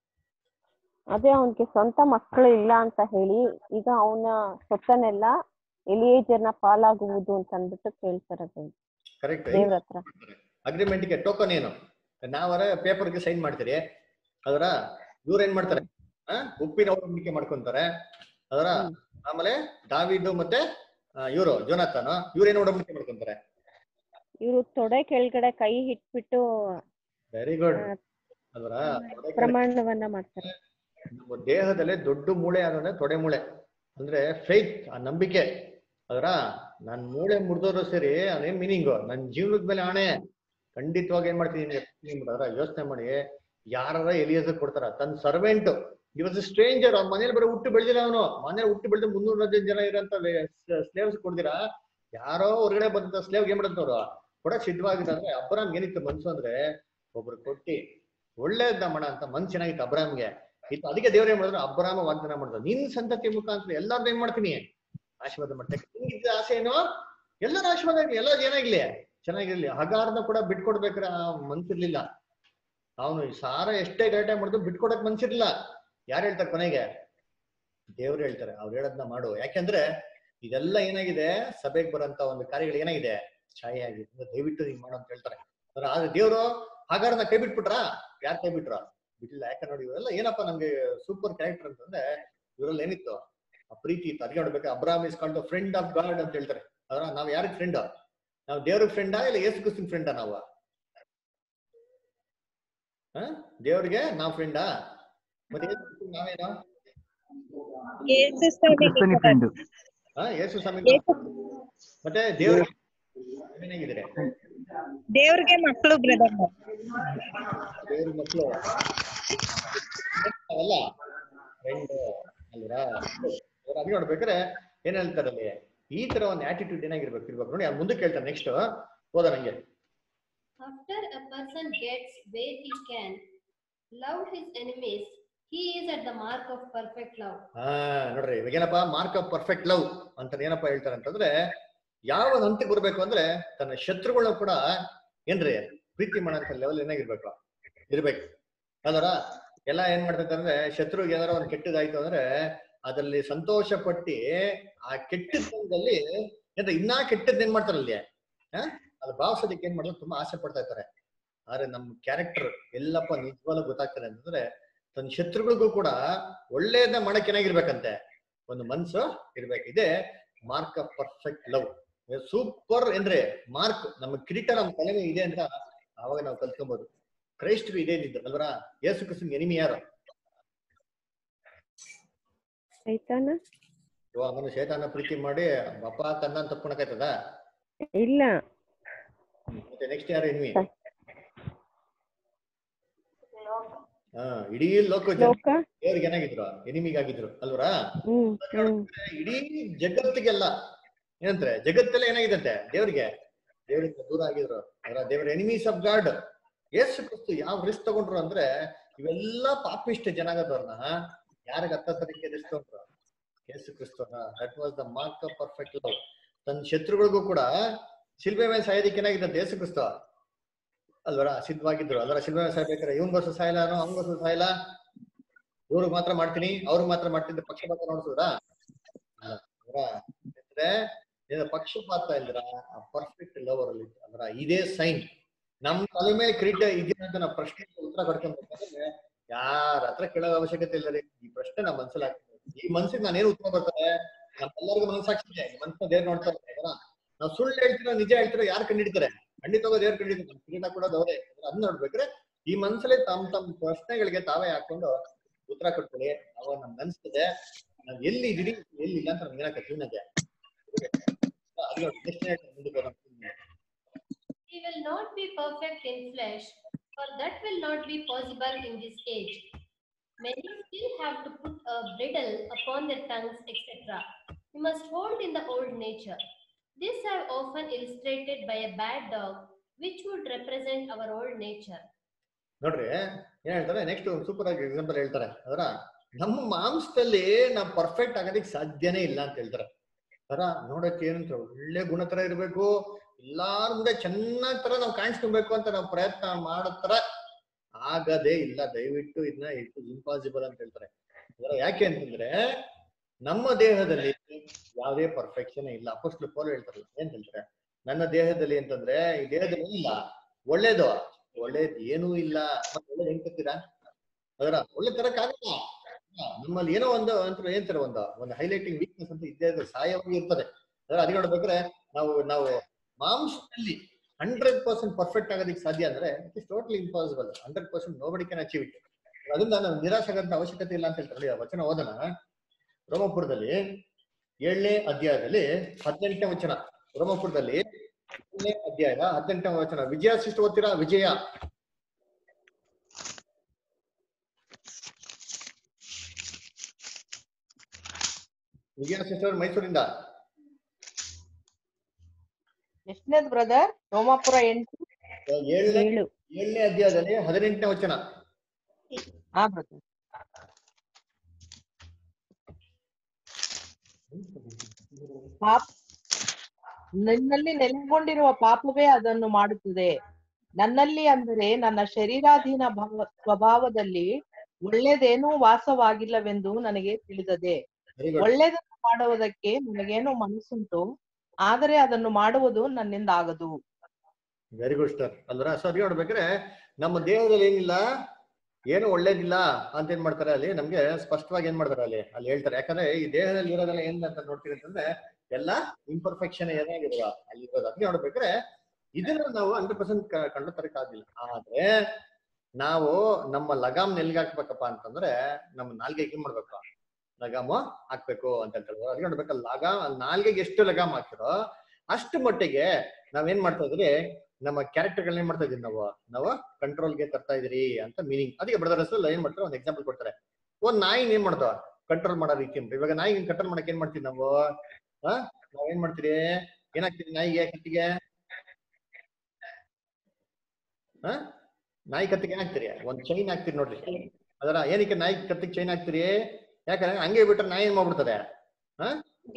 S6: ಅದೇ ಅವನ್ಗೆ ಸ್ವಂತ ಮಕ್ಕಳು ಇಲ್ಲ ಅಂತ ಹೇಳಿ ಈಗ ಅವನ ಸೊತ್ತನ್ನೆಲ್ಲ ಎಲಿಯೇಜರ್ನ ಪಾಲಾಗುವುದು ಅಂತ ಅಂದ್ಬಿಟ್ಟು ಕೇಳ್ತಾರೆ
S1: ಕರೆಕ್ಟ್
S6: ದೇವ್ರ ಹತ್ರ
S1: ಅಗ್ರಿಮೆಂಟ್ಗೆ ಟೋಕನ್ ಏನು ನಾವರ ಪೇಪರ್ಗೆ ಸೈನ್ ಮಾಡ್ತೀರಿ ಅದರ ಇವ್ರು ಏನ್ ಮಾಡ್ತಾರೆ ಆ, ಉಪ್ಪಿನ ಒಡಂಬಡಿಕೆ ಮಾಡ್ಕೊಂತಾರೆ ಅದರ
S6: ಹ್ಮ್.
S1: ಆಮೇಲೆ ದಾವಿದು ಮತ್ತೆ ಇವರು ಜೋನಾಥನ್ ಇವ್ರೇನು ಒಡಂಬಡಿಕೆ ಮಾಡ್ಕೊಂತಾರೆ
S6: ಇವ್ರು ತೊಡೆ ಕೆಳಗಡೆ ಕೈ ಇಟ್ಬಿಟ್ಟು
S1: ವೆರಿ ಗುಡ್
S6: ಆ,
S1: ಅದರ
S6: ಪ್ರಮಾಣವನ್ನ ಮಾಡ್ತಾರೆ
S1: ನಮ್ಮ ದೇಹದಲ್ಲೇ ದೊಡ್ಡ ಮೂಳೆ ಅಂದ್ರೆ ತೊಡೆ ಮೂಳೆ ಅಂದ್ರೆ ಫೇತ್ ಆ ನಂಬಿಕೆ ಅದರ ನನ್ ಮೂಳೆ ಮುರಿದೋರು ಸರಿ ಅದೇನ್ ಮೀನಿಂಗು ನನ್ ಜೀವನದ ಮೇಲೆ ಆಣೆ ಖಂಡಿತವಾಗಿ ಏನ್ ಮಾಡ್ತೀನಿ ಅದರ ಯೋಚನೆ ಮಾಡಿ ಯಾರ ಎಲಿಯಸ್ ಕೊಡ್ತಾರ ತನ್ನ ಸರ್ವೆಂಟ್ ಇವತ್ತು ಸ್ಟ್ರೇಂಜರ್ ಅವ್ನ ಮನೇಲಿ ಬರೋ ಹುಟ್ಟು ಬೆಳೆದಿಲ್ಲ ಅವನು ಮನೇಲಿ ಹುಟ್ಟು ಬೆಳೆದು ಮುನ್ನೂರ ಹದಿನೈದು ಜನ ಇರೋಂತ ಸ್ಲೇವ್ಸ್ ಕೊಡ್ದಿರಾ ಯಾರೋ ಹೊರಗಡೆ ಬಂದಂತ ಸ್ಲೇವ್ ಏನ್ ಮಾಡಂತವ್ರು ಕೊಡಕ್ ಸಿದ್ಧವಾಗಿದೆ ಅಂದ್ರೆ ಅಬ್ರಾಮ್ ಏನಿತ್ತು ಮನ್ಸು ಅಂದ್ರೆ ಒಬ್ರು ಕೊಟ್ಟಿ ಒಳ್ಳೇದ ಮಾಡ ಅಂತ ಮನ್ಸು ಚೆನ್ನಾಗಿತ್ತು ಅಬ್ರಾಮ್ಗೆ ಇತ್ತು ಅದಕ್ಕೆ ದೇವ್ರ ಏನ್ ಮಾಡಿದ್ರು ಅಬ್ರಾಮ ವಾಗ್ದಾನ ಮಾಡಿದ್ರು ನಿನ್ ಸಂತತಿ ಮುಖಾಂತರ ಎಲ್ಲಾರ್ದು ಏನ್ ಮಾಡ್ತೀನಿ ಆಶೀರ್ವಾದ ಮಾಡ್ತೀನಿ ನಿನ್ಗಿದ್ದ ಆಸೆ ಏನು ಎಲ್ಲರ ಆಶೀರ್ವಾದ ಆಗ್ಲಿ ಎಲ್ಲಾರು ಏನಾಗ್ಲಿ ಚೆನ್ನಾಗಿರ್ಲಿ ಹಗಾರನ ಕೂಡ ಬಿಟ್ಕೊಡ್ಬೇಕ್ರೆ ಆ ಮನ್ಸಿರ್ಲಿಲ್ಲ ಅವನು ಸಾರ ಎಷ್ಟೇ ಗಲಾಟೆ ಮಾಡಿದ್ರು ಬಿಟ್ಕೊಡಕ್ ಮನ್ಸಿರ್ಲಿಲ್ಲ ಯಾರು ಹೇಳ್ತಾರೆ ಕೊನೆಗೆ ದೇವ್ರು ಹೇಳ್ತಾರೆ ಅವ್ರು ಹೇಳದ್ನ ಮಾಡು ಯಾಕೆಂದ್ರೆ ಇದೆಲ್ಲ ಏನಾಗಿದೆ ಸಭೆಗೆ ಬರೋಂತ ಒಂದು ಕಾರ್ಯಗಳು ಏನಾಗಿದೆ ಛಾಯೆ ಆಗಿದೆ ಅಂದ್ರೆ ದಯವಿಟ್ಟು ನೀನ್ ಮಾಡು ಅಂತ ಹೇಳ್ತಾರೆ ಆದ್ರೆ ಆದ್ರೆ ದೇವ್ರು ಹಾಗಾರನ ಕೈ ಬಿಟ್ಬಿಟ್ರಾ ಯಾರು ಕೈ ಬಿಟ್ರ ಬಿಟ್ಟಿಲ್ಲ ಯಾಕೆ ನೋಡಿ ಇವರೆಲ್ಲ ಏನಪ್ಪಾ ನಮ್ಗೆ ಸೂಪರ್ ಕ್ಯಾರೆಕ್ಟರ್ ಅಂತಂದ್ರೆ ಇವರಲ್ಲಿ ಏನಿತ್ತು ಆ ಪ್ರೀತಿ ಇತ್ತು ಅದಕ್ಕೆ ನೋಡ್ಬೇಕು Abram is called friend of God ಅಂತ ಹೇಳ್ತಾರೆ ಅದ್ರ ನಾವ್ ಯಾರಿಗೆ ಫ್ರೆಂಡ್ ನಾವು ದೇವ್ರಿಗೆ ಫ್ರೆಂಡಾ ಇಲ್ಲ ಯೇಸು ಕ್ರಿಸ್ತನ್ ಫ್ರೆಂಡಾ ನಾವು ಹ? ದೇವ್ರಿಗೆ ನಾವ್ ಫ್ರೆಂಡಾ ಮತ್ತೆ ಯೇಸು ಕ್ರಿಸ್ತನ್ ನಾವೇನೋ
S2: ಕ್ರಿಸ್ತನಿ ಫ್ರೆಂಡು
S1: ಹಾ ಯೇಸು ಸ್ವಾಮಿ ಮತ್ತೆ ದೇವ್ರಿಗೆ ಏನಾಗಿದ್ದೀರಿ
S7: ದೇವ್ರಿಗೆ ಮಕ್ಕಳು ಬ್ರದರ್
S1: ದೇವ್ರ ಮಕ್ಕಳು ಅಲ್ಲ ಫ್ರೆಂಡ್ ಅಲ್ವಾ ಅದ್ ನೋಡ್ಬೇಕಾದ್ರೆ ಏನ್ ಹೇಳ್ತಾರೆ ಅಲ್ಲಿ ಈ ತರ ಒಂದು ಆಟಿಟ್ಯೂಡ್ ಏನಾಗಿರ್ಬೇಕು ಇರ್ಬೇಕು ನೋಡಿ ಅವ್ರು ಮುಂದಕ್ಕೆ ಹೇಳ್ತಾರೆ ನೆಕ್ಸ್ಟ್ ಹೋದ ನಂಗೆ
S5: After a person gets where he can love his enemies, he is at the mark of perfect love.
S1: ಹಾ ನೋಡ್ರಿ ಇವಾಗ ಏನಪ್ಪಾ ಮಾರ್ಕ್ ಆಫ್ ಪರ್ಫೆಕ್ಟ್ ಲವ್ ಅಂತ ಏನಪ್ಪಾ ಹೇಳ್ತಾರೆ ಅಂತಂದ್ರೆ ಯಾವ ಹಂತಕ್ಕೆ ಬರ್ಬೇಕು ಅಂದ್ರೆ ತನ್ನ ಶತ್ರುಗಳನ್ನ ಕೂಡ ಏನ್ರಿ ಪ್ರೀತಿ ಮಾಡೋಂಥ ಲೆವೆಲ್ ಏನಾಗಿರ್ಬೇಕು ಇರ್ಬೇಕು ಅಲ್ವರ ಎಲ್ಲ ಏನ್ ಮಾಡ್ತೈತೆ ಅಂದ್ರೆ ಶತ್ರುಗೆ ಏನಾರ ಒಂದ್ ಕೆಟ್ಟದಾಯ್ತು ಅಂದ್ರೆ ಅದ್ರಲ್ಲಿ ಸಂತೋಷ ಪಟ್ಟಿ ಆ ಕೆಟ್ಟದಲ್ಲಿ ಏನ್ರ ಇನ್ನಾ ಕೆಟ್ಟದ್ ಏನ್ ಮಾಡ್ತಾರ ಅಲ್ಲಿ ಹಾ ಅದು ಭಾವಿಸೋದಕ್ಕೆ ಏನ್ ಮಾಡೋದು ತುಂಬಾ ಆಸೆ ಪಡ್ತಾ ಇರ್ತಾರೆ ಆದ್ರೆ ನಮ್ ಕ್ಯಾರೆಕ್ಟರ್ ಎಲ್ಲಪ್ಪ ನಿಜವಾಗ್ಲೂ ಗೊತ್ತಾಗ್ತಾರೆ ಅಂತಂದ್ರೆ ತನ್ನ ಶತ್ರುಗಳಿಗೂ ಕೂಡ ಒಳ್ಳೇದ ಮಾಡಕ್ ಏನಾಗಿರ್ಬೇಕಂತೆ ಒಂದು ಮನ್ಸು ಇರ್ಬೇಕು ಇದೆ mark of perfect love super ಅಂದ್ರೆ ಮಾರ್ಕ್ ನಮ್ಮ ಕಿರೀಟ ನಮ್ಮ ತಲೆ ಮೇಲೆ ಇದೆ ಅಂತ ಆವಾಗ ನಾವು ಕಲ್ತ್ಕೊಬಹುದು ಕ್ರೈಸ್ಟ್ರು ಇದೇ ಇದ್ದು ಅಲ್ವರ ಯೇಸು ಕ್ರಿಸ್ತನ್ ಎನಿಮಿ ಯಾರು
S6: ಆಯ್ತಾನ
S1: ಇವಾಗ ಅವನು ಶೇತಾನ ಪ್ರೀತಿ ಮಾಡಿ ಬಪ್ಪ ಕನ್ನ ಅಂತ ತಪ್ಕೊಳಕಾಯ್ತದ
S6: ಇಲ್ಲ
S1: ಮತ್ತೆ ನೆಕ್ಸ್ಟ್ ಯಾರು ಎನಿಮಿ ಹಾ ಇಡೀ ಲೋಕ ಜನ
S6: ಲೋಕ
S1: ದೇವ್ರಿಗೆ ಏನಾಗಿದ್ರು ಎನಿಮಿಗಾಗಿದ್ರು ಅಲ್ವರಾ
S6: ಹ್ಮ್ ಹ್ಮ್
S1: ಇಡೀ ಜಗತ್ತಿಗೆಲ್ಲ ಏನಂತಾರೆ ಜಗತ್ತೆಲ್ಲ ಏನಾಗಿದಂತೆ ದೇವ್ರಿಗೆ ದೇವರಿಂದ ದೂರ ಆಗಿದ್ರು ಅದರ ದೇವರ enemies of God Yesu Kristu ಯಾವ ರಿಸ್ಕ್ ತಗೊಂಡ್ರು ಅಂದ್ರೆ ಇವೆಲ್ಲ ಪಾಪಿಷ್ಟ ಜನಾಗದವ್ರನ್ನ ಯಾರಿಗ ಹತ್ತತ್ತರಿಗೆ ರಿಸ್ಕ್ ತಗೊಂಡ್ರು ಯೇಸು ಕ್ರಿಸ್ತನ that was the mark of perfect love ತನ್ನ ಶತ್ರುಗಳಿಗೂ ಕೂಡ ಶಿಲ್ಬೆ ಮೇಲೆ ಸಾಯೋದಕ್ಕೆ ಏನಾಗಿದ್ದಂತೆ ಯೇಸು ಕ್ರಿಸ್ತ ಅಲ್ವರ ಸಿದ್ಧವಾಗಿದ್ರು ಅದರ ಶಿಲ್ಬೆ ಮೇಲೆ ಸಾಯ್ಬೇಕಾರೆ ಇವನ್ಗೋಸ್ಕರ ಸಾಯಲ್ಲ ಅವನಿಗೋಸ್ಕರ ಸಾಯಲ್ಲ ಇವ್ರಿಗೆ ಮಾತ್ರ ಮಾಡ್ತೀನಿ ಅವ್ರಿಗೆ ಮಾತ್ರ ಮಾಡ್ತಿದ್ದೆ ಪಕ್ಷಪಾತ ನೋಡ್ಸಿದ್ರಾ ಅಂದ್ರೆ ಏನು ಪಕ್ಷಪಾತ ಇಲ್ದ್ರ ಆ ಪರ್ಫೆಕ್ಟ್ ಲವರ್ ಅಲ್ಲಿ ಅಂದ್ರ ಇದೇ ಸೈನ್ ನಮ್ ತಲೆ ಮೇಲೆ ಕಿರೀಟ ಇದೆಯಾ ಅಂತ ನಾವು ಪ್ರಶ್ನೆ ಉತ್ತರ ಕೊಡ್ಕೊಂಡ್ಬೇಕಾದ್ರೆ ಯಾರ ಹತ್ರ ಕೇಳೋ ಅವಶ್ಯಕತೆ ಇಲ್ಲ ರೀ ಈ ಪ್ರಶ್ನೆ ನಮ್ಮ ಮನ್ಸಲ್ಲಿ ಆಗ್ತದೆ ಈ ಮನ್ಸಿಗೆ ನಾನೇನು ಉತ್ತರ ಬರ್ತಾರೆ ನಮ್ಮೆಲ್ಲರಿಗೂ ಮನಸ್ಸಾಕ್ಷಿ ಇದೆ ಈ ಮನ್ಸನ್ನ ದೇವ್ರು ನೋಡ್ತಾ ಇರ್ತಾರೆ ನಾವು ಸುಳ್ಳು ಹೇಳ್ತಿರೋ ನಿಜ ಹೇಳ್ತಿರೋ ಯಾರು ಕಂಡಿಡ್ತಾರೆ ಖಂಡಿತವಾಗ ದೇವ್ರು ಕಂಡಿಡ್ತಾರೆ ನಮ್ ಕಿರೀಟ ಕೊಡೋದು ಅವರೇ ಅದ್ ನೋಡ್ಬೇಕ್ರೆ ಈ ಮನ್ಸಲ್ಲಿ ತಮ್ಮ ತಮ್ಮ ಪ್ರಶ್ನೆಗಳಿಗೆ ತಾವೇ ಹಾಕೊಂಡು ಉತ್ತರ ಕೊಡ್ತಾರೆ ಅವಾಗ ನಮ್ಗೆ ಅನ್ಸ್ತದೆ ನಾವ್ ಎಲ್ಲಿ ಇದೀರಿ ಎಲ್ಲಿ ಇಲ್ಲ ಅಂತ ನಮ್ಗೆ ಏನಾಗ್ತದೆ ಜೀವನಕ್ಕೆ ಅದು ನೋಡಿ, next ಹೇಳ್ತೀನಿ, ಮುಂದಕ್ಕೆ ಹೋಗೋಣ.
S5: He will not be perfect in flesh, for that will not be possible in this age. Many still have to put a bridle upon their tongues, etc. We must hold in the old nature. This I have often illustrated by a bad dog, which would represent our old nature.
S1: ನೋಡ್ರಿ ಏನ್ ಹೇಳ್ತಾರೆ next super ಆಗಿ example ಹೇಳ್ತಾರೆ ಅದರ ನಮ್ಮ ಮಾಂಸದಲ್ಲಿ ನಾವು perfect ಆಗೋದಕ್ಕೆ ಸಾಧ್ಯನೇ ಇಲ್ಲ ಅಂತ ಹೇಳ್ತಾರೆ ಅದರ ನೋಡಕ್ಕೆ ಏನಂತ ಒಳ್ಳೆ ಗುಣ ತರ ಇರ್ಬೇಕು ಎಲ್ಲಾರ ಮುಂದೆ ಚೆನ್ನಾಗ್ ತರ ನಾವು ಕಾಣಿಸ್ಕೊಬೇಕು ಅಂತ ನಾವು ಪ್ರಯತ್ನ ಮಾಡೋ ತರ ಆಗದೇ ಇಲ್ಲ ದಯವಿಟ್ಟು ಇದನ್ನ ಇಟ್ ಇಂಪಾಸಿಬಲ್ ಅಂತ ಹೇಳ್ತಾರೆ ಅದರ ಯಾಕೆ ಅಂತಂದ್ರೆ ನಮ್ಮ ದೇಹದಲ್ಲಿ ಯಾವುದೇ ಪರ್ಫೆಕ್ಷನ್ ಇಲ್ಲ ಅಪೋಸ್ಟ್ಲು ಪೌಲ್ ಹೇಳ್ತಾರಲ್ಲ ಏನ್ ಹೇಳ್ತಾರೆ ನನ್ನ ದೇಹದಲ್ಲಿ ಅಂತಂದ್ರೆ ಈ ದೇಹದಲ್ಲಿ ಇಲ್ಲ ಒಳ್ಳೇದು ಒಳ್ಳೇದ್ ಏನೂ ಇಲ್ಲ ಮತ್ತೆ ಒಳ್ಳೇದ್ ಹೆಂಗ್ ಕತ್ತೀರಾ ಅದರ ಒಳ್ಳೆ ತರಕ್ಕಾಗಲ್ಲ ಹಾ, ನಮ್ಮಲ್ಲಿ ಏನೋ ಒಂದು ಅಂತ ಏನಂತಾರೆ ಒಂದು ಒಂದು ಹೈಲೈಟಿಂಗ್ ವೀಕ್ನೆಸ್ ಅಂತ ಇದ್ದೇ ಇದೆ ಸಹಾಯವಾಗಿ ಇರ್ತದೆ ಅದರ ಅದಕ್ಕೆ ನೋಡ್ಬೇಕಾದ್ರೆ ನಾವು ನಾವು ಮಾಂಸದಲ್ಲಿ ಹಂಡ್ರೆಡ್ ಪರ್ಸೆಂಟ್ ಪರ್ಫೆಕ್ಟ್ ಆಗೋದಕ್ಕೆ ಸಾಧ್ಯ ಅಂದ್ರೆ it is totally impossible hundred percent nobody can achieve it ಅದರಿಂದ ನಾವು ನಿರಾಶೆ ಆಗಂತ ಅವಶ್ಯಕತೆ ಇಲ್ಲ ಅಂತ ಹೇಳ್ತಾರೆ ನೋಡಿ, ಆ ವಚನ ಓದೋಣ ರೋಮಪುರದಲ್ಲಿ ಏಳನೇ ಅಧ್ಯಾಯದಲ್ಲಿ ಹದಿನೆಂಟನೇ ವಚನ ರೋಮಪುರದಲ್ಲಿ ಏಳನೇ ಅಧ್ಯಾಯ ಹದಿನೆಂಟನೇ ವಚನ ವಿಜಯ ಸಿಸ್ಟರ್ ಓದ್ತೀರಾ ವಿಜಯ ವಿಜಯ ಸಿಸ್ಟರ್ ಮೈಸೂರಿಂದ
S4: ಎಷ್ಟನೇದು ಬ್ರದರ್ ರೋಮಾಪುರ ಎಂಟು
S1: ಏಳನೇ
S6: ಏಳು
S1: ಏಳನೇ ಅಧ್ಯಾಯದಲ್ಲಿ ಹದಿನೆಂಟನೇ ವಚನ
S4: ಹಾ ಬ್ರದರ್ ಪಾಪ ನಿನ್ನಲ್ಲಿ ನೆಲೆಗೊಂಡಿರುವ ಪಾಪವೇ ಅದನ್ನು ಮಾಡುತ್ತದೆ ನನ್ನಲ್ಲಿ ಅಂದರೆ ನನ್ನ ಶರೀರಾಧೀನ ಭಾವ ಸ್ವಭಾವದಲ್ಲಿ ಒಳ್ಳೆದೇನೂ ವಾಸವಾಗಿಲ್ಲವೆಂದು ನನಗೆ ತಿಳಿದದೆ
S1: ವೆರಿ ಗುಡ್
S4: ಒಳ್ಳೆದನ್ನು ಮಾಡುವುದಕ್ಕೆ ನನಗೇನೋ ಮನಸ್ಸುಂಟು ಆದರೆ ಅದನ್ನು ಮಾಡುವುದು ನನ್ನಿಂದ ಆಗದು
S1: ವೆರಿ ಗುಡ್ ಸರ್ ಅಲ್ರ ಸೊ ಅದೇ ನೋಡ್ಬೇಕಾದ್ರೆ ನಮ್ಮ ದೇಹದಲ್ಲಿ ಏನಿಲ್ಲ ಏನು ಒಳ್ಳೇದಿಲ್ಲ ಅಂತ ಏನ್ ಮಾಡ್ತಾರೆ ಅಲ್ಲಿ ನಮ್ಗೆ ಸ್ಪಷ್ಟವಾಗಿ ಏನ್ ಮಾಡ್ತಾರೆ ಅಲ್ಲಿ ಅಲ್ಲಿ ಹೇಳ್ತಾರೆ ಯಾಕಂದ್ರೆ ಈ ದೇಹದಲ್ಲಿ ಇರೋದೆಲ್ಲ ಏನ್ ಅಂತ ನೋಡ್ತೀವಿ ಅಂತಂದ್ರೆ ಎಲ್ಲ ಇಂಪರ್ಫೆಕ್ಷನ್ ಏನಾಗಿರುವ ಅಲ್ಲಿ ಇರೋದು ಅದಕ್ಕೆ ನೋಡ್ಬೇಕಾದ್ರೆ ಇದನ್ನ ನಾವು ಹಂಡ್ರೆಡ್ ಪರ್ಸೆಂಟ್ ಕಂಡು ತರಕಾಗಿಲ್ಲ ಆದ್ರೆ ನಾವು ನಮ್ಮ ಲಗಾಮ್ ಎಲ್ಲಿಗೆ ಹಾಕ್ಬೇಕಪ್ಪ ಅಂತಂದ್ರೆ ನಮ್ಮ ನಾಲ್ಗೆಗೆ ಏನ್ ಮಾಡ್ಬೇಕು ಲಗಾಮು ಹಾಕ್ಬೇಕು ಅಂತ ಹೇಳ್ತಾರೆ ಅದಕ್ಕೆ ನೋಡ್ಬೇಕಲ್ಲ ಲಗಾಮ್ ನಾಲ್ಗೆಗೆ ಎಷ್ಟು ಲಗಾಮ್ ಹಾಕ್ತಿರೋ ಅಷ್ಟು ಮಟ್ಟಿಗೆ ನಾವೇನ್ ಮಾಡ್ತಾ ಇದ್ರಿ ನಮ್ಮ ಕ್ಯಾರೆಕ್ಟರ್ಗಳನ್ನ ಏನ್ ಮಾಡ್ತಾ ಇದೀವಿ ನಾವು ನಾವು ಕಂಟ್ರೋಲ್ಗೆ ತರ್ತಾ ಇದೀರಿ ಅಂತ ಮೀನಿಂಗ್ ಅದಕ್ಕೆ ಬ್ರದರ್ ಹೆಸರು ಏನ್ ಮಾಡ್ತಾರೆ ಒಂದು ಎಕ್ಸಾಂಪಲ್ ಕೊಡ್ತಾರೆ ಒಂದ್ ನಾಯಿನ ಏನ್ ಮಾಡ್ತಾವ ಕಂಟ್ರೋಲ್ ಮಾಡೋ ರೀತಿ ಉಂಟು ಇವಾಗ ನಾಯಿಗೆ ಕಂಟ್ರೋಲ್ ಮಾಡಕ್ ಏನ್ ಮಾಡ್ತೀವಿ ನಾವು ಆ ನಾವ್ ಏನ್ ಮಾಡ್ತೀರಿ ಏನಾಗ್ತೀರಿ ನಾಯಿಗೆ ಕತ್ತಿಗೆ ಆ ನಾಯಿ ಕತ್ತಿಗೆ ಏನಾಗ್ತೀರಿ ಒಂದ್ ಚೈನ್ ಹಾಕ್ತೀರಿ ನೋಡ್ರಿ ಅದರ ಏನಕ್ಕೆ ನಾಯಿ ಕತ್ತಿಗೆ ಚೈನ್ ಹಾಕ್ತೀರಿ ಯಾಕಂದ್ರೆ ಹಂಗೆ ಬಿಟ್ರೆ ನಾಯಿ ಏನ್ ಮಾಡ್ಬಿಡ್ತದೆ ಆ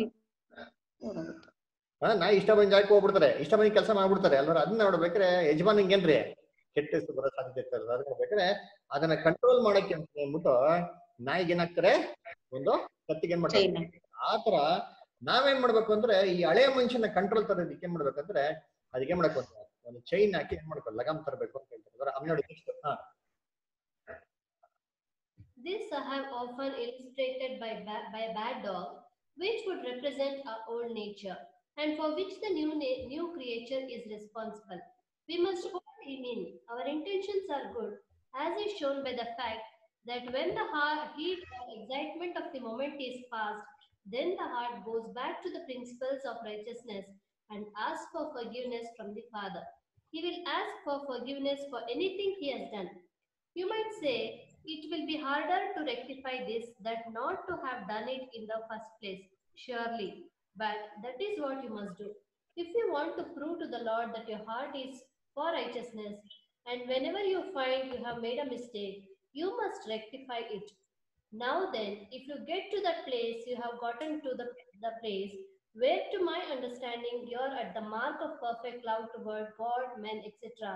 S1: ಆ, ನಾಯಿ ಇಷ್ಟ ಬಂದ ಜಾಗಕ್ಕೆ ಹೋಗ್ಬಿಡ್ತಾರೆ ಇಷ್ಟ ಬಂದ ಕೆಲಸ ಮಾಡ್ಬಿಡ್ತಾರೆ ಅಲ್ವರ ಅದನ್ನ ನೋಡ್ಬೇಕಾದ್ರೆ ಯಜಮಾನಿಗೆ ಏನ್ರಿ ಕೆಟ್ಟ ಹೆಸರು ಬರೋ ಸಾಧ್ಯತೆ ಇರ್ತದೆ ಅದಕ್ಕೆ ನೋಡ್ಬೇಕಾದ್ರೆ ಅದನ್ನ ಕಂಟ್ರೋಲ್ ಮಾಡಕ್ಕೆ ಅಂತ ಹೇಳ್ಬಿಟ್ಟು ನಾಯಿಗೆ ಏನಾಗ್ತಾರೆ ಒಂದು ಕತ್ತಿಗೆ ಏನ್ ಮಾಡ್ತಾರೆ ಆತರ ನಾವೇನ್ ಮಾಡ್ಬೇಕು ಅಂದ್ರೆ ಈ ಹಳೆಯ ಮನುಷ್ಯನ ಕಂಟ್ರೋಲ್ ತರೋದಕ್ಕೆ ಏನ್ ಮಾಡ್ಬೇಕಂದ್ರೆ ಅದಕ್ಕೆ ಏನ್ ಮಾಡಬೇಕು ಅಂತ ಒಂದು ಚೈನ್ ಹಾಕಿ ಏನ್ ಮಾಡ್ಬೇಕು ಲಗಾಮ್ ತರಬೇಕು ಅಂತ ಹೇಳ್ತಾರೆ ಅದರ ಅಮ್ಮ ನೋಡಿ next. ಹಾ
S5: This I have often illustrated by, ba- by a bad dog, which would represent our old nature, and for which the new, na- new creature is responsible. We must hold him in. Our intentions are good, as is shown by the fact that when the heart, heat or excitement of the moment is past, then the heart goes back to the principles of righteousness and asks for forgiveness from the Father. He will ask for forgiveness for anything he has done. You might say, it will be harder to rectify this than not to have done it in the first place, surely. But that is what you must do. If you want to prove to the Lord that your heart is for righteousness, and whenever you find you have made a mistake, you must rectify it. Now then, if you get to that place, you have gotten to the, the place where, to my understanding, you are at the mark of perfect love toward God, men, etc.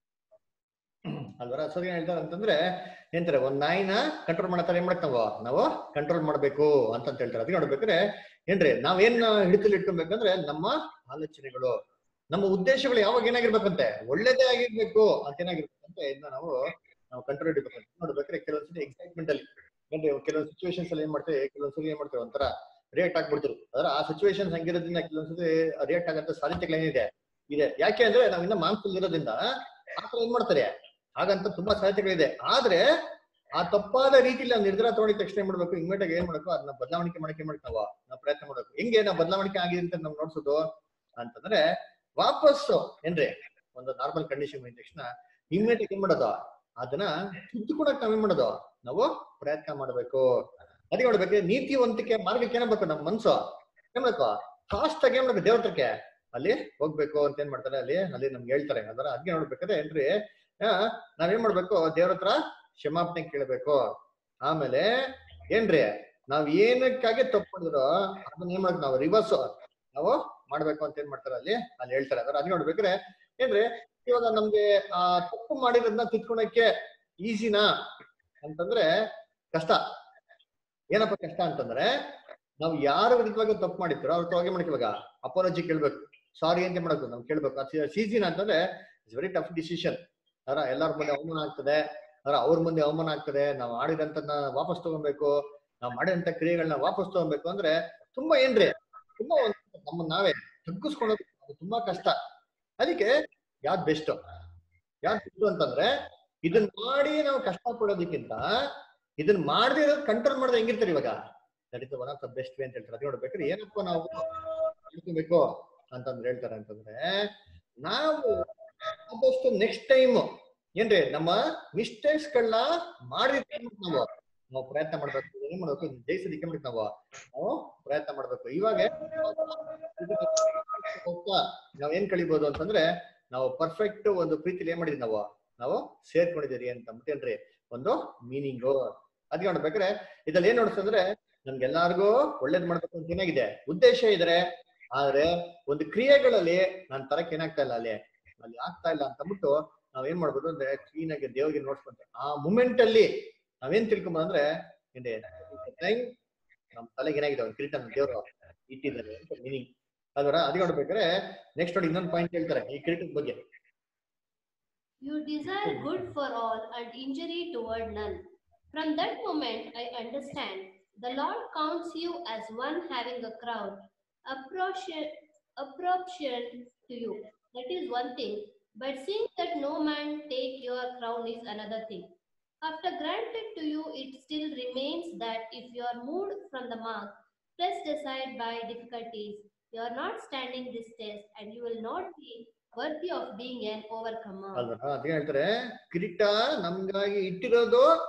S1: ಅಲ್ವರ ಸರಿ ಹೇಳ್ತಾರೆ ಅಂತಂದ್ರೆ ಏನಂತಾರೆ ಒಂದ್ ನಾಯಿನ control ಮಾಡತಾರೆ ಏನ್ ಮಾಡಕ್ ನಾವು ನಾವು ಕಂಟ್ರೋಲ್ ಮಾಡ್ಬೇಕು ಅಂತಂತ ಹೇಳ್ತಾರೆ ಅದಕ್ಕೆ ನೋಡ್ಬೇಕಾದ್ರೆ ಏನ್ರಿ ನಾವೇನ್ ಹಿಡಿತಲ್ಲಿ ಇಟ್ಕೊಬೇಕಂದ್ರೆ ನಮ್ಮ ಆಲೋಚನೆಗಳು ನಮ್ಮ ಉದ್ದೇಶಗಳು ಯಾವಾಗ ಏನಾಗಿರ್ಬೇಕಂತೆ ಒಳ್ಳೇದೇ ಆಗಿರ್ಬೇಕು ಅಂತ ಏನಾಗಿರ್ಬೇಕಂತ ಇದನ್ನ ನಾವು ನಾವು ಕಂಟ್ರೋಲ್ ಇಡಬೇಕಂತ ನೋಡ್ಬೇಕಾದ್ರೆ ಕೆಲವೊಂದ್ಸತಿ ಎಕ್ಸೈಟ್ಮೆಂಟ್ ಅಲ್ಲಿ ಏನ್ರಿ ಕೆಲವೊಂದು ಸಿಚುವೇಶನ್ಸ್ ಅಲ್ಲಿ ಏನ್ ಮಾಡ್ತೇವೆ ಕೆಲವೊಂದ್ಸತಿ ಏನ್ ಮಾಡ್ತೇವೆ ಒಂಥರ ರಿಯಾಕ್ಟ್ ಆಗ್ಬಿಡ್ತಿರು ಅದ್ರ ಆ ಸಿಚುವೇಶನ್ ಹಂಗಿರೋದ್ರಿಂದ ಕೆಲವೊಂದ್ಸತಿ ರಿಯಾಕ್ಟ್ ಆಗಂತ ಸಾಧ್ಯತೆಗಳೇನಿದೆ ಇದೆ ಯಾಕೆ ಅಂದ್ರೆ ನಾವ್ ಇನ್ನ ಮಾಂಸದಲ್ಲಿ ಇರೋದ್ರಿಂದ ಆತರ ಏನ್ ಮಾಡ್ತಾರೆ ಹಾಗಂತ ತುಂಬಾ ಸಾಧ್ಯತೆಗಳಿದೆ ಆದ್ರೆ ಆ ತಪ್ಪಾದ ರೀತಿಲಿ ನಾವು ನಿರ್ಧಾರ ತಗೊಂಡಿದ ತಕ್ಷಣ ಏನ್ ಮಾಡ್ಬೇಕು ಇಮ್ಮಿಡಿಯೇಟ್ ಏನ್ ಮಾಡ್ಬೇಕು ಅದನ್ನ ಬದಲಾವಣೆ ಮಾಡಕ್ಕೆ ಮಾಡ್ಬೇಕು ನಾವು ನಾವು ಪ್ರಯತ್ನ ಮಾಡ್ಬೇಕು ಹೆಂಗೆ ನಾವು ಬದಲಾವಣೆ ಆಗಿದೆ ಅಂತ ನಾವು ನೋಡ್ಸೋದು ಅಂತಂದ್ರೆ ವಾಪಸ್ ಏನ್ರಿ ಒಂದು ನಾರ್ಮಲ್ ಕಂಡೀಷನ್ ಬಂದ ತಕ್ಷಣ ಇಮ್ಮಿಡಿಯೇಟ್ ಏನ್ ಮಾಡೋದು ಅದನ್ನ ತಿದ್ದುಕೊಡಕ್ ನಾವೇನ್ ಮಾಡೋದು ನಾವು ಪ್ರಯತ್ನ ಮಾಡ್ಬೇಕು ಅದಕ್ಕೆ ನೋಡ್ಬೇಕು ನೀತಿವಂತಿಕೆ ಮಾರ್ಗಕ್ಕೆ ಏನಾಗ್ಬೇಕು ನಮ್ಮ ಮನ್ಸು ಏನ್ ಮಾಡ್ಬೇಕು ಫಾಸ್ಟ್ ಆಗಿ ಏನ್ ಮಾಡ್ಬೇಕು ದೇವ್ರ ಹತ್ರಕ್ಕೆ ಅಲ್ಲಿ ಹೋಗ್ಬೇಕು ಅಂತ ಏನ್ ಮಾಡ್ತಾರೆ ಅಲ್ಲಿ ಅಲ್ಲಿ ನಮ್ಗೆ ಹೇಳ್ತಾರೆ ಅದರ ಅದಕ್ಕೆ ನೋಡ್ಬೇಕಾದ್ರೆ ಏನ್ರಿ ಆ, ನಾವೇನ್ ಮಾಡ್ಬೇಕು ದೇವ್ರ ಹತ್ರ ಕ್ಷಮಾಪಣೆ ಕೇಳಬೇಕು ಆಮೇಲೆ ಏನ್ರಿ ನಾವ್ ಏನಕ್ಕಾಗಿ ತಪ್ಪು ಮಾಡಿದ್ರು ಅದನ್ನ ಏನ್ ಮಾಡ್ಬೇಕು ನಾವು ರಿವರ್ಸ್ ನಾವು ಮಾಡ್ಬೇಕು ಅಂತ ಏನ್ ಮಾಡ್ತಾರೆ ಅಲ್ಲಿ ಅಲ್ಲಿ ಹೇಳ್ತಾರೆ ಅದರ ಅದಕ್ಕೆ ನೋಡ್ಬೇಕ್ರೆ ಏನ್ರಿ ಇವಾಗ ನಮ್ಗೆ ಆ ತಪ್ಪು ಮಾಡಿರೋದನ್ನ ತಿದ್ಕೊಳಕ್ಕೆ ಈಸಿನಾ ಅಂತಂದ್ರೆ ಕಷ್ಟ ಏನಪ್ಪ ಕಷ್ಟ ಅಂತಂದ್ರೆ ನಾವು ಯಾರ ವಿರುದ್ಧವಾಗಿ ತಪ್ಪು ಮಾಡಿರ್ತೀರೋ ಅವ್ರ ಹೋಗಿ ಮಾಡಕ್ ಇವಾಗ ಅಪಾಲಜಿ ಕೇಳ್ಬೇಕು ಸಾರಿ ಅಂತ ಮಾಡಬೇಕು ನಾವು ಕೇಳ್ಬೇಕು ಸೀಸಿನ ಅಂತಂದ್ರೆ ಇಟ್ಸ್ ವೆರಿ ಟಫ್ ಡಿಸಿಷನ್ ಅದರ ಎಲ್ಲರ ಮುಂದೆ ಅವಮಾನ ಆಗ್ತದೆ ಅದರ ಅವ್ರ ಮುಂದೆ ಅವಮಾನ ಆಗ್ತದೆ ನಾವು ಆಡಿದಂತನ್ನ ವಾಪಸ್ ತಗೊಬೇಕು ನಾವು ಮಾಡಿದಂತ ಕ್ರಿಯೆಗಳನ್ನ ವಾಪಸ್ ತಗೊಬೇಕು ಅಂದ್ರೆ ತುಂಬಾ ಏನ್ರಿ ತುಂಬಾ ಒಂದ್ ನಮ್ಮ ನಾವೇ ತಗ್ಗಿಸ್ಕೊಳ್ಳೋದು ಅದು ತುಂಬಾ ಕಷ್ಟ ಅದಕ್ಕೆ ಯಾವ್ದು ಬೆಸ್ಟ್ ಯಾವ್ದು ಬೆಸ್ಟ್ ಅಂತಂದ್ರೆ ಇದನ್ನ ಮಾಡಿ ನಾವು ಕಷ್ಟ ಪಡೋದಕ್ಕಿಂತ ಇದನ್ನ ಮಾಡದೇ ಇರೋದು ಕಂಟ್ರೋಲ್ ಮಾಡದೆ ಹೆಂಗಿರ್ತಾರೆ ಇವಾಗ that is one of the best way ಅಂತ ಹೇಳ್ತಾರೆ ಅದು ನೋಡ್ಬೇಕಾದ್ರೆ ಏನಪ್ಪ ನಾವು ಮಾಡ್ಕೋಬೇಕು ಅಂತಂದ್ರೆ ಹೇಳ್ತಾರೆ ಅಂತಂದ್ರೆ ನಾವು ಆದಷ್ಟು ನೆಕ್ಸ್ಟ್ ಟೈಮ್ ಏನ್ರಿ ನಮ್ಮ ಮಿಸ್ಟೇಕ್ಸ್ ಗಳನ್ನ ಮಾಡಿದ್ರೆ ನಾವು ನಾವು ಪ್ರಯತ್ನ ಮಾಡ್ಬೇಕು ಏನ್ ಮಾಡ್ಬೇಕು ಇದನ್ನ ಜಯಿಸೋದಕ್ಕೆ ಮಾಡ್ಬೇಕು ನಾವು ನಾವು ಪ್ರಯತ್ನ ಮಾಡ್ಬೇಕು ಇವಾಗ ಹೋಗ್ತಾ ನಾವ್ ಏನ್ ಕಳಿಬಹುದು ಅಂತಂದ್ರೆ ನಾವು ಪರ್ಫೆಕ್ಟ್ ಒಂದು ಪ್ರೀತಿಲಿ ಏನ್ ಮಾಡಿದ್ವಿ ನಾವು ನಾವು ಸೇರ್ಕೊಂಡಿದ್ದೀರಿ ಅಂತ ಅಂದ್ಬಿಟ್ಟೇನ್ರಿ ಒಂದು ಮೀನಿಂಗು ಅದಕ್ಕೆ ನೋಡ್ಬೇಕಾದ್ರೆ ಇದ್ರಲ್ಲಿ ಏನ್ ನೋಡ್ತಂದ್ರೆ ನಮ್ಗೆಲ್ಲಾರ್ಗು ಒಳ್ಳೇದ್ ಮಾಡ್ಬೇಕು ಅಂತ ಏನಾಗಿದೆ ಉದ್ದೇಶ ಇದ್ರೆ ಆದ್ರೆ ಒಂದು ಕ್ರಿಯೆಗಳಲ್ಲಿ ನಾನ್ ತರಕ್ ಏನಾಗ್ತಾ ಇಲ್ಲ ಅಲ್ಲಿ ಅಲ್ಲಿ ಆಗ್ತಾ ಇಲ್ಲ ಅಂತ ಅಂದ್ಬಿಟ್ಟು ನಾವ್ ಏನ್ ಮಾಡ್ಬೋದು ಅಂದ್ರೆ ಕ್ಲೀನ್ ಆಗಿ ದೇವರಿಗೆ ನೋಡ್ಸ್ಕೊಂತ ಆ ಮೂಮೆಂಟ್ ಅಲ್ಲಿ ನಾವೇನ್ ತಿಳ್ಕೊಂಬೋದು ಅಂದ್ರೆ ಏನ್ರಿ ಟೈಮ್ ನಮ್ ತಲೆಗೆ ಏನಾಗಿದೆ ಒಂದು ಕಿರೀಟ ದೇವರು ಇಟ್ಟಿದ್ದಾರೆ ಅಂತ ಮೀನಿಂಗ್ ಅದರ ಅದಕ್ಕೆ ನೋಡ್ಬೇಕಾದ್ರೆ ನೆಕ್ಸ್ಟ್ ನೋಡಿ ಇನ್ನೊಂದು ಪಾಯಿಂಟ್ ಹೇಳ್ತಾರೆ ಈ ಕಿರೀಟದ ಬಗ್ಗೆ
S5: You desire good for all and injury toward none. From that moment, I understand the Lord counts you as one having a crown, appropriate, appropriate to you. That is one thing. But seeing that no man take your crown is another thing. After granted to you, it still remains that if you are moved from the mark, pressed aside by difficulties, you are not standing this test, and you will not be worthy of being an overcomer.
S1: ಅಲ್ವಾ ಅದೇ ಹೇಳ್ತಾರೆ ಕಿರೀಟ ನಮ್ಗಾಗಿ ಇಟ್ಟಿರೋದು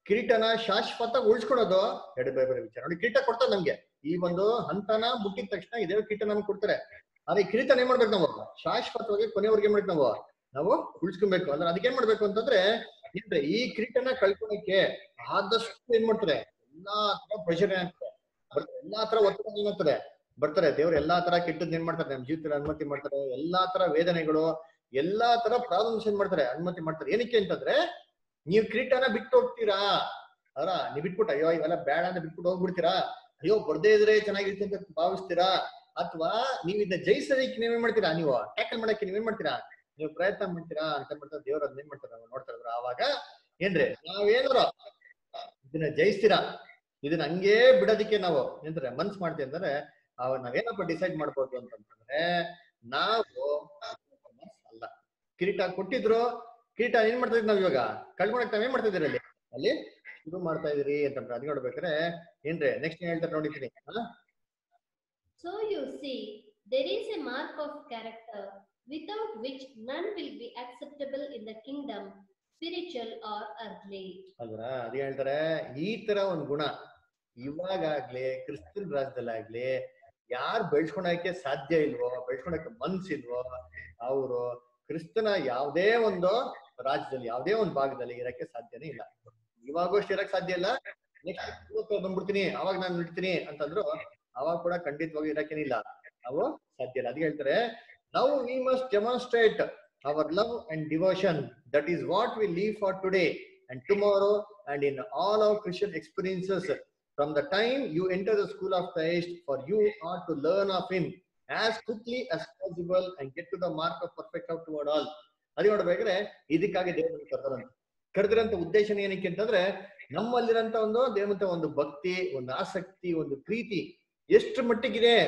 S1: ಕಿರೀಟನ ಶಾಶ್ವತ ಉಳಿಸ್ಕೊಳೋದು ಎರಡು ಬೇರೆ ಬೇರೆ ವಿಚಾರ ನೋಡಿ ಕಿರೀಟ ಕೊಡ್ತಾರೆ ನಮ್ಗೆ ಈ ಒಂದು ಹಂತನ ಮುಟ್ಟಿದ ತಕ್ಷಣ ಇದೇ ಕಿರೀಟ ನಮ್ಗೆ ಕೊಡ್ತಾರೆ ಆದ್ರೆ ಈ ಕಿರೀಟನ ಏನ್ ಮಾಡ್ಬೇಕು ನಾವು ಶಾಶ್ವತವಾಗಿ ಕೊನೆವರೆಗೆ ಏನ್ ಮಾಡ್ಬೇಕು ನಾವು ನಾವು ಉಳಿಸ್ಕೊಬೇಕು ಅಂದ್ರೆ ಅದಕ್ಕೆ ಏನ್ ಮಾಡ್ಬೇಕು ಅಂತಂದ್ರೆ ಏನ್ರಿ ಈ ಕಿರೀಟನ ಕಳ್ಕೊಳಕ್ಕೆ ಆದಷ್ಟು ಏನ್ ಮಾಡ್ತಾರೆ ಎಲ್ಲಾ ತರ ಪ್ರೆಷರ್ ಏನಾಗ್ತದೆ ಬರ್ತಾರೆ ಎಲ್ಲಾ ತರ ಒತ್ತಡ ಏನಾಗ್ತದೆ ಬರ್ತಾರೆ ದೇವ್ರು ಎಲ್ಲಾ ತರ ಕೆಟ್ಟದ್ ಏನ್ ಮಾಡ್ತಾರೆ ನಮ್ ಜೀವಿತದಲ್ಲಿ ಅನುಮತಿ ಮಾಡ್ತಾರೆ ಎಲ್ಲಾ ತರ ವೇದನೆಗಳು ಎಲ್ಲಾ ತರ ಪ್ರಾಬ್ಲಮ್ಸ್ ಏನ್ ಮಾಡ್ತಾರೆ ಅನುಮತಿ ಮಾಡ್ತಾರೆ ಏನಕ್ಕೆ ಅಂತಂದ್ರೆ ನೀವ್ ಕಿರೀಟನ ಬಿಟ್ಟು ಹೋಗ್ತೀರಾ ಅಲ್ಲ ನೀವ್ ಬಿಟ್ಬಿಟ್ಟು ಅಯ್ಯೋ ಇವೆಲ್ಲ ಬೇಡ ಅಂತ ಬಿಟ್ಬಿಟ್ಟು ಹೋಗ್ಬಿಡ್ತೀರಾ ಅಯ್ಯೋ ಬರ್ದೇ ಇದ್ರೆ ಚೆನ್ನಾಗಿರುತ್ತೆ ಅಂತ ಭಾವಿಸ್ತೀರಾ ಅಥವಾ ನೀವ್ ಇದನ್ನ ಜಯಿಸೋದಕ್ಕೆ ನೀವೇನ್ ಮಾಡ್ತೀರಾ ನೀವು ಟ್ಯಾಕಲ್ ಮಾಡಕ್ಕೆ ನೀವೇನ್ ಮಾಡ್ತೀರಾ ನೀವು ಪ್ರಯತ್ನ ಮಾಡ್ತೀರಾ ಅಂತ ಮಾಡ್ತಾರೆ ದೇವ್ರ ಅದನ್ನ ಏನ್ ಮಾಡ್ತಾರೆ ನಾವು ನೋಡ್ತಾ ಇದ್ರು ಆವಾಗ ಏನ್ರಿ ನಾವೇನಾರ ಇದನ್ನ ಜಯಿಸ್ತೀರಾ ಇದನ್ನ ಹಂಗೇ ಬಿಡೋದಕ್ಕೆ ನಾವು ಎಂದ್ರೆ ಮನ್ಸ್ ಮಾಡ್ತೀವಿ ಅಂದ್ರೆ ಅವಾಗ ನಾವೇನಪ್ಪ ಡಿಸೈಡ್ ಮಾಡ್ಬೋದು ಅಂತಂದ್ರೆ ನಾವು ಅಲ್ಲ ಕಿರೀಟ ಕೊಟ್ಟಿದ್ರು ಕಿರೀಟ ಏನ್ ಮಾಡ್ತಾ ಇದ್ವಿ ನಾವ್ ಇವಾಗ ಕಳ್ಕೊಳಕ್ ನಾವ್ ಏನ್ ಮಾಡ್ತಾ ಇದೀರಿ ಅಲ್ಲಿ ಅಲ್ಲಿ ಶುರು ಮಾಡ್ತಾ ಇದೀರಿ ಅಂತ ಅದ್ ನೋಡ್ಬೇಕಾದ್ರೆ ಏನ್ರಿ ನೆಕ್ಸ್ಟ್ ಏನ್ ಹೇಳ್ತಾರೆ ನೋಡಿದ್ದೀನಿ
S5: So you see, there is a mark of character without which none will be acceptable in the kingdom, spiritual or earthly.
S1: ಅಲ್ವಾ ಅದೇ ಹೇಳ್ತಾರೆ ಈ ತರ ಒಂದ್ ಗುಣ ಇವಾಗಾಗ್ಲಿ ಕ್ರಿಸ್ತನ್ ರಾಜ್ಯದಲ್ಲಾಗ್ಲಿ ಯಾರು ಬೆಳ್ಸ್ಕೊಳಕ್ಕೆ ಸಾಧ್ಯ ಇಲ್ವೋ ಬೆಳ್ಸ್ಕೊಳಕ್ಕೆ ಮನ್ಸಿಲ್ವೋ ಅವರು ಕ್ರಿಸ್ತನ ಯಾವುದೇ ಒಂದು ರಾಜ್ಯದಲ್ಲಿ ಯಾವುದೇ ಒಂದು ಭಾಗದಲ್ಲಿ ಇರಕ್ಕೆ ಸಾಧ್ಯನೇ ಇಲ್ಲ ಇವಾಗೂ ಅಷ್ಟು ಇರಕ್ ಸಾಧ್ಯ ಇಲ್ಲ ನೆಕ್ಸ್ಟ್ ಬಂದ್ಬಿಡ್ತೀನಿ ಅವಾಗ ನಾನು ನಿಡ್ತೀನಿ ಅಂತಂದ್ರು ಅವಾಗ ಕೂಡ ಖಂಡಿತವಾಗಿ ಇರಕ್ಕೇನಿಲ್ಲ ನಾವು ಸಾಧ್ಯ ಇಲ್ಲ ಅದಕ್ಕೆ ಹೇಳ್ತಾರೆ ನಾವು we must demonstrate our love and devotion that is what we live for today and tomorrow and in all our Christian experiences. From the time you enter the school of Christ, for you are to learn of Him as quickly as possible and get to the mark of perfect love toward all. ಅದೇ ನೋಡ್ಬೇಕಾದ್ರೆ ಇದಕ್ಕಾಗಿ ದೇವರು ಕರೆದ್ರಂತ ಕರೆದಿರಂತ ಉದ್ದೇಶ ಏನಕ್ಕೆ ಅಂತಂದ್ರೆ ನಮ್ಮಲ್ಲಿರಂತ ಒಂದು ದೇವಂತ ಒಂದು ಭಕ್ತಿ ಒಂದು ಆಸಕ್ತಿ ಒಂದು ಪ್ರೀತಿ ಎಷ್ಟು ಮಟ್ಟಿಗಿದೆ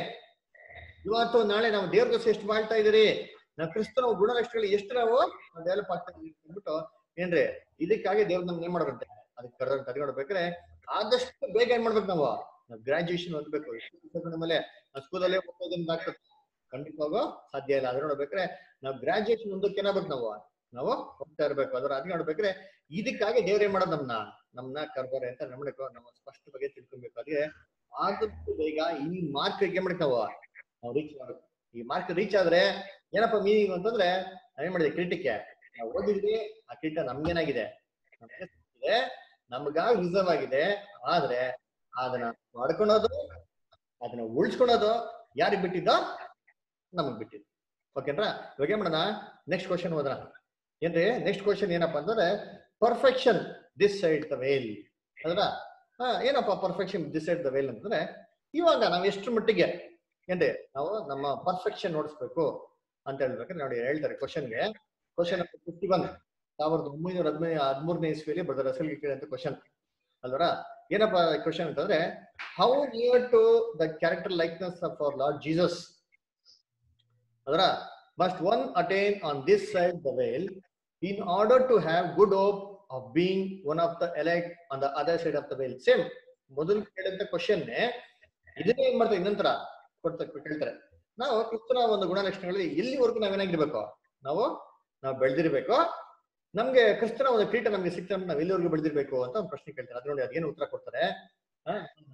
S1: ಇವತ್ತು ನಾಳೆ ನಾವು ದೇವ್ರಿಗೋಸ್ಕರ ಎಷ್ಟು ಮಾಡ್ತಾ ಇದೀರಿ ನಾವು ಕ್ರಿಸ್ತನ ಗುಣಲಕ್ಷಣಗಳು ಎಷ್ಟು ನಾವು ಡೆವಲಪ್ ಆಗ್ತಾ ಇದೀವಿ ಅಂದ್ಬಿಟ್ಟು ಏನ್ರಿ ಇದಕ್ಕಾಗಿ ದೇವ್ರ ನಮ್ಗೆ ಏನ್ ಮಾಡೋದಂತೆ ಅದಕ್ಕೆ ಕರೆದಂತ ಅದೇ ನೋಡ್ಬೇಕಾದ್ರೆ ಆದಷ್ಟು ಬೇಗ ಏನ್ ಮಾಡ್ಬೇಕು ನಾವು ನಾವು ಗ್ರಾಜುಯೇಷನ್ ಓದ್ಬೇಕು ಮೇಲೆ ಸ್ಕೂಲಲ್ಲೇ ಓದೋದ್ರಿಂದ ಆಗ್ತದೆ ಖಂಡಿತವಾಗೂ ಸಾಧ್ಯ ಇಲ್ಲ ಅದ್ರ ನೋಡ್ಬೇಕಾದ್ರೆ ನಾವು ಗ್ರಾಜುಯೇಷನ್ ಮುಂದಕ್ಕೆ ಏನಾಗ್ಬೇಕು ನಾವು ನಾವು ಹೋಗ್ತಾ ಇರ್ಬೇಕು ಅದ್ರ ಅದ್ ನೋಡ್ಬೇಕಾದ್ರೆ ಇದಕ್ಕಾಗಿ ದೇವ್ರ ಏನ್ ಮಾಡೋದು ನಮ್ನ ನಮ್ನ ಕರ್ಬಾರೆ ಅಂತ ನಮ್ಬೇಕು ನಾವು ಸ್ಪಷ್ಟ ಬಗ್ಗೆ ತಿಳ್ಕೊಬೇಕು ಅದೇ ಆದಷ್ಟು ಬೇಗ ಈ ಮಾರ್ಕ್ ಏನ್ ಮಾಡ್ಬೇಕು ನಾವು ನಾವು ರೀಚ್ ಮಾಡ್ಬೇಕು ಈ ಮಾರ್ಕ್ ರೀಚ್ ಆದ್ರೆ ಏನಪ್ಪ ಮೀನಿಂಗ್ ಅಂತಂದ್ರೆ ನಾವೇನ್ ಮಾಡಿದ್ವಿ ಕಿರೀಟಕ್ಕೆ ನಾವು ಓದಿದ್ವಿ ಆ ಕಿರೀಟ ನಮ್ಗೇನಾಗಿದೆ ನಮ್ಗೆ ಸಿಕ್ಕಿದೆ ನಮ್ಗಾಗಿ ರಿಸರ್ವ್ ಆಗಿದೆ ಆದ್ರೆ ಅದನ್ನ ಮಾಡ್ಕೊಳೋದು ಅದನ್ನ ಉಳಿಸ್ಕೊಳೋದು ಯಾರಿಗ್ ಬಿಟ್ಟಿದ್ದೋ ನಮಗ್ ಬಿಟ್ಟಿದ್ದು ಓಕೆನ್ರಾ ಇವಾಗ ಏನ್ ಮಾಡೋಣ ನೆಕ್ಸ್ಟ್ ಕ್ವಶನ್ ಓದೋಣ ಏನ್ರಿ ನೆಕ್ಸ್ಟ್ ಕ್ವಶನ್ ಏನಪ್ಪಾ ಅಂತಂದ್ರೆ perfection this side the veil ಅದ್ರ ಹಾ ಏನಪ್ಪ perfection this side the veil ಅಂತಂದ್ರೆ ಇವಾಗ ನಾವ್ ಎಷ್ಟು ಮಟ್ಟಿಗೆ ಏನ್ರಿ ನಾವು ನಮ್ಮ ಪರ್ಫೆಕ್ಷನ್ ನೋಡಿಸ್ಬೇಕು ಅಂತ ಹೇಳ್ಬೇಕಾದ್ರೆ ನೋಡಿ ಹೇಳ್ತಾರೆ ಕ್ವಶನ್ಗೆ ಕ್ವಶನ್ ಫಿಫ್ಟಿ ಒನ್ ಸಾವಿರದ ಒಂಬೈನೂರ ಹದಿನೈದು ಹದಿಮೂರನೇ ಇಸ್ವಿಯಲ್ಲಿ ಬರೆದ ರಸಲ್ಗೆ ಕೇಳಿದಂತ ಕ್ವಶನ್ ಅಲ್ವರ ಏನಪ್ಪ ಕ್ವಶನ್ ಅಂತಂದ್ರೆ how near to the character likeness of our Lord Jesus ಅದರ must one attain on this side the veil in order to have good hope of being one of the elect on the other side of the veil same ಮೊದಲು ಕೇಳಿದಂತ question ಇದನ್ನೇ ಏನ್ ಮಾಡ್ತಾರೆ ಇನ್ನೊಂಥರ ಕೊಡ್ತಾ ಕೇಳ್ತಾರೆ ನಾವು ಕ್ರಿಸ್ತನ ಒಂದು ಗುಣಲಕ್ಷಣಗಳಲ್ಲಿ ಎಲ್ಲಿವರೆಗೂ ನಾವೇನಾಗಿರ್ಬೇಕು ನಾವು ನಾವು ಬೆಳೆದಿರ್ಬೇಕು ನಮ್ಗೆ ಕ್ರಿಸ್ತನ ಒಂದು ಕ್ರೀಟ ನಮ್ಗೆ ಸಿಕ್ತ ನಾವ್ ಎಲ್ಲಿವರೆಗೂ ಬೆಳೆದಿರ್ಬೇಕು ಅಂತ ಒಂದು ಪ್ರಶ್ನೆ ಕೇಳ್ತಾರೆ ಅದ್ ನೋಡಿ ಅದೇನು ಉತ್ತರ ಕೊಡ್ತಾರೆ ಆ?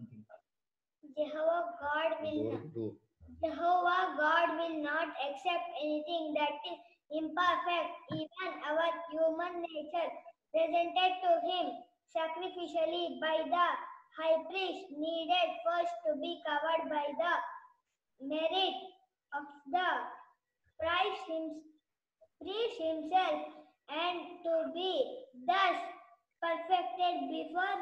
S8: Jehovah God will
S1: ಅವ್ರ್ದು.
S8: Jehovah God will not accept anything that is imperfect, even our human nature presented to him sacrificially by the high priest needed first to be covered by the merit of the Christ him- priest himself and to be thus perfected before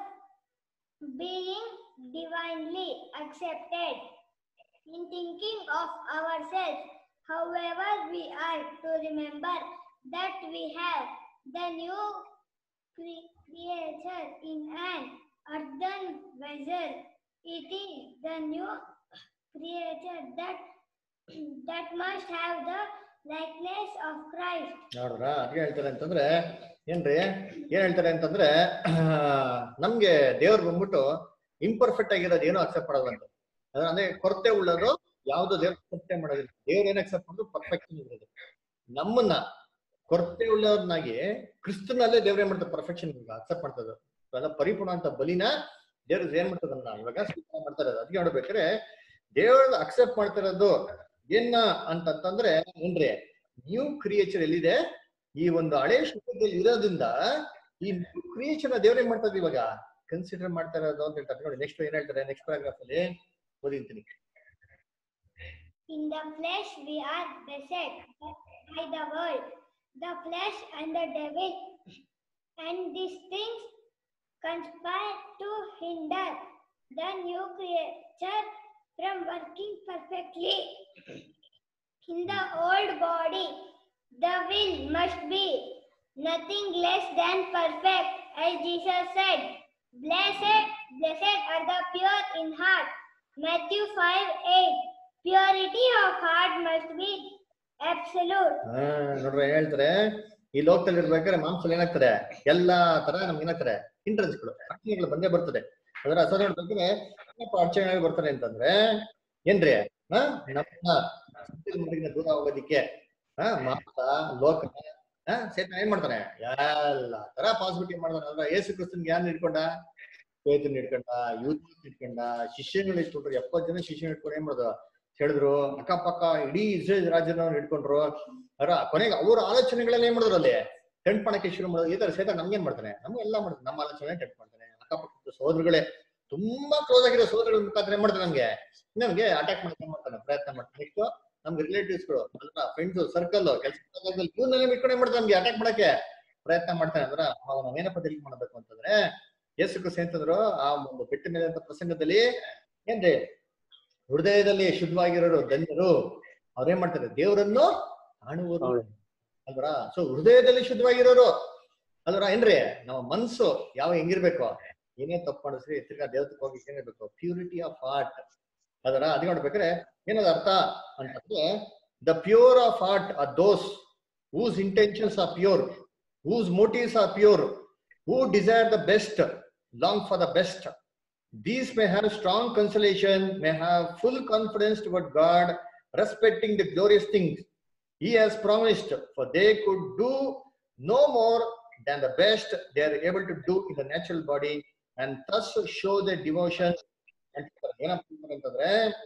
S8: being divinely accepted. In thinking of ourselves, however, we are to remember that we have the new cre- creature in an earthen vessel. It is the new creature that that must have the likeness of Christ.
S1: ನೋಡ್ರ ಅದ್ಗೆ ಹೇಳ್ತಾರೆ ಅಂತಂದ್ರೆ ಏನ್ರಿ ಏನ್ ಹೇಳ್ತಾರೆ ಅಂತಂದ್ರೆ ನಮ್ಗೆ ದೇವ್ರು ಬಂದ್ಬಿಟ್ಟು ಇಂಪರ್ಫೆಕ್ಟ್ ಆಗಿರೋದು ಏನು ಅಕ್ಸೆಪ್ಟ್ ಮಾಡೋದು ಅಂತ ಅದ್ರ ಅಂದ್ರೆ ಕೊರತೆ ಉಳ್ಳೋದು ಯಾವ್ದು ದೇವ್ರ ಕೊರತೆ ಮಾಡೋದಿಲ್ಲ ದೇವ್ರ ಏನ್ ಅಕ್ಸೆಪ್ಟ್ ಮಾಡೋದು ಪರ್ಫೆಕ್ಷನ್ ಇರೋದು ನಮ್ಮನ್ನ ಕೊರತೆ ಉಳ್ಳವ್ರನ್ನಾಗಿ ಕ್ರಿಸ್ತನಲ್ಲೇ ದೇವ್ರ ಏನ್ ಮಾಡ್ತಾರೆ ಪರ್ಫೆಕ್ಷನ್ ಅಕ್ಸೆಪ್ಟ್ ಮಾಡ್ತದೆ ಅಲ್ಲ ಪರಿಪೂರ್ಣ ಅಂತ ಬಲಿನ ದೇವ್ರ ಏನ್ ಮಾಡ್ತದನ್ನ ಇವಾಗ ಸ್ವೀಕಾರ ಮಾಡ್ತಾರೆ ಅದಕ್ಕೆ ನೋಡ್ಬೇಕಾದ್ರೆ ದೇವ್ರ ಅಕ್ಸೆಪ್ಟ್ ಮಾಡ್ತಿರೋದು ಏನ ಅಂತಂತಂದ್ರೆ ಏನ್ರಿ ನ್ಯೂ ಕ್ರಿಯೇಚರ್ ಎಲ್ಲಿದೆ ಈ ಒಂದು ಹಳೆ ಶುದ್ಧದಲ್ಲಿ ಇರೋದ್ರಿಂದ ಈ ನ್ಯೂ ಕ್ರಿಯೇಚರ್ ದೇವ್ರ ಏನ್ ಮಾಡ್ತಾರೆ ಇವಾಗ ಕನ್ಸಿಡರ್ ಮಾಡ್ತಾ ಇರೋದು ಅಂತ ಹೇಳ್ತಾರೆ ನೋಡಿ ನೆಕ್ಸ್ಟ್ ಏನ್ ಹೇಳ್ತಾರೆ ನೆಕ್ಸ್ಟ್ ಪ್ಯಾರಾಗ್ರಾಫ್ ಅಲ್ಲಿ ಓದಿರ್ತೀನಿ
S8: In the flesh we are beset by the world, the flesh and the devil, and these things conspire to hinder the new creature from working perfectly. In the old body, the will must be nothing less than perfect, as Jesus said. Blessed, blessed are the pure in heart. Matthew 5 8. Purity of heart must be absolute.
S1: ಹಾ ನೋಡ್ರಿ ಏನ್ ಹೇಳ್ತಾರೆ ಈ ಲೋಕದಲ್ಲಿ ಇರ್ಬೇಕಾದ್ರೆ ಮಾಂಸದಲ್ಲಿ ಏನಾಗ್ತದೆ ಎಲ್ಲಾ ತರ ನಮ್ಗೆ ಏನಾಗ್ತಾರೆ ಇಂಟ್ರೆನ್ಸ್ಗಳು ಅಡಚಣೆಗಳು ಬಂದೇ ಬರ್ತದೆ ಅದರ ಅಸ ನೋಡ್ಬೇಕಾದ್ರೆ ಏನಪ್ಪ ಅಡಚಣೆಗಳು ಬರ್ತಾರೆ ಅಂತಂದ್ರೆ ಏನ್ರಿ ಹಾ ನಮ್ಮ ಸತ್ಯದ ಮಡಿಗಿನ ದೂರ ಹೋಗೋದಿಕ್ಕೆ ಹಾ ಮಾಂಸ ಲೋಕ ಹಾ ಸೇತನ ಏನ್ ಮಾಡ್ತಾನೆ ಎಲ್ಲ ತರ ಪಾಸಿಬಿಲಿಟಿ ಮಾಡ್ತಾನೆ ಅಂದ್ರೆ ಯೇಸು ಕ್ರಿಸ್ತನ್ಗೆ ಯಾರು ಇಟ್ಕೊಂಡ ಪೇತನ್ ಇಟ್ಕೊಂಡ ಯೂತ್ ಇಟ್ಕೊಂಡ ಶಿಷ್ಯಗಳು ಇಟ್ಕೊಂಡ್ರು ಎಪ್ಪತ್ತು ಜನ ಶಿಷ್ಯಗಳು ಇಟ್ಕೊಂಡು ಏನ್ ಮಾಡೋದು ಹೇಳಿದ್ರು ಅಕ್ಕಪಕ್ಕ ಇಡೀ ಇಸ್ರೇಲ್ ರಾಜ್ಯದವ್ರನ್ನ ಹಿಡ್ಕೊಂಡ್ರು ಅವರ ಕೊನೆಗೆ ಅವ್ರ ಆಲೋಚನೆಗಳೆಲ್ಲ ಏನ್ ಮಾಡಿದ್ರು ಅಲ್ಲಿ ಟೆಂಟ್ ಮಾಡಕ್ಕೆ ಶುರು ಮಾಡೋದು ಈ ತರ ಸೇತ ನಮ್ಗೇನ್ ಮಾಡ್ತಾನೆ ನಮ್ಗೆಲ್ಲ ಮಾಡ್ತಾನೆ ನಮ್ಮ ಆಲೋಚನೆ ಟೆಂಟ್ ಮಾಡ್ತಾನೆ ಅಕ್ಕಪಕ್ಕದ ಸೋದರಗಳೇ ತುಂಬಾ ಕ್ಲೋಸ್ ಆಗಿರೋ ಸೋದರಗಳ ಮುಖಾಂತರ ಏನ್ ಮಾಡ್ತಾನೆ ನಮ್ಗೆ ನಮ್ಗೆ ಅಟ್ಯಾಕ್ ಮಾಡಕ್ಕೆ ಏನ್ ಮಾಡ್ತಾನೆ ಪ್ರಯತ್ನ ಮಾಡ್ತಾನೆ ನೆಕ್ಸ್ಟ್ ನಮ್ಗೆ ರಿಲೇಟಿವ್ಸ್ ಗಳು ಅಲ್ಲ ಫ್ರೆಂಡ್ಸ್ ಸರ್ಕಲ್ ಕೆಲಸ ಇವ್ರನ್ನೆಲ್ಲ ಬಿಟ್ಕೊಂಡು ಏನ್ ಮಾಡ್ತಾನೆ ನಮ್ಗೆ ಅಟ್ಯಾಕ್ ಮಾಡಕ್ಕೆ ಪ್ರಯತ್ನ ಮಾಡ್ತಾನೆ ಅಂದ್ರ ಅವಾಗ ನಾವೇನಪ್ಪ ತಿಳ್ಕೊಂಡ್ ಮಾಡ್ಬೇಕು ಅಂತಂದ್ರೆ ಯೇಸು ಕ್ರಿಸ್ತ ಅಂತಂದ್ರು ಆ ಒಂದು ಬೆಟ್ಟ ಮೇಲೆ ಅಂತ ಪ್ರಸಂಗದಲ್ಲಿ ಏನ್ರಿ ಹೃದಯದಲ್ಲಿ ಶುದ್ಧವಾಗಿರೋರು ಧನ್ಯರು ಅವ್ರೇನ್ ಮಾಡ್ತಾರೆ ದೇವರನ್ನು ಕಾಣುವರು ಅಲ್ವರ ಸೊ ಹೃದಯದಲ್ಲಿ ಶುದ್ಧವಾಗಿರೋರು ಅಲ್ವರ ಏನ್ರಿ ನಮ್ಮ ಮನ್ಸು ಯಾವ ಹೆಂಗಿರ್ಬೇಕು ಏನೇ ತಪ್ಪು ಮಾಡಿಸ್ರಿ ತಿರ್ಗಾ ದೇವತಕ್ಕೆ ಹೋಗಿ ಏನಿರ್ಬೇಕು ಪ್ಯೂರಿಟಿ ಆಫ್ ಹಾರ್ಟ್ ಅದರ ಅದ್ ನೋಡ್ಬೇಕಾದ್ರೆ ಏನದ ಅರ್ಥ ಅಂತಂದ್ರೆ the pure of heart are those whose intentions are pure whose motives are pure who desire the best long for the best These may have strong consolation, may have full confidence toward God, respecting the glorious things He has promised, for they could do no more than the best they are able to do in the natural body, and thus show their devotion. ಅಂತ ಏನಪ್ಪ ಅಂತಂದ್ರೆ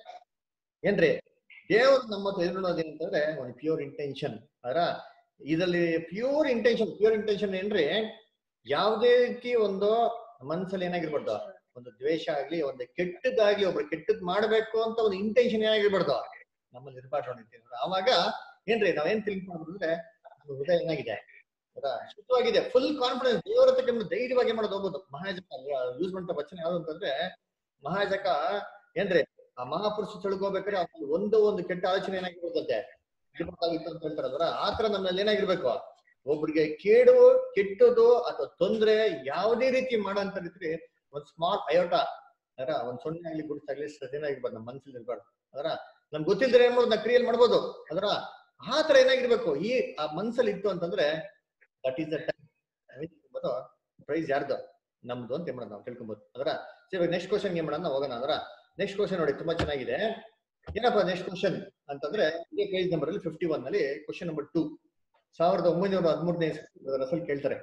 S1: ಏನ್ರಿ ದೇವ್ರು ನಮ್ಮ ಹತ್ರ ಎದುರುಳೋದು ಏನಂತಂದ್ರೆ ಒಂದು pure intention ಅದರ ಇದರಲ್ಲಿ ಪ್ಯೂರ್ ಇಂಟೆನ್ಷನ್ ಪ್ಯೂರ್ ಇಂಟೆನ್ಷನ್ ಏನ್ರಿ ಯಾವುದೇ ರೀತಿ ಒಂದು ಮನ್ಸಲ್ಲಿ ಏನಾಗಿರ್ಬಾರ್ದು ಒಂದು ದ್ವೇಷ ಆಗ್ಲಿ ಒಂದು ಕೆಟ್ಟದಾಗ್ಲಿ ಒಬ್ರು ಕೆಟ್ಟದ್ ಮಾಡ್ಬೇಕು ಅಂತ ಒಂದು ಇಂಟೆನ್ಷನ್ ಏನಾಗಿರ್ಬಾರ್ದು ನಮ್ಮಲ್ಲಿ ಇರ್ಬಾರ್ದು ಅಂತೀನಿ ಅವಾಗ ಏನ್ರಿ ನಾವೇನ್ ತಿಳ್ಕ್ ಮಾಡ್ಬೋದು ಅಂದ್ರೆ ನಮ್ಮ ಹೃದಯ ಏನಾಗಿದೆ ಹೌದಾ? ಶುದ್ಧವಾಗಿದೆ ಫುಲ್ ಕಾನ್ಫಿಡೆನ್ಸ್ ದೇವರ ಹತ್ರ ಕೆಮ್ಮು ಧೈರ್ಯವಾಗಿ ಮಾಡೋದು ಹೋಗ್ಬೋದು ಮಹಾಜಕ ಯೂಸ್ ಮಾಡೋ ವಚನ ಯಾವ್ದು ಅಂತಂದ್ರೆ ಮಹಾಜಕ ಏನ್ರಿ ಆ ಮಹಾಪುರುಷ ಹೋಗ್ಬೇಕಾದ್ರೆ ಅವ್ನಿಗೆ ಒಂದು ಒಂದು ಕೆಟ್ಟ ಆಲೋಚನೆ ಏನಾಗಿರ್ತದೆ ಇರ್ಬೇಕಾಗಿತ್ತು ಅಂತ ಹೇಳ್ತಾರಲ್ವರ ಆತರ ನಮ್ಮಲ್ಲಿ ಏನಾಗಿರ್ಬೇಕು ಒಬ್ರಿಗೆ ಕೇಡು ಕೆಟ್ಟದು ಅಥವಾ ತೊಂದ್ರೆ ಯಾವುದೇ ರೀತಿ ಮಾಡೋಂತ ರೀತಿ ಒಂದ್ ಸ್ಮಾಲ್ ಅಯೋಟ ಅದರ ಒಂದ್ ಸೊನ್ನೆ ಆಗ್ಲಿ ಗುರುತಾಗ್ಲಿ ಏನಾಗಿರ್ಬಾರ್ದು ನಮ್ಮ ಮನ್ಸಲ್ಲಿ ಇರ್ಬಾರ್ದು ಅದರ ನಮ್ಗೆ ಗೊತ್ತಿಲ್ದ್ರೆ ಏನ್ ಮಾಡೋದು ನಾ ಕ್ರಿಯೇಟ್ ಮಾಡ್ಬೋದು ಅದರ ಆ ತರ ಏನಾಗಿರ್ಬೇಕು ಈ ಆ ಮನ್ಸಲ್ಲಿ ಇತ್ತು ಅಂತಂದ್ರೆ that is the time price ಯಾರ್ದು ನಮ್ದು ಅಂತ ಏನ್ ಮಾಡೋದು ನಾವು ತಿಳ್ಕೊಬೋದು ಅದರ ಸರಿ ನೆಕ್ಸ್ಟ್ ಕ್ವಶನ್ ಏನ್ ಮಾಡೋಣ ಹೋಗೋಣ ಅದರ ನೆಕ್ಸ್ಟ್ ಕ್ವಶನ್ ನೋಡಿ ತುಂಬಾ ಚೆನ್ನಾಗಿದೆ ಏನಪ್ಪ ನೆಕ್ಸ್ಟ್ ಕ್ವಶನ್ ಅಂತಂದ್ರೆ ಇದೇ ಪೇಜ್ ನಂಬರ್ ಅಲ್ಲಿ ಫಿಫ್ಟಿ ಒನ್ ಅಲ್ಲಿ ಕ್ವಶನ್ ನಂಬರ್ ಟೂ ಸಾವಿರದ ಒಂಬೈನೂರ ಹದಿಮೂರನೇ ರಸಲ್ ಕೇಳ್ತಾರೆ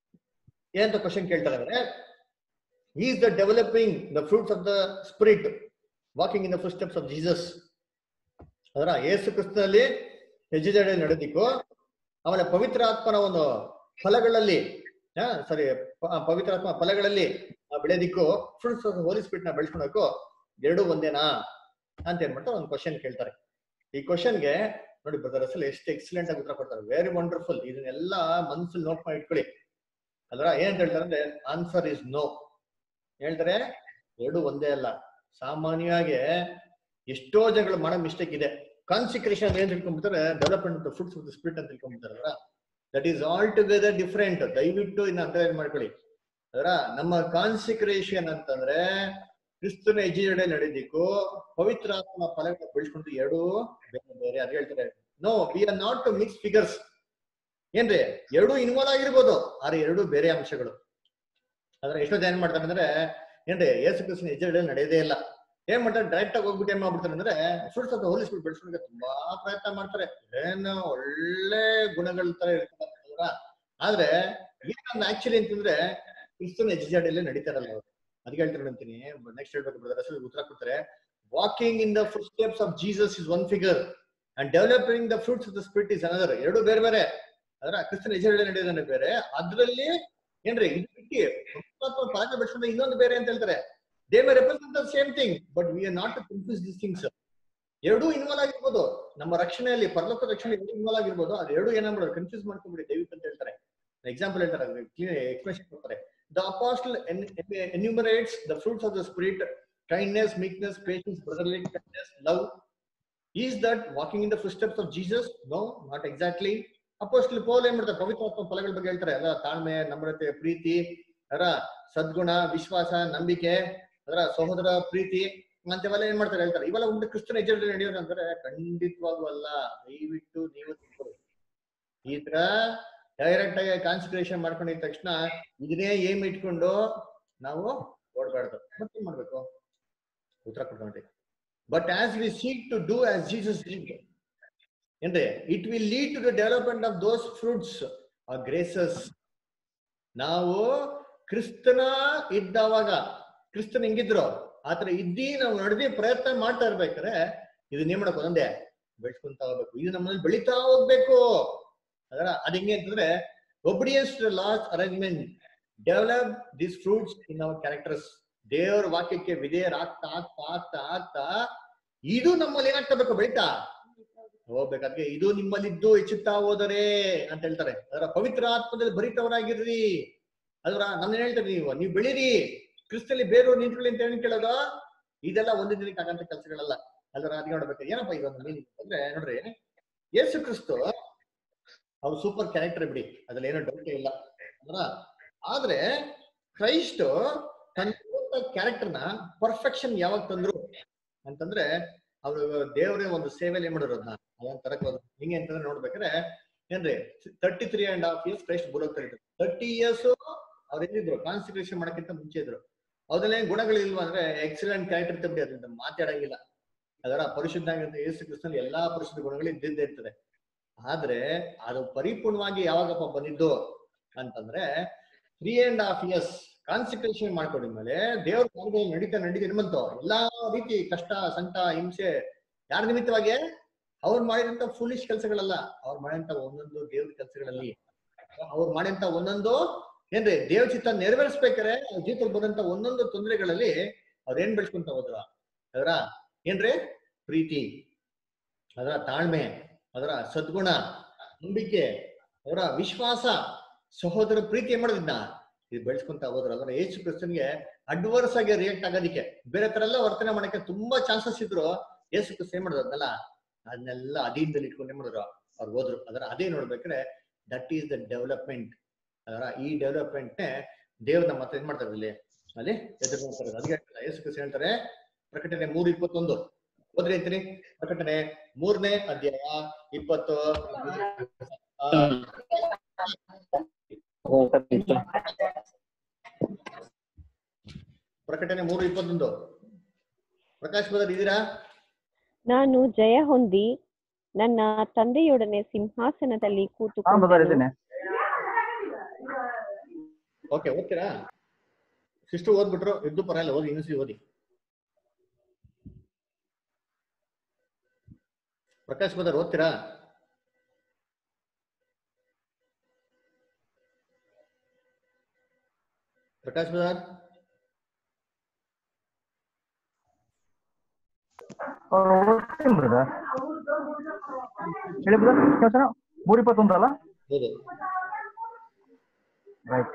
S1: ಏನಂತ ಕ್ವಶನ್ ಕೇಳ್ತಾರೆ ಅಂದ್ರೆ is the developing the fruits of the spirit walking in the footsteps of Jesus ಅದರ ಯೇಸು ಕ್ರಿಸ್ತನಲ್ಲಿ ಹೆಜ್ಜೆ ನಡೆದಿಕ್ಕು ಆಮೇಲೆ ಪವಿತ್ರ ಆತ್ಮನ ಒಂದು ಫಲಗಳಲ್ಲಿ ಆ, ಸರಿ ಪ- ಪವಿತ್ರ ಆತ್ಮ ಫಲಗಳಲ್ಲಿ ಆ, ಬೆಳೆದಿಕ್ಕು ಫ್ರೂಟ್ಸ್ ಆಫ್ ಹೋಲಿ ಸ್ಪಿರಿಟ್ ನ ಬೆಳೆಸ್ಕೊಳಕ್ಕೂ ಎರಡು ಒಂದೇನಾ ಅಂತ ಏನ್ಬಿಟ್ಟು ಒಂದು ಕ್ವಶನ್ ಕೇಳ್ತಾರೆ ಈ ಕ್ವಶನ್ಗೆ ನೋಡಿ ಬ್ರದರ್ ಅಸಲ್ ಎಷ್ಟು ಎಕ್ಸಲೆಂಟ್ ಆಗಿ ಉತ್ತರ ಕೊಡ್ತಾರೆ ವೆರಿ ವಂಡರ್ಫುಲ್ ಇದನ್ನೆಲ್ಲ ಮನ್ಸಲ್ಲಿ ನೋಟ್ ಮಾಡಿ ಇಟ್ಕೊಳ್ಳಿ ಅದರ ಏನಂತ ಹೇಳ್ತಾರೆ ಅಂದ್ರೆ ಆನ್ಸರ್ ಇಸ್ ನೋ ಹೇಳ್ತಾರೆ ಎರಡು ಒಂದೇ ಅಲ್ಲ ಸಾಮಾನ್ಯವಾಗಿ ಎಷ್ಟೋ ಜನಗಳು ಮಾಡೋ ಮಿಸ್ಟೇಕ್ ಇದೆ ಕಾನ್ಸಿಕ್ರೇಷನ್ ಏನ್ ತಿಳ್ಕೊಂಡ್ಬಿಡ್ತಾರೆ development fruits of the spirit ಅಂತ ತಿಳ್ಕೊಂಡ್ಬಿಡ್ತಾರಲ್ಲ that is altogether different ದಯವಿಟ್ಟು ಇನ್ನ ಅಂಡರ್ಲೈನ್ ಮಾಡ್ಕೊಳ್ಳಿ ಅದರ ನಮ್ಮ ಕಾನ್ಸಿಕ್ರೇಷನ್ ಅಂತಂದ್ರೆ ಕ್ರಿಸ್ತನ ಹೆಜ್ಜೆಯಡೆ ನಡೆದಿಕ್ಕು ಪವಿತ್ರ ಆತ್ಮ ಫಲಗಳನ್ನ ಬೆಳೆಸ್ಕೊಂಡು ಎರಡೂ ಬೇರೆ ಬೇರೆ ಅದ್ ಹೇಳ್ತಾರೆ no we are not to mix figures ಏನ್ರಿ ಎರಡು ಇನ್ವಾಲ್ವ್ ಆಗಿರ್ಬೋದು ಆದ್ರೆ ಎರಡು ಬೇರೆ ಅಂಶಗಳು ಆದ್ರೆ ಎಷ್ಟೋ ಜನ ಏನ್ ಮಾಡ್ತಾರೆ ಅಂದ್ರೆ ಏನ್ರಿ ಯೇಸು ಕ್ರಿಸ್ತನ ಹೆಜ್ಜೆ ನಡೆಯೋದೇ ಇಲ್ಲ ಏನ್ ಮಾಡ್ತಾರೆ ಡೈರೆಕ್ಟ್ ಆಗಿ ಹೋಗ್ಬಿಟ್ಟು ಏನ್ ಮಾಡ್ಬಿಡ್ತಾರೆ ಅಂದ್ರೆ ಫ್ರೂಟ್ಸ್ ಆಫ್ ಹೋಲಿ ಸ್ಪಿರಿಟ್ ಬೆಳೆಸೋಕೆ ತುಂಬಾ ಪ್ರಯತ್ನ ಮಾಡ್ತಾರೆ ಏನು ಒಳ್ಳೆ ಗುಣಗಳ ತರ ಇರ್ತಾರೆ ಅಲ್ವಾ? ಆದ್ರೆ ಏನೊಂದು ಆಕ್ಚುಲಿ ಅಂತಂದ್ರೆ ಕ್ರಿಸ್ತನ ಹೆಜ್ಜೆಡಿಯಲ್ಲೇ ನಡೀತಾರಲ್ಲ ಅವ್ರು ಅದಕ್ಕೆ ಹೇಳ್ತಾರೆ ಅಂತೀನಿ ನೆಕ್ಸ್ಟ್ ಹೇಳ್ಬೇಕು ಬ್ರದರ್ ಅಸಲು ಉತ್ತರ ಕೊಡ್ತಾರೆ walking in the footsteps of Jesus is one figure and developing the fruits of the spirit is another ಎರಡು ಬೇರೆ ಬೇರೆ ಅದರ ಕ್ರಿಸ್ತನ ಹೆಜ್ಜೆಡಿಯಲ್ಲಿ ನಡೆಯೋದನ್ನ ಬೇರೆ ಅದ್ರಲ್ಲಿ ಏನ್ರಿ ಇದು ಬಿಟ್ಟು ಪಾತ್ರ ಬೆಳೆಸ್ಕೊಂಡ್ರೆ ಇನ್ನೊಂದು ಬೇರೆ ಅಂತ ಹೇಳ್ತಾರೆ they may represent the same thing but we are not to confuse this things ಎರಡೂ ಇನ್ವಾಲ್ವ್ ಆಗಿರ್ಬೋದು ನಮ್ಮ ರಕ್ಷಣೆಯಲ್ಲಿ ಪರಲೋಕ ರಕ್ಷಣೆ ಎರಡು ಇನ್ವಾಲ್ವ್ ಆಗಿರ್ಬೋದು ಅದು ಎರಡು ಏನಾಗ್ಬಿಡೋದು ಕನ್ಫ್ಯೂಸ್ ಮಾಡ್ಕೊಂಡ್ಬಿಡಿ ದಯವಿಟ್ಟು ಅಂತ ಹೇಳ್ತಾರೆ ಎಕ್ಸಾಂಪಲ್ ಹೇಳ್ತಾರೆ ಎಕ್ಸ್ಪ್ರೆಷನ್ ಕೊಡ್ತಾರೆ the apostle enumerates the fruits of the spirit kindness meekness patience brotherly kindness love is that walking in the footsteps of Jesus no not exactly apostle Paul ಏನ್ ಮಾಡ್ತಾರೆ ಪವಿತ್ರಾತ್ಮ ಫಲಗಳ ಬಗ್ಗೆ ಹೇಳ್ತಾರೆ ಅಲ್ಲ ತಾಳ್ಮೆ ನಮ್ರತೆ ಪ್ರೀತಿ ಅದರ ಸದ್ಗುಣ ವಿಶ್ವಾಸ ನಂಬಿಕೆ ಅದರ ಸಹೋದರ ಪ್ರೀತಿ ಅಂತವೆಲ್ಲ ಏನ್ ಮಾಡ್ತಾರೆ ಹೇಳ್ತಾರೆ ಇವೆಲ್ಲ ಒಂದು ಕ್ರಿಸ್ತನ ಹೆಜ್ಜೆ ನಡೆಯೋದು ಅಂದ್ರೆ ಖಂಡಿತವಾಗೂ ಅಲ್ಲ ದಯವಿಟ್ಟು ನೀವು ತಿಳ್ಕೊಳ್ಳಿ ಈ ತರ ಡೈರೆಕ್ಟ್ ಆಗಿ ಕಾನ್ಸಂಟ್ರೇಷನ್ ಮಾಡ್ಕೊಂಡಿದ ತಕ್ಷಣ ಇದನ್ನೇ ಏಮ್ ಇಟ್ಕೊಂಡು ನಾವು ಓಡಬಾರ್ದು ಮತ್ತೇನ್ ಮಾಡ್ಬೇಕು ಉತ್ತರ ಕೊಡ್ಕೊಂಡ್ರಿ but as we seek to do as Jesus ಏನ್ರಿ it will lead to the development of those fruits ಆ ಗ್ರೇಸಸ್ ನಾವು ಕ್ರಿಸ್ತನ ಇದ್ದವಾಗ ಕ್ರಿಸ್ತನ್ ಹೆಂಗಿದ್ರು ಆತರ ಇದ್ದಿ ನಾವು ನಡೆದಿ ಪ್ರಯತ್ನ ಮಾಡ್ತಾ ಇರ್ಬೇಕಾದ್ರೆ ಇದನ್ನೇ ಮಾಡಕ್ ಒಂದೇ ಬೆಳೆಸ್ಕೊಂತ ಹೋಗ್ಬೇಕು ಇದು ನಮ್ಮಲ್ಲಿ ಬೆಳಿತಾ ಹೋಗ್ಬೇಕು ಅದರ ಅದ್ ಹೆಂಗೆ ಅಂತಂದ್ರೆ obedience to laws arrangement develop this fruits in our characters ದೇವರ ವಾಕ್ಯಕ್ಕೆ ವಿಧೇಯರಾಗ್ತಾ ಆಗ್ತಾ ಆಗ್ತಾ ಆಗ್ತಾ ಇದು ನಮ್ಮಲ್ಲಿ ಏನಾಗ್ತಾ ಬೇಕು ಬೆಳಿತಾ ಹೋಗ್ಬೇಕಾದ್ರೆ ಇದು ನಿಮ್ಮಲ್ಲಿದ್ದು ಹೆಚ್ಚುತ್ತಾ ಹೋದರೆ ಅಂತ ಹೇಳ್ತಾರೆ ಅದರ ಪವಿತ್ರ ಆತ್ಮದಲ್ಲಿ ಭರಿತವರಾಗಿರ್ರಿ ಅದರ ನಮ್ನ ಹೇಳ್ತಾರೆ ನೀವು ನೀವು ಬೆಳೀರಿ ಕ್ರಿಸ್ತಲ್ಲಿ ಬೇರೆ ನಿಂತ್ಕೊಳ್ಳಿ ಅಂತ ಹೇಳಿ ಕೇಳೋದು ಇದೆಲ್ಲ ಒಂದು ದಿನಕ್ಕೆ ಆಗಂತ ಕೆಲಸಗಳಲ್ಲ ಅದರ ಅದ್ ನೋಡ್ಬೇಕು ಏನಪ್ಪ ಇದೊಂದು ಮೀನಿಂಗ್ ಅಂದ್ರೆ ನೋಡ್ರಿ ಯೇಸು ಕ್ರಿಸ್ತು ಅವ್ರು ಸೂಪರ್ ಕ್ಯಾರೆಕ್ಟರ್ ಬಿಡಿ ಅದ್ರಲ್ಲಿ ಏನೋ ಡೌಟ್ ಇಲ್ಲ ಅಲ್ವಾ ಆದ್ರೆ ಕ್ರೈಸ್ಟ್ ತನ್ನ ಕ್ಯಾರೆಕ್ಟರ್ನ ಪರ್ಫೆಕ್ಷನ್ ಯಾವಾಗ ತಂದ್ರು ಅಂತಂದ್ರೆ ಅವರು ದೇವರೇ ಒಂದು ಸೇವೆಯಲ್ಲಿ ಏನ್ ಮಾಡಿದ್ರು ಅದನ್ನ ಅದನ್ನ ತರಕ್ ಹೋದ್ರು ಹಿಂಗೆ ಅಂತಂದ್ರೆ ನೋಡ್ಬೇಕಾದ್ರೆ ಏನ್ರಿ thirty three and half years Christ ಬುಡೋಗ್ತಾ ಇದ್ರು ತರ್ಟಿ ಇಯರ್ಸ್ ಅವ್ರು ಎಲ್ಲಿದ್ರು ಕಾನ್ಸಂಟ್ರೇಷನ್ ಮಾಡಕ್ಕಿಂತ ಮುಂಚೆ ಇದ್ರು ಅವ್ರಲ್ಲ ಗುಣಗಳಿಲ್ವಾ ಅಂದ್ರೆ ಎಕ್ಸಲೆಂಟ್ ಕ್ಯಾರೆಕ್ಟರ್ ತಪ್ಪಿ ಅದರಿಂದ ಮಾತಾಡಂಗಿಲ್ಲ ಅದರ ಪರಿಶುದ್ಧ ಯೇಸು ಕ್ರಿಸ್ತನ ಎಲ್ಲಾ ಪರಿಶುದ್ಧ ಗುಣಗಳು ಇದ್ದಿದ್ದೇ ಇರ್ತದೆ ಆದ್ರೆ ಅದು ಪರಿಪೂರ್ಣವಾಗಿ ಯಾವಾಗಪ್ಪ ಬಂದಿದ್ದು ಅಂತಂದ್ರೆ three and half years concentration ಮಾಡ್ಕೊಂಡಿದ್ಮೇಲೆ ದೇವ್ರ ಕಾರ್ಯದಲ್ಲಿ ನಡೀತಾ ನಡೀತಾ ಬಂತು ಎಲ್ಲಾ ರೀತಿ ಕಷ್ಟ ಸಂಕಟ ಹಿಂಸೆ ಯಾರ ನಿಮಿತ್ತವಾಗಿ ಅವ್ರು ಮಾಡಿದಂತ ಫುಲಿಶ್ ಕೆಲಸಗಳಲ್ಲ ಅವ್ರು ಮಾಡಿದಂತ ಒಂದೊಂದು ದೇವ್ರ ಕೆಲಸಗಳಲ್ಲಿ ಅವ್ರು ಮಾಡಿದಂತ ಒಂದೊಂದು ಏನ್ರಿ ದೇವ್ ಚಿತ್ತ ನೆರವೇರಿಸ್ಬೇಕಾರೆ ಅವ್ರ ಜೀವಿತದಲ್ಲಿ ಬಂದಂತ ಒಂದೊಂದು ತೊಂದರೆಗಳಲ್ಲಿ ಅವ್ರ ಏನ್ ಬೆಳೆಸ್ಕೊಂತ ಹೋದ್ರ ಅದರ ಏನ್ರಿ ಪ್ರೀತಿ ಅದರ ತಾಳ್ಮೆ ಅದರ ಸದ್ಗುಣ ನಂಬಿಕೆ ಅವರ ವಿಶ್ವಾಸ ಸಹೋದರ ಪ್ರೀತಿ ಏನ್ ಮಾಡೋದಿದ್ನ ಇದು ಬೆಳೆಸ್ಕೊಂತ ಹೋದ್ರ ಅದರ ಯೇಸು ಕ್ರಿಸ್ತನ್ಗೆ ಅಡ್ವರ್ಸ್ ಆಗಿ ರಿಯಾಕ್ಟ್ ಆಗೋದಿಕ್ಕೆ ಬೇರೆ ತರ ಎಲ್ಲ ವರ್ತನೆ ಮಾಡಕ್ಕೆ ತುಂಬಾ ಚಾನ್ಸಸ್ ಇದ್ರು ಯೇಸು ಕ್ರಿಸ್ತ ಏನ್ ಮಾಡೋದು ಅದನ್ನೆಲ್ಲ ಅದನ್ನೆಲ್ಲ ಅಧೀನದಲ್ಲಿ ಇಟ್ಕೊಂಡು ಏನ್ ಮಾಡಿದ್ರು ಅವ್ರು ಹೋದ್ರು ಅದರ ಅದೇ ನೋಡ್ಬೇಕಾದ್ರೆ ದಟ್ ಈಸ್ ದ ಡೆವಲಪ್ಮೆಂಟ್ ಅದರ ಈ ಡೆವಲಪ್ಮೆಂಟ್ ನೇ ದೇವ್ರ ನಮ್ಮ ಹತ್ರ ಏನ್ ಮಾಡ್ತಾರೆ ಅಲ್ಲಿ ಅಲ್ಲಿ ಎದುರು ಮಾಡ್ತಾರೆ ಅದಕ್ಕೆ ಹೇಳ್ತಾರೆ, ಯೇಸು ಕ್ರಿಸ್ತ ಹೇಳ್ತಾರೆ ಪ್ರಕಟಣೆ ಮೂರು ಇಪ್ಪತ್ತೊಂದು ಹೋದ್ರಿ ಅಂತೀನಿ ಪ್ರಕಟಣೆ ಮೂರನೇ ಅಧ್ಯಾಯ ಇಪ್ಪತ್ತು ಆ, ಪ್ರಕಟಣೆ ಮೂರು ಇಪ್ಪತ್ತೊಂದು ಪ್ರಕಾಶ್ ಬದರ್ ಇದ್ದೀರಾ
S6: ನಾನು ಜಯ ಹೊಂದಿ ನನ್ನ ತಂದೆಯೊಡನೆ ಸಿಂಹಾಸನದಲ್ಲಿ
S2: ಹಾ ಬ್ರದರ್
S6: ಕೂತುಕೊಂಡು
S2: ಇದ್ದೇನೆ
S1: ಓಕೆ ಓದ್ತೀರಾ ಸಿಸ್ಟರ್ ಓದ್ಬಿಟ್ರು ಇದ್ದು ಪರವಾಗಿಲ್ಲ ಓದಿ ಇನ್ನೊಂದ್ಸಲಿ ಓದಿ ಪ್ರಕಾಶ್ ಬದರ್ ಓದ್ತೀರಾ ಪ್ರಕಾಶ್ ಬದರ್
S2: ಓದ್ತೀನಿ ಬ್ರದರ್ ಹೇಳಿ ಬ್ರದರ್ ಕೆಲಸ ಮೂರ್ ಇಪ್ಪತ್ತೊಂದು ಅಲ್ಲ
S1: ಹೌದು
S2: ರೈಟ್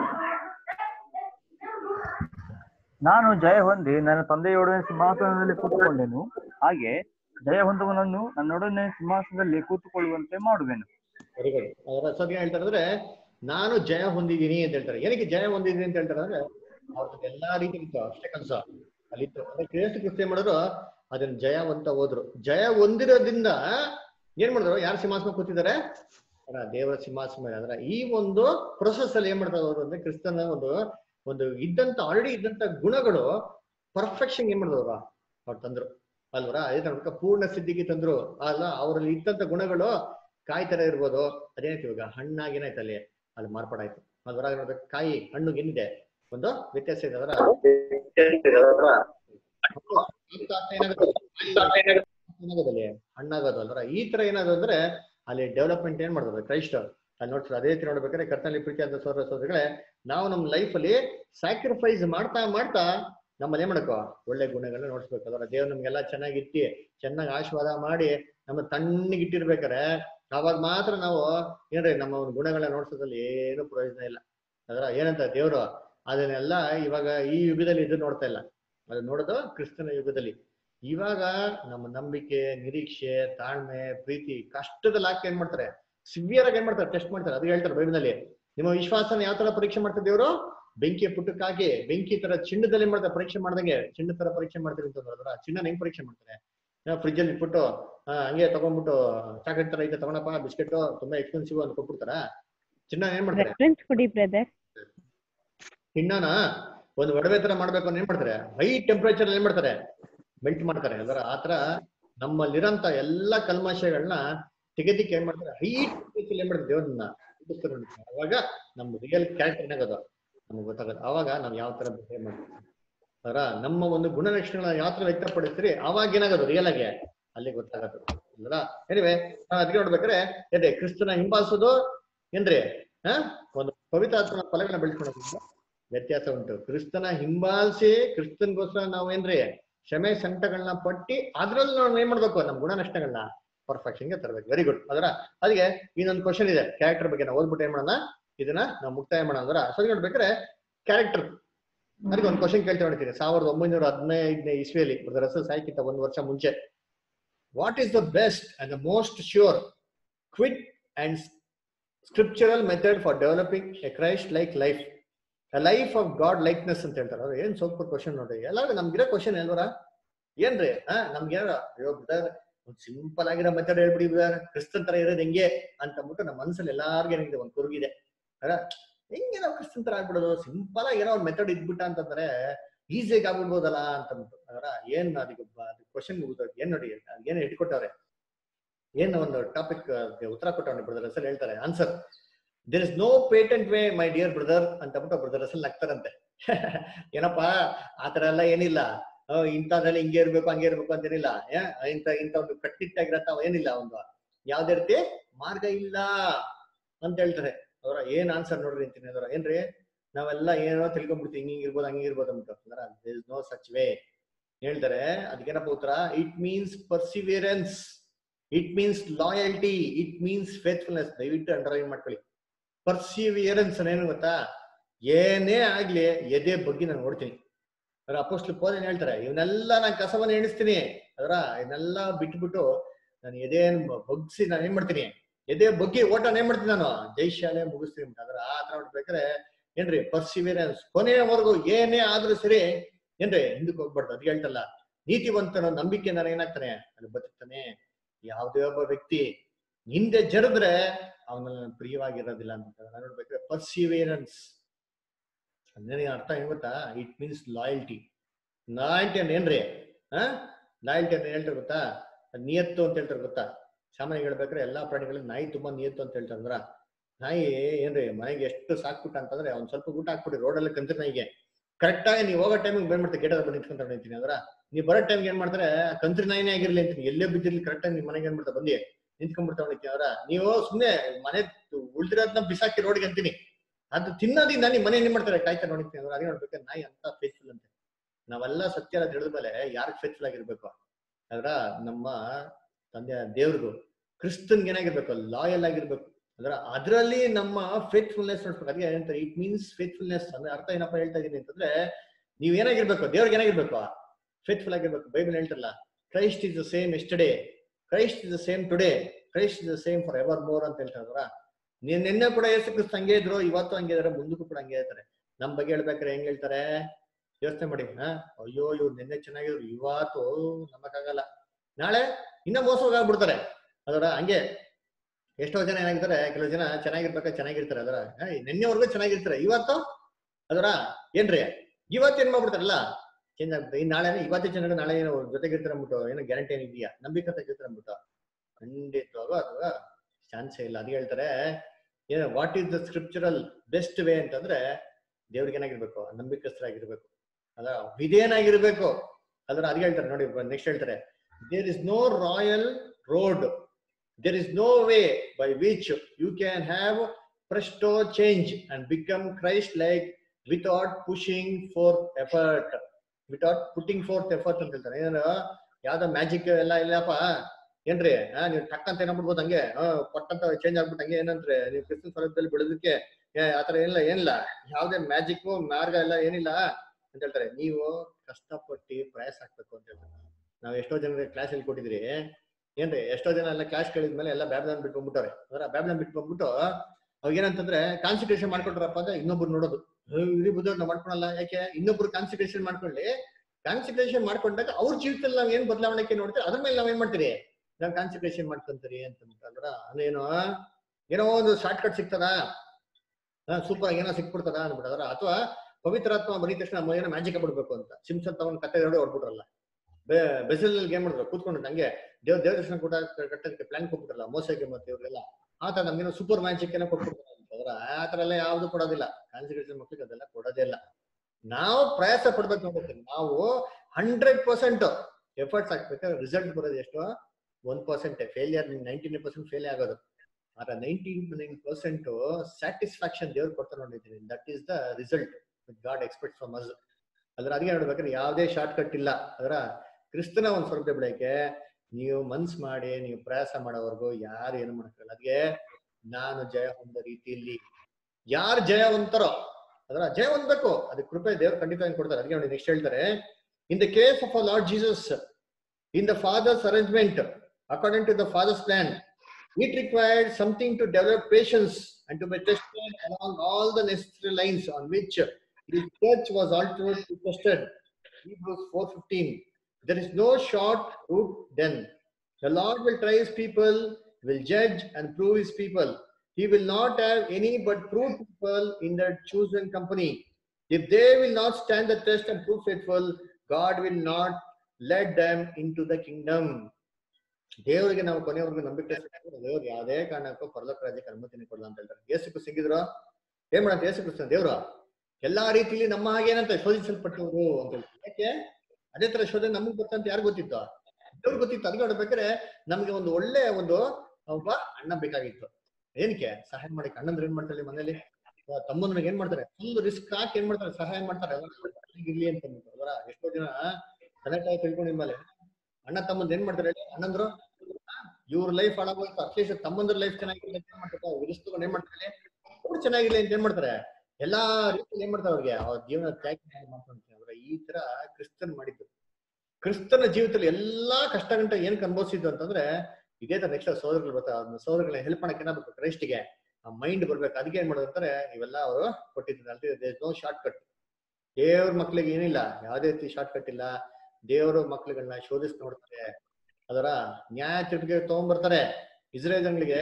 S2: ನಾನು ಜಯ ಹೊಂದಿ ನನ್ನ ತಂದೆಯೊಡನೆ ಸಿಂಹಾಸನದಲ್ಲಿ ಕೂತುಕೊಂಡೆನು ಹಾಗೆ ಜಯ ಹೊಂದುವನನ್ನು ನನ್ನೊಡನೆ ಸಿಂಹಾಸನದಲ್ಲಿ ಕೂತುಕೊಳ್ಳುವಂತೆ ಮಾಡುವೆನು
S1: ವೆರಿ ಗುಡ್ ಅವರ ಸದ್ಯ ಹೇಳ್ತಾರೆ ಅಂದ್ರೆ ನಾನು ಜಯ ಹೊಂದಿದ್ದೀನಿ ಅಂತ ಹೇಳ್ತಾರೆ ಏನಕ್ಕೆ ಜಯ ಹೊಂದಿದ್ದೀನಿ ಅಂತ ಹೇಳ್ತಾರೆ ಅಂದ್ರೆ ಅವ್ರದ್ದು ಎಲ್ಲಾ ರೀತಿ ಇತ್ತು ಅಷ್ಟೇ ಕೆಲಸ ಅಲ್ಲಿತ್ತು ಅದಕ್ಕೆ ಕ್ರಿಸ್ತ ಕ್ರಿಸ್ತ ಮಾಡಿದ್ರು ಅದನ್ನ ಜಯವಂತ ಹೋದ್ರು ಜಯ ಹೊಂದಿರೋದ್ರಿಂದ ಏನ್ ಮಾಡಿದ್ರು ಯಾರು ಸಿಂಹಾಸನ ಕೂತಿದ್ದಾರೆ ಅವರ ದೇವರ ಸಿಂಹಾಸನ ಮೇಲೆ ಅಂದ್ರೆ ಈ ಒಂದು ಪ್ರೊಸೆಸ್ ಅಲ್ಲಿ ಏನ್ ಮಾಡ್ತಾರೆ ಅವರು ಅಂದ್ರೆ ಕ್ರಿಸ್ತನ ಒಂದು ಒಂದು ಇದ್ದಂತ ಆಲ್ರೆಡಿ ಇದ್ದಂತ ಗುಣಗಳು ಪರ್ಫೆಕ್ಷನ್ ಏನ್ ಮಾಡಿದ್ರು ಅವ್ರು ಅವ್ರು ತಂದ್ರು ಅಲ್ವರ ಅದೇ ತನಕ ಪೂರ್ಣ ಸಿದ್ಧಿಗೆ ತಂದ್ರು ಅಲ್ಲ ಅವರಲ್ಲಿ ಇದ್ದಂತ ಗುಣಗಳು ಕಾಯಿ ತರ ಇರ್ಬೋದು ಅದೇನಾಯ್ತು ಇವಾಗ ಹಣ್ಣಾಗಿ ಏನಾಯ್ತು ಅಲ್ಲಿ ಅಲ್ಲಿ ಮಾರ್ಪಾಡಾಯ್ತು ಅದ್ರಾಗ ನೋಡ್ಬೇಕು ಕಾಯಿ ಹಣ್ಣು ಏನಿದೆ ಒಂದು ವ್ಯತ್ಯಾಸ ಇದೆ ಅದರ ಏನಾಗೋದಲ್ಲಿ ಹಣ್ಣಾಗೋದು ಅಲ್ರ ಈ ತರ ಏನಾದ್ರು ಅಂದ್ರೆ ಅಲ್ಲಿ ಡೆವಲಪ್ಮೆಂಟ್ ಏನ್ ಮಾಡೋದು ಕ್ರೈಸ್ಟ್ ಅಲ್ಲಿ ನೋಡ್ತಾರೆ ಅದೇ ರೀತಿ ನೋಡ್ಬೇಕಾದ್ರೆ ಕರ್ತನಲ್ಲಿ ಪ್ರೀತಿ ಅಂತ ಸೋದರ ಸೋದರಿಗಳೇ ನಾವು ನಮ್ಮ ಲೈಫ್ ಅಲ್ಲಿ ಸ್ಯಾಕ್ರಿಫೈಸ್ ಮಾಡ್ತಾ ಮಾಡ್ತಾ ನಮ್ಮಲ್ಲಿ ಏನ್ ಮಾಡಬೇಕು ಒಳ್ಳೆ ಗುಣಗಳನ್ನ ನೋಡ್ಸ್ಬೇಕು ಅದರ ದೇವ್ರು ನಮ್ಗೆಲ್ಲ ಚೆನ್ನಾಗಿಟ್ಟಿ ಚೆನ್ನಾಗಿ ಆಶೀರ್ವಾದ ಮಾಡಿ ನಮ್ಮ ತಣ್ಣಗಿಟ್ಟಿರ್ಬೇಕಾರೆ ಅವಾಗ ಮಾತ್ರ ನಾವು ಏನ್ರಿ ನಮ್ಮ ಒಂದು ಗುಣಗಳನ್ನ ನೋಡ್ಸೋದ್ರಲ್ಲಿ ಏನು ಪ್ರಯೋಜನ ಇಲ್ಲ ಅದರ ಏನಂತ ದೇವ್ರು ಅದನ್ನೆಲ್ಲ ಇವಾಗ ಈ ಯುಗದಲ್ಲಿ ಇದು ನೋಡ್ತಾ ಇಲ್ಲ ಅದು ನೋಡೋದು ಕ್ರಿಸ್ತನ ಯುಗದಲ್ಲಿ ಇವಾಗ ನಮ್ಮ ನಂಬಿಕೆ ನಿರೀಕ್ಷೆ ತಾಳ್ಮೆ ಪ್ರೀತಿ ಕಷ್ಟದಲ್ಲಿ ಹಾಕಿ ಏನ್ ಮಾಡ್ತಾರೆ ಸಿವಿಯರ್ ಆಗಿ ಏನ್ ಮಾಡ್ತಾರೆ ಟೆಸ್ಟ್ ಮಾಡ್ತಾರೆ ಅದು ಹೇಳ್ತಾರೆ ಬೈಬಲ್ನಲ್ಲಿ ನಿಮ್ಮ ವಿಶ್ವಾಸನ ಯಾವ ತರ ಪರೀಕ್ಷೆ ಮಾಡ್ತಾರೆ ದೇವರು ಬೆಂಕಿ ಪುಟ್ಟಕ್ಕಾಗಿ ಬೆಂಕಿ ತರ ಚಿನ್ನದಲ್ಲಿ ಮಾಡ್ತಾರೆ ಪರೀಕ್ಷೆ ಮಾಡ್ದಂಗೆ ಚಿನ್ನ ತರ ಪರೀಕ್ಷೆ ಮಾಡ್ತಾರೆ ಅಂತ ಅಂದ್ರು. ಅದರ ಚಿನ್ನ ಹೆಂಗ್ ಪರೀಕ್ಷೆ ಮಾಡ್ತಾರೆ ಫ್ರಿಜ್ ಅಲ್ಲಿ ಇಟ್ಬಿಟ್ಟು ಆ, ಹಂಗೆ ತಗೊಂಡ್ಬಿಟ್ಟು ಚಾಕ್ಲೇಟ್ ತರ ಐತೆ ತಗೊಳಪ್ಪ ಬಿಸ್ಕೆಟ್ ತುಂಬಾ ಎಕ್ಸ್ಪೆನ್ಸಿವ್ ಅಂತ ಕೊಟ್ಬಿಡ್ತಾರ ಚಿನ್ನ ಏನ್ ಮಾಡ್ತಾರೆ
S6: ರೆಫರೆನ್ಸ್ ಕೊಡಿ ಬ್ರದರ್
S1: ಚಿನ್ನನ ಒಂದು ಒಡವೆ ತರ ಮಾಡ್ಬೇಕು ಅಂತ ಏನ್ ಮಾಡ್ತಾರೆ ಹೈ ಟೆಂಪರೇಚರ್ ಏನ್ ಮಾಡ್ತಾರೆ ಮೆಲ್ಟ್ ಮಾಡ್ತಾರೆ ಅದರ ಆತರ ನಮ್ಮಲ್ಲಿರಂತ ಎಲ್ಲಾ ಕಲ್ಮಶಗಳನ್ನ ತೆಗೆದಿಕ್ಕೆ ಏನ್ ಮಾಡ್ತಾರೆ ಹೈ ಟೆಂಪರೇಚರ್ ಏನ್ ಮಾಡ್ತಾರೆ ದೇವ್ರನ್ನ ಇಡಿಸ್ತಾರೆ ನೋಡಿ. ಅವಾಗ ನಮ್ ರಿಯಲ್ ಕ್ಯಾರೆಕ್ಟರ್ ಏನಾಗೋದು ನಮ್ಗೆ ಗೊತ್ತಾಗೋದು ಅವಾಗ ನಾವ್ ಯಾವ ತರ ಬಿಹೇವ್ ಮಾಡ್ತೀವಿ ಅದರ ನಮ್ಮ ಒಂದು ಗುಣಲಕ್ಷಣಗಳನ್ನ ಯಾವ ತರ ವ್ಯಕ್ತಪಡಿಸ್ತೀರಿ ಅವಾಗ ಏನಾಗೋದು ರಿಯಲ್ ಆಗಿ ಅಲ್ಲಿ ಗೊತ್ತಾಗೋದು ಅಲ್ವಾ ಎನಿವೆ ನಾವ್ ಅದಕ್ಕೆ ನೋಡ್ಬೇಕಾದ್ರೆ ಏನ್ರಿ ಕ್ರಿಸ್ತನ ಹಿಂಬಾಲಿಸೋದು ಏನ್ರಿ ಹಾ ಒಂದು ಪವಿತ್ರಾತ್ಮನ ಫಲಗಳನ್ನ ಬೆಳೆಸ್ಕೊಳ್ಳೋದ್ರಿಂದ ವ್ಯತ್ಯಾಸ ಉಂಟು ಕ್ರಿಸ್ತನ ಹಿಂಬಾಲಿಸಿ ಕ್ರಿಸ್ತನ್ಗೋಸ್ಕರ ನಾವು ಏನ್ರಿ ಕ್ಷಮೆ ಸಂಕಟಗಳನ್ನ ಪಟ್ಟಿ ಅದ್ರಲ್ಲಿ ನಾವು ಏನ್ ಮಾಡ್ಬೇಕು ನಮ್ಮ ಗುಣನಷ್ಟಗಳನ್ನ ಪರ್ಫೆಕ್ಷನ್ ಗೆ ತರಬೇಕು ವೆರಿ ಗುಡ್ ಅದರ ಅದಕ್ಕೆ ಇನ್ನೊಂದು ಕ್ವಶನ್ ಇದೆ ಕ್ಯಾರೆಕ್ಟರ್ ಬಗ್ಗೆ ನಾವು ಓದ್ಬಿಟ್ಟು ಏನ್ ಮಾಡೋಣ ಇದನ್ನ ನಾವು ಮುಕ್ತಾಯ ಮಾಡೋಣ ಅಂದ್ರೆ ಸರಿ ನೋಡ್ಬೇಕಾದ್ರೆ ಕ್ಯಾರೆಕ್ಟರ್ ಅದಕ್ಕೆ ಒಂದು ಕ್ವಶನ್ ಕೇಳ್ತಾ ನೋಡ್ತೀನಿ ಸಾವಿರದ ಒಂಬೈನೂರ ಹದಿನೈದನೇ ಇಸ್ವಿಯಲ್ಲಿ ರಸಲ್ ಸಾಯ್ಕಿಂತ ಒಂದು ವರ್ಷ ಮುಂಚೆ what is the best and the most sure quick and scriptural method for developing a Christ like life a life of God likeness ಅಂತ ಹೇಳ್ತಾರೆ ಅವ್ರು ಏನ್ ಸ್ವಲ್ಪ ಕ್ವಶನ್ ನೋಡ್ರಿ ಎಲ್ಲಾರು ನಮ್ಗಿರೋ ಕ್ವಶನ್ ಎಲ್ವರ ಏನ್ರಿ ಹಾ ನಮ್ಗೆ ಏನಾರ ಅಯ್ಯೋ ಬ್ರದರ್ ಒಂದ್ ಸಿಂಪಲ್ ಆಗಿರೋ ಮೆಥಡ್ ಹೇಳ್ಬಿಡಿ ಬ್ರದರ್ ಕ್ರಿಸ್ತನ್ ತರ ಇರೋದು ಹೆಂಗೆ ಅಂತ ಅಂದ್ಬಿಟ್ಟು ನಮ್ಮ ಮನಸ್ಸಲ್ಲಿ ಎಲ್ಲಾರ್ಗು ಏನಿದೆ ಒಂದ್ ಕುರುಗಿದೆ ಅರ ಹೆಂಗೆ ನಾವು ಕ್ರಿಸ್ತನ್ ತರ ಆಗ್ಬಿಡೋದು ಸಿಂಪಲ್ ಆಗಿ ಏನೋ ಒಂದ್ ಮೆಥಡ್ ಇದ್ಬಿಟ್ಟ ಅಂತಂದ್ರೆ ಈಸಿಯಾಗಿ ಆಗ್ಬಿಡ್ಬೋದಲ್ಲ ಅಂತ ಅಂದ್ಬಿಟ್ಟು ಅದರ ಏನ್ ಅದಕ್ಕೆ ಕ್ವಶನ್ ಏನ್ ನೋಡಿ ಅದ್ ಏನ್ ಇಟ್ಕೊಟ್ಟವ್ರೆ ಏನ್ ಒಂದು ಟಾಪಿಕ್ ಉತ್ತರ ಕೊಟ್ಟವ್ರೆ ಬ್ರದರ್ ಅಸಲ್ ಹೇಳ್ತಾರೆ answer there is no patent way my dear brother ಅಂತ ಬಿಟ್ಟು ಬ್ರದರ್ ಅಸಲ್ ನಗ್ತಾರಂತೆ ಏನಪ್ಪಾ ಆತರ ಎಲ್ಲ ಏನಿಲ್ಲ ಆ, ಇಂಥದ್ರಲ್ಲಿ ಹಿಂಗೆ ಇರ್ಬೇಕು ಹಂಗೆ ಇರ್ಬೇಕು ಅಂತೇನಿಲ್ಲ ಏ, ಇಂಥ ಇಂಥ ಒಂದು ಕಟ್ಟಿಟ್ಟಾಗಿರತ್ತ ಏನಿಲ್ಲ ಒಂದು ಯಾವ್ದೇ ರೀತಿ ಮಾರ್ಗ ಇಲ್ಲ ಅಂತ ಹೇಳ್ತಾರೆ ಅವರ ಏನ್ ಆನ್ಸರ್ ನೋಡ್ರಿ ಅಂತೀನಿ ಅದರ ಏನ್ರಿ ನಾವೆಲ್ಲ ಏನೋ ತಿಳ್ಕೊಂಡ್ಬಿಡ್ತೀವಿ ಹಿಂಗ್ ಇರ್ಬೋದು ಹಂಗೆ ಇರ್ಬೋದು ಅಂದ್ಬಿಟ್ಟು ಅಂದ್ರೆ there is no such way ಹೇಳ್ತಾರೆ ಅದಕ್ಕೇನಪ್ಪ ಉತ್ತರ it means perseverance it means loyalty it means faithfulness ದಯವಿಟ್ಟು ಅಂಡರ್ಲೈನ್ ಮಾಡ್ಕೊಳ್ಳಿ ಪರ್ಸಿವಿಯರೆನ್ಸ್ ಏನು ಗೊತ್ತಾ ಏನೇ ಆಗ್ಲಿ ಎದೆ ಬಗ್ಗೆ ನಾನು ನೋಡ್ತೀನಿ ಅವ್ರ ಅಪೋಸ್ಟ್ಲ್ ಪೋಲ್ ಏನ್ ಹೇಳ್ತಾರೆ ಇವನ್ನೆಲ್ಲ ನಾನು ಕಸವನ್ನ ಎಣಿಸ್ತೀನಿ ಅದರ ಇದನ್ನೆಲ್ಲ ಬಿಟ್ಬಿಟ್ಟು ನಾನು ಎದೆನ್ ಬಗ್ಸಿ ನಾನು ಏನ್ ಮಾಡ್ತೀನಿ ಎದೆ ಬಗ್ಗಿ ಓಟ ಏನ್ ಮಾಡ್ತೀನಿ ನಾನು ಜೈಶಾಲೆ ಮುಗಿಸ್ತೀನಿ ಅಂತ ಅದ್ರ ಆ ತರ ನೋಡ್ಬೇಕಾದ್ರೆ ಏನ್ರಿ ಪರ್ಸಿವಿಯರೆನ್ಸ್ ಕೊನೆಯವರೆಗೂ ಏನೇ ಆದ್ರೂ ಸರಿ ಏನ್ರಿ ಹಿಂದಕ್ಕೆ ಹೋಗ್ಬಾರ್ದು ಅದ್ ಹೇಳ್ತಲ್ಲ ನೀತಿವಂತನ ನಂಬಿಕೆ ನಾನು ಏನಾಗ್ತಾನೆ ಅದು ಬದುಕ್ತಾನೆ ಯಾವುದೇ ಒಬ್ಬ ವ್ಯಕ್ತಿ ಹಿಂದೆ ಜರಿದ್ರೆ ಅವನ ಪ್ರಿಯವಾಗಿರೋದಿಲ್ಲ ಅಂತ ನಾನು ನೋಡ್ಬೇಕಾದ್ರೆ ಪರ್ಸಿವಿಯರೆನ್ಸ್ ಅಂದ್ರೆ ಅರ್ಥ ಏನ್ ಗೊತ್ತಾ ಇಟ್ ಮೀನ್ಸ್ ಲಾಯಲ್ಟಿ ಲಾಯಲ್ಟಿ ಅಂದ್ರೆ ಏನ್ರಿ ಹಾ ಲಾಯಲ್ಟಿ ಅಂದ್ರೆ ಹೇಳ್ತಾರೆ ಗೊತ್ತಾ ಅದ್ ನಿಯತ್ತು ಅಂತ ಹೇಳ್ತಾರೆ ಗೊತ್ತಾ ಸಾಮಾನ್ಯ ಹೇಳ್ಬೇಕಾದ್ರೆ ಎಲ್ಲಾ ಪ್ರಾಣಿಗಳಿಗೆ ನಾಯಿ ತುಂಬಾ ನಿಯತ್ತು ಅಂತ ಹೇಳ್ತಾರೆ ಅಂದ್ರ ನಾಯಿ ಏನ್ರಿ ಮನೆಗೆ ಎಷ್ಟು ಸಾಕ್ಬಿಟ್ಟ ಅಂತಂದ್ರೆ ಅವ್ನ್ ಸ್ವಲ್ಪ ಊಟ ಹಾಕ್ಬಿಟ್ರಿ ರೋಡಲ್ಲಿ ಕಂತ್ರಿ ನಾಯಿಗೆ ಕರೆಕ್ಟ್ ಆಗಿ ನೀವು ಹೋಗೋ ಟೈಮಿಗೆ ಬಂದ್ ಮಾಡ್ತಾರೆ ಗೇಟದ ಬಂದು ನಿಂತ್ಕೊಂತ ನಿಂತೀನಿ ಅಂದ್ರ ನೀವು ಬರೋ ಟೈಮ್ಗೆ ಏನ್ ಮಾಡ್ತಾರೆ ಆ ಕಂತ್ರಿ ನಾಯಿನೇ ಆಗಿರ್ಲಿ ಅಂತೀನಿ ಎಲ್ಲೇ ಬಿದ್ದಿರ್ಲಿ ಕರೆಕ್ಟ್ ಆಗಿ ನಿಮ್ ಮನೆಗೆ ಏನ್ ಮಾಡ್ತಾರೆ ಬಂದಿ ನಿಂತ್ಕೊಂಡ್ಬಿಡ್ತಾವ ನಿಂತೀನಿ ಅವ್ರ ನೀವು ಸುಮ್ನೆ ಮನೆ ಉಳ್ದಿರೋದ್ನ ಬಿಸಾಕಿ ರೋಡ್ಗೆ ಅಂತೀನಿ ಅದು ತಿನ್ನೋದ್ರಿಂದ ನಿಮ್ ಮನೆ ಏನ್ ಮಾಡ್ತಾರೆ ಕಾಯ್ತಾ ನೋಡಿತೀನಿ ಅಂದ್ರೆ ಅದೇ ನೋಡ್ಬೇಕು ನಾಯಿ ಅಂತ ಫೇಸ್ಫುಲ್ ಅಂತ ನಾವೆಲ್ಲ ಸತ್ಯ ತಿಳಿದ ಮೇಲೆ ಯಾರಿಗೆ ಫೇಸ್ಫುಲ್ ಆಗಿರ್ಬೇಕು ಅದ್ರ ನಮ್ಮ ತಂದೆ ದೇವ್ರಿಗೂ ಕ್ರಿಸ್ತನ್ಗೆ ಏನಾಗಿರ್ಬೇಕು ಲಾಯಲ್ ಆಗಿರ್ಬೇಕು ಅದ್ರ ಅದರಲ್ಲಿ ನಮ್ಮ ಫೇತ್ಫುಲ್ನೆಸ್ ನೋಡ್ಬೇಕು ಅದಕ್ಕೆ ಏನಂತಾರೆ ಇಟ್ ಮೀನ್ಸ್ ಫೇತ್ಫುಲ್ನೆಸ್ ಅಂದ್ರೆ ಅರ್ಥ ಏನಪ್ಪ ಹೇಳ್ತಾ ಇದೀನಿ ಅಂತಂದ್ರೆ ನೀವ್ ಏನಾಗಿರ್ಬೇಕು ದೇವ್ರಿಗೆ ಏನಾಗಿರ್ಬೇಕು ಫೇತ್ಫುಲ್ ಆಗಿರ್ಬೇಕು ಬೈಬಲ್ ಹೇಳ್ತಾರಲ್ಲ Christ is the same yesterday Christ is the same today Christ is the same forevermore ಅಂತ ಹೇಳ್ತಾರ ನೀನ್ ನಿನ್ನೆ ಕೂಡ ಯೇಸು ಕ್ರಿಸ್ತ ಹಂಗೆ ಇದ್ರು ಇವತ್ತು ಹಂಗೆ ಇದಾರೆ ಮುಂದಕ್ಕೂ ಕೂಡ ಹಂಗೆ ಇರ್ತಾರೆ ನಮ್ ಬಗ್ಗೆ ಹೇಳ್ಬೇಕಾರೆ ಹೆಂಗ್ ಹೇಳ್ತಾರೆ ಯೋಚನೆ ಮಾಡಿ ಹಾ ಅಯ್ಯೋ ಇವ್ರು ನಿನ್ನೆ ಚೆನ್ನಾಗಿದ್ರು ಇವತ್ತು ನಮಗಾಗಲ್ಲ ನಾಳೆ ಇನ್ನ ಮೋಸವಾಗ್ಬಿಡ್ತಾರೆ ಅದರ ಹಂಗೆ ಎಷ್ಟೋ ಜನ ಏನಾಗಿರ್ತಾರೆ ಕೆಲವು ಜನ ಚೆನ್ನಾಗಿರ್ಬೇಕಾ ಚೆನ್ನಾಗಿರ್ತಾರೆ ಅದರ ನಿನ್ನೆವರೆಗೂ ಚೆನ್ನಾಗಿರ್ತಾರೆ ಇವತ್ತು ಅದರ ಏನ್ರಿ ಇವತ್ತು ಏನ್ ಮಾಡ್ಬಿಡ್ತಾರಲ್ಲ ಚೇಂಜ್ ಆಗ್ಬಿಟ್ಟು ಈ ನಾಳೆ ಇವತ್ತೇ ಚೆನ್ನಾಗಿ ನಾಳೆ ಏನೋ ಜೊತೆಗಿರ್ತಾರೆ ಅಂದ್ಬಿಟ್ಟು ಏನೋ ಗ್ಯಾರಂಟಿ ಏನಿದೆಯಾ ನಂಬಿಕತೆ ಜೊತೆ ಅಂದ್ಬಿಟ್ಟು ಖಂಡಿತವಾಗೂ ಅಥವಾ ಚಾನ್ಸೇ ಇಲ್ಲ ಅದು ಹೇಳ್ತಾರೆ ಏನು what is the scriptural best way ಅಂತಂದ್ರೆ ದೇವ್ರಿಗೆ ಏನಾಗಿರ್ಬೇಕು ನಂಬಿಕಸ್ಥರಾಗಿರ್ಬೇಕು ಅಲ್ಲ ವಿಧೇಯನಾಗಿರ್ಬೇಕು ಅದರ ಅದ್ ಹೇಳ್ತಾರೆ ನೋಡಿ ನೆಕ್ಸ್ಟ್ ಹೇಳ್ತಾರೆ there is no royal road there is no way by which you can have presto change and become Christ like without pushing forth effort. Without putting forth effort ಅಂತ ಹೇಳ್ತಾರೆ ಏನು ಯಾವ್ದೋ ಮ್ಯಾಜಿಕ್ ಎಲ್ಲ ಇಲ್ಲಪ್ಪ ಏನ್ರಿ ಆ, ನೀವು ಟಕ್ ಅಂತ ಏನಾಗ್ಬಿಡ್ಬೋದು ಹಂಗೆ ಆ, ಪಟ್ಟಂತ ಚೇಂಜ್ ಆಗ್ಬಿಟ್ಟು ಹಂಗೆ ಏನಂದ್ರೆ ನೀವು ಕ್ರಿಸ್ತನ್ ಸ್ವರೂಪದಲ್ಲಿ ಬೆಳೆದಕ್ಕೆ ಏ, ಆತರ ಏನಿಲ್ಲ ಏನಿಲ್ಲ ಯಾವ್ದೇ ಮ್ಯಾಜಿಕ್ ಮಾರ್ಗ ಎಲ್ಲ ಏನಿಲ್ಲ ಅಂತ ಹೇಳ್ತಾರೆ ನೀವು ಕಷ್ಟಪಟ್ಟು ಪ್ರಯಾಸ ಹಾಕ್ಬೇಕು ಅಂತ ಹೇಳ್ತಾರೆ ನಾವ್ ಎಷ್ಟೋ ಜನ ಕ್ಲಾಸ್ ಅಲ್ಲಿ ಕೊಟ್ಟಿದ್ರಿ ಏನ್ರಿ ಎಷ್ಟೋ ಜನ ಎಲ್ಲ ಕ್ಲಾಸ್ ಕೇಳಿದ್ಮೇಲೆ ಎಲ್ಲ ಬ್ಯಾಬ್ಲಾನ್ ಬಿಟ್ಟು ಬಂದ್ಬಿಟ್ಟವ್ರೆ ಅಂದ್ರೆ ಬ್ಯಾಬ್ಲಾನ್ ಬಿಟ್ಟು ಬಂದ್ಬಿಟ್ಟು ಅವಾಗ ಏನಂತಂದ್ರೆ ಕಾನ್ಸಂಟ್ರೇಷನ್ ಮಾಡ್ಕೊಂಡ್ರಪ್ಪ ಅಂದ್ರೆ ಇನ್ನೊಬ್ರು ನೋಡೋದು ಏ, ಇಡೀ ಬುದ್ಧ ನಾವು ಮಾಡ್ಕೊಳಲ್ಲ ಯಾಕೆ ಇನ್ನೊಬ್ರು ಕಾನ್ಸಂಟ್ರೇಷನ್ ಮಾಡ್ಕೊಳ್ಳಿ ಕಾನ್ಸಂಟ್ರೇಷನ್ ಮಾಡ್ಕೊಂಡಾಗ ಅವ್ರ ಜೀವಿತದಲ್ಲಿ ನಾವ್ ಏನ್ ಬದಲಾವಣೆ ನೋಡ್ತೀವಿ ಅದ್ರ ಮೇಲೆ ನಾವ್ ಏನ್ ಮಾಡ್ತೀರಿ ನಾವ್ ಕಾನ್ಸಂಟ್ರೇಷನ್ ಮಾಡ್ಕೊಂತೀರಿ ಅಂತ ಅಂದ್ರ ಅದೇನು ಏನೋ ಒಂದು ಶಾರ್ಟ್ ಕಟ್ ಸಿಗ್ತದ ಸೂಪರ್ ಏನೋ ಸಿಕ್ಬಿಡ್ತದ ಅನ್ಬಿಟ್ಟದ್ರ ಅಥವಾ ಪವಿತ್ರಾತ್ಮ ಬರೀ ತಕ್ಷಣ ಮ- ಏನೋ ಮ್ಯಾಜಿಕ್ ಬಿಡ್ಬೇಕು ಅಂತ ಸಿಮ್ಸನ್ ತಗೊಂಡ್ ಕತೆ ನೋಡಿ ಹೊಡ್ಬಿಟ್ರಲ್ಲ ಬೆಸಲ್ ಗೇಮ್ ಮಾಡಿದ್ರು ಕೂತ್ಕೊಂಡು ನಂಗೆ ದೇವ್ ದೇವ ದರ್ಶನ ಕೂಡ ಕಟ್ಟೋದಕ್ಕೆ ಪ್ಲಾನ್ ಕೊಟ್ಬಿಟ್ರಲ್ಲ ಮೋಸಕ್ಕೆ ಮತ್ತೆ ಇವ್ರಿಗೆಲ್ಲ ಆತ ನಮ್ಗೇನೋ ಸೂಪರ್ ಮ್ಯಾಜಿಕ್ ಏನೋ ಕೊಟ್ಬಿಡ್ತಾರೆ ಅಂತಂದ್ರ ಆ ತರ ಎಲ್ಲ ಯಾವ್ದು ಕೊಡೋದಿಲ್ಲ ಕಾನ್ಸಿಕ್ರೇಷನ್ ಮಕ್ಳಿಗೆ ಅದೆಲ್ಲ ಕೊಡೋದೇ ಇಲ್ಲ ನಾವು ಪ್ರಯಾಸ ಪಡ್ಬೇಕು ನೋಡ್ಬೇಕು ನಾವು ಹಂಡ್ರೆಡ್ ಪರ್ಸೆಂಟ್ ಎಫರ್ಟ್ಸ್ ಹಾಕ್ಬೇಕಾದ್ರೆ ರಿಸಲ್ಟ್ ಬರೋದು ಎಷ್ಟು one percent failure ninety nine percent fail ಆಗೋದು ಆದ್ರೆ ನೈಂಟಿ ನೈನ್ ಪರ್ಸೆಂಟ್ ಸ್ಯಾಟಿಸ್ಫ್ಯಾಕ್ಷನ್ ದೇವ್ರು ಕೊಡ್ತಾರೆ ನೋಡಿದ್ದೀನಿ that is the result God expect from us ಅದ್ರ ಅದಕ್ಕೆ ನೋಡ್ಬೇಕಾದ್ರೆ ಯಾವುದೇ ಶಾರ್ಟ್ ಕಟ್ ಇಲ್ಲ ಅದರ ಕ್ರಿಸ್ತನ ಒಂದು ಸ್ವರೂಪ ಬೆಳೆಯಕ್ಕೆ ನೀವು ಮನ್ಸ್ ಮಾಡಿ ನೀವು ಪ್ರಯಾಸ ಮಾಡೋವರೆಗೂ ಯಾರು ಏನು ಮಾಡಕ್ಕಾಗಲ್ಲ ಅದಕ್ಕೆ ನಾನು ಜಯ ಹೊಂದ ರೀತಿಯಲ್ಲಿ ಯಾರು ಜಯವಂತರೋ ಅದರ ಜಯ ಹೊಂದಬೇಕು ಅದಕ್ಕೆ ಕೃಪೆ ದೇವ್ರು ಖಂಡಿತ ಕೊಡ್ತಾರೆ ಅದಕ್ಕೆ ನೋಡಿ ನೆಕ್ಸ್ಟ್ ಹೇಳ್ತಾರೆ in the case of a Lord Jesus in the Father's arrangement according to the Father's plan it required something to develop patience and to be tested along all the necessary lines on which his church was ultimately tested. Hebrews 4:15. There is no short route then. The Lord will try his people, will judge and prove his people. He will not have any but true people in their chosen company. If they will not stand the test and prove faithful, God will not let them into the kingdom. ದೇವರಿಗೆ ನಾವು ಕೊನೆಯವರೆಗೂ ನಂಬಿಕೆ ಇಟ್ರೆ ದೇವ್ರು ಯಾವುದೇ ಕಾರಣಕ್ಕೂ ಪರಲೋಕ ರಾಜ್ಯಕ್ಕೆ ಅನುಮತಿನ ಕೊಡಲ್ಲ ಅಂತ ಹೇಳ್ತಾರೆ ಯೇಸು ಕ್ರಿಸ್ತ ಸಿಂಗಿದ್ರು ಏನ್ ಮಾಡಂತ ಯೇಸು ಕ್ರಿಸ್ತ ದೇವ್ರು ಎಲ್ಲಾ ರೀತಿಲಿ ನಮ್ಮ ಹಾಗೆ ಏನಂತ ಶೋಧಿಸಲ್ಪಟ್ಟವರು ಅಂತ ಹೇಳ್ತಾರೆ ಯಾಕೆ ಅದೇ ತರ ಶೋಧನೆ ನಮಗ್ ಗೊತ್ತಂತ ಯಾರು ಗೊತ್ತಿತ್ತು ದೇವ್ರಿಗೆ ಗೊತ್ತಿತ್ತು ಅದಕ್ಕೆ ನೋಡ್ಬೇಕಾದ್ರೆ ನಮ್ಗೆ ಒಂದು ಒಳ್ಳೆ ಒಂದು ಒಬ್ಬ ಅಣ್ಣ ಬೇಕಾಗಿತ್ತು ಏನಕ್ಕೆ ಸಹಾಯ ಮಾಡಕ್ಕೆ ಅಣ್ಣಂದ್ರೆ ಏನ್ ಮಾಡ್ತಾರೆ ಮನೇಲಿ ತಮ್ಮನಿಗೆ ಏನ್ ಮಾಡ್ತಾರೆ ಫುಲ್ ರಿಸ್ಕ್ ಹಾಕಿ ಏನ್ ಮಾಡ್ತಾರೆ ಸಹಾಯ ಮಾಡ್ತಾರೆ ಇರ್ಲಿ ಅಂತ ಅಂದ್ಬಿಟ್ಟು ಅಲ್ವಾ ಎಷ್ಟೋ ಜನ ತಲೆ ತಾಯಿ ತಿಳ್ಕೊಂಡು ನಿಮ್ಮಲ್ಲಿ ಅಣ್ಣ ತಮ್ಮಂದ್ ಏನ್ ಮಾಡ್ತಾರೆ ಹೇಳಿ ಅಣ್ಣಂದ್ರು ಇವ್ರ ಲೈಫ್ ಹಾಳಾಗೋಯ್ತು ಅಟ್ಲೀಸ್ಟ್ ತಮ್ಮಂದ್ರ ಲೈಫ್ ಚೆನ್ನಾಗಿರ್ಲಿ ಅಂತ ಏನ್ ಮಾಡ್ತಾರೆ ವಿರಿಸ್ಕೊಂಡು ಏನ್ ಮಾಡ್ತಾರೆ ಅವ್ರು ಚೆನ್ನಾಗಿರ್ಲಿ ಅಂತ ಏನ್ ಮಾಡ್ತಾರೆ ಎಲ್ಲಾ ರೀತಿಯಲ್ಲಿ ಏನ್ ಮಾಡ್ತಾರೆ ಅವ್ರಿಗೆ ಅವ್ರ ಜೀವನ ತ್ಯಾಗ ಮಾಡ್ಕೊಂತಾರೆ ಅಂದ್ರೆ ಈ ತರ ಕ್ರಿಸ್ತನ್ ಮಾಡಿದ್ದು ಕ್ರಿಸ್ತನ ಜೀವಿತದಲ್ಲಿ ಎಲ್ಲಾ ಕಷ್ಟ ಗಂಟ ಏನಕ್ಕೆ ಅನುಭವಿಸಿದ್ದು ಅಂತಂದ್ರೆ ಇದೇ ತರ ನೆಕ್ಸ್ಟ್ ಸೋದರಗಳು ಬರ್ತಾರೆ ಸೋದರಗಳನ್ನ ಹೆಲ್ಪ್ ಮಾಡಕ್ಕೆ ಏನಾಗಬೇಕು ಕ್ರೈಸ್ಟಿಗೆ ಆ ಮೈಂಡ್ ಬರ್ಬೇಕು ಅದಕ್ಕೆ ಏನ್ ಮಾಡೋದು ಅಂತಾರೆ ಇವೆಲ್ಲ ಅವರು ಕೊಟ್ಟಿದ್ದಾರೆ ನೋ ಶಾರ್ಟ್ ಕಟ್ ದೇವ್ರ ಮಕ್ಳಿಗೆ ಏನಿಲ್ಲ ಯಾವ್ದೇ ರೀತಿ ಶಾರ್ಟ್ ಕಟ್ ಇಲ್ಲ ದೇವರು ಮಕ್ಳುಗಳನ್ನ ಶೋಧಿಸಿ ನೋಡ್ತಾರೆ ಅದರ ನ್ಯಾಯ ತಿರುಗಿಗೆ ತಗೊಂಡ್ಬರ್ತಾರೆ ಇಸ್ರೇಲ್ ಜನಗಳಿಗೆ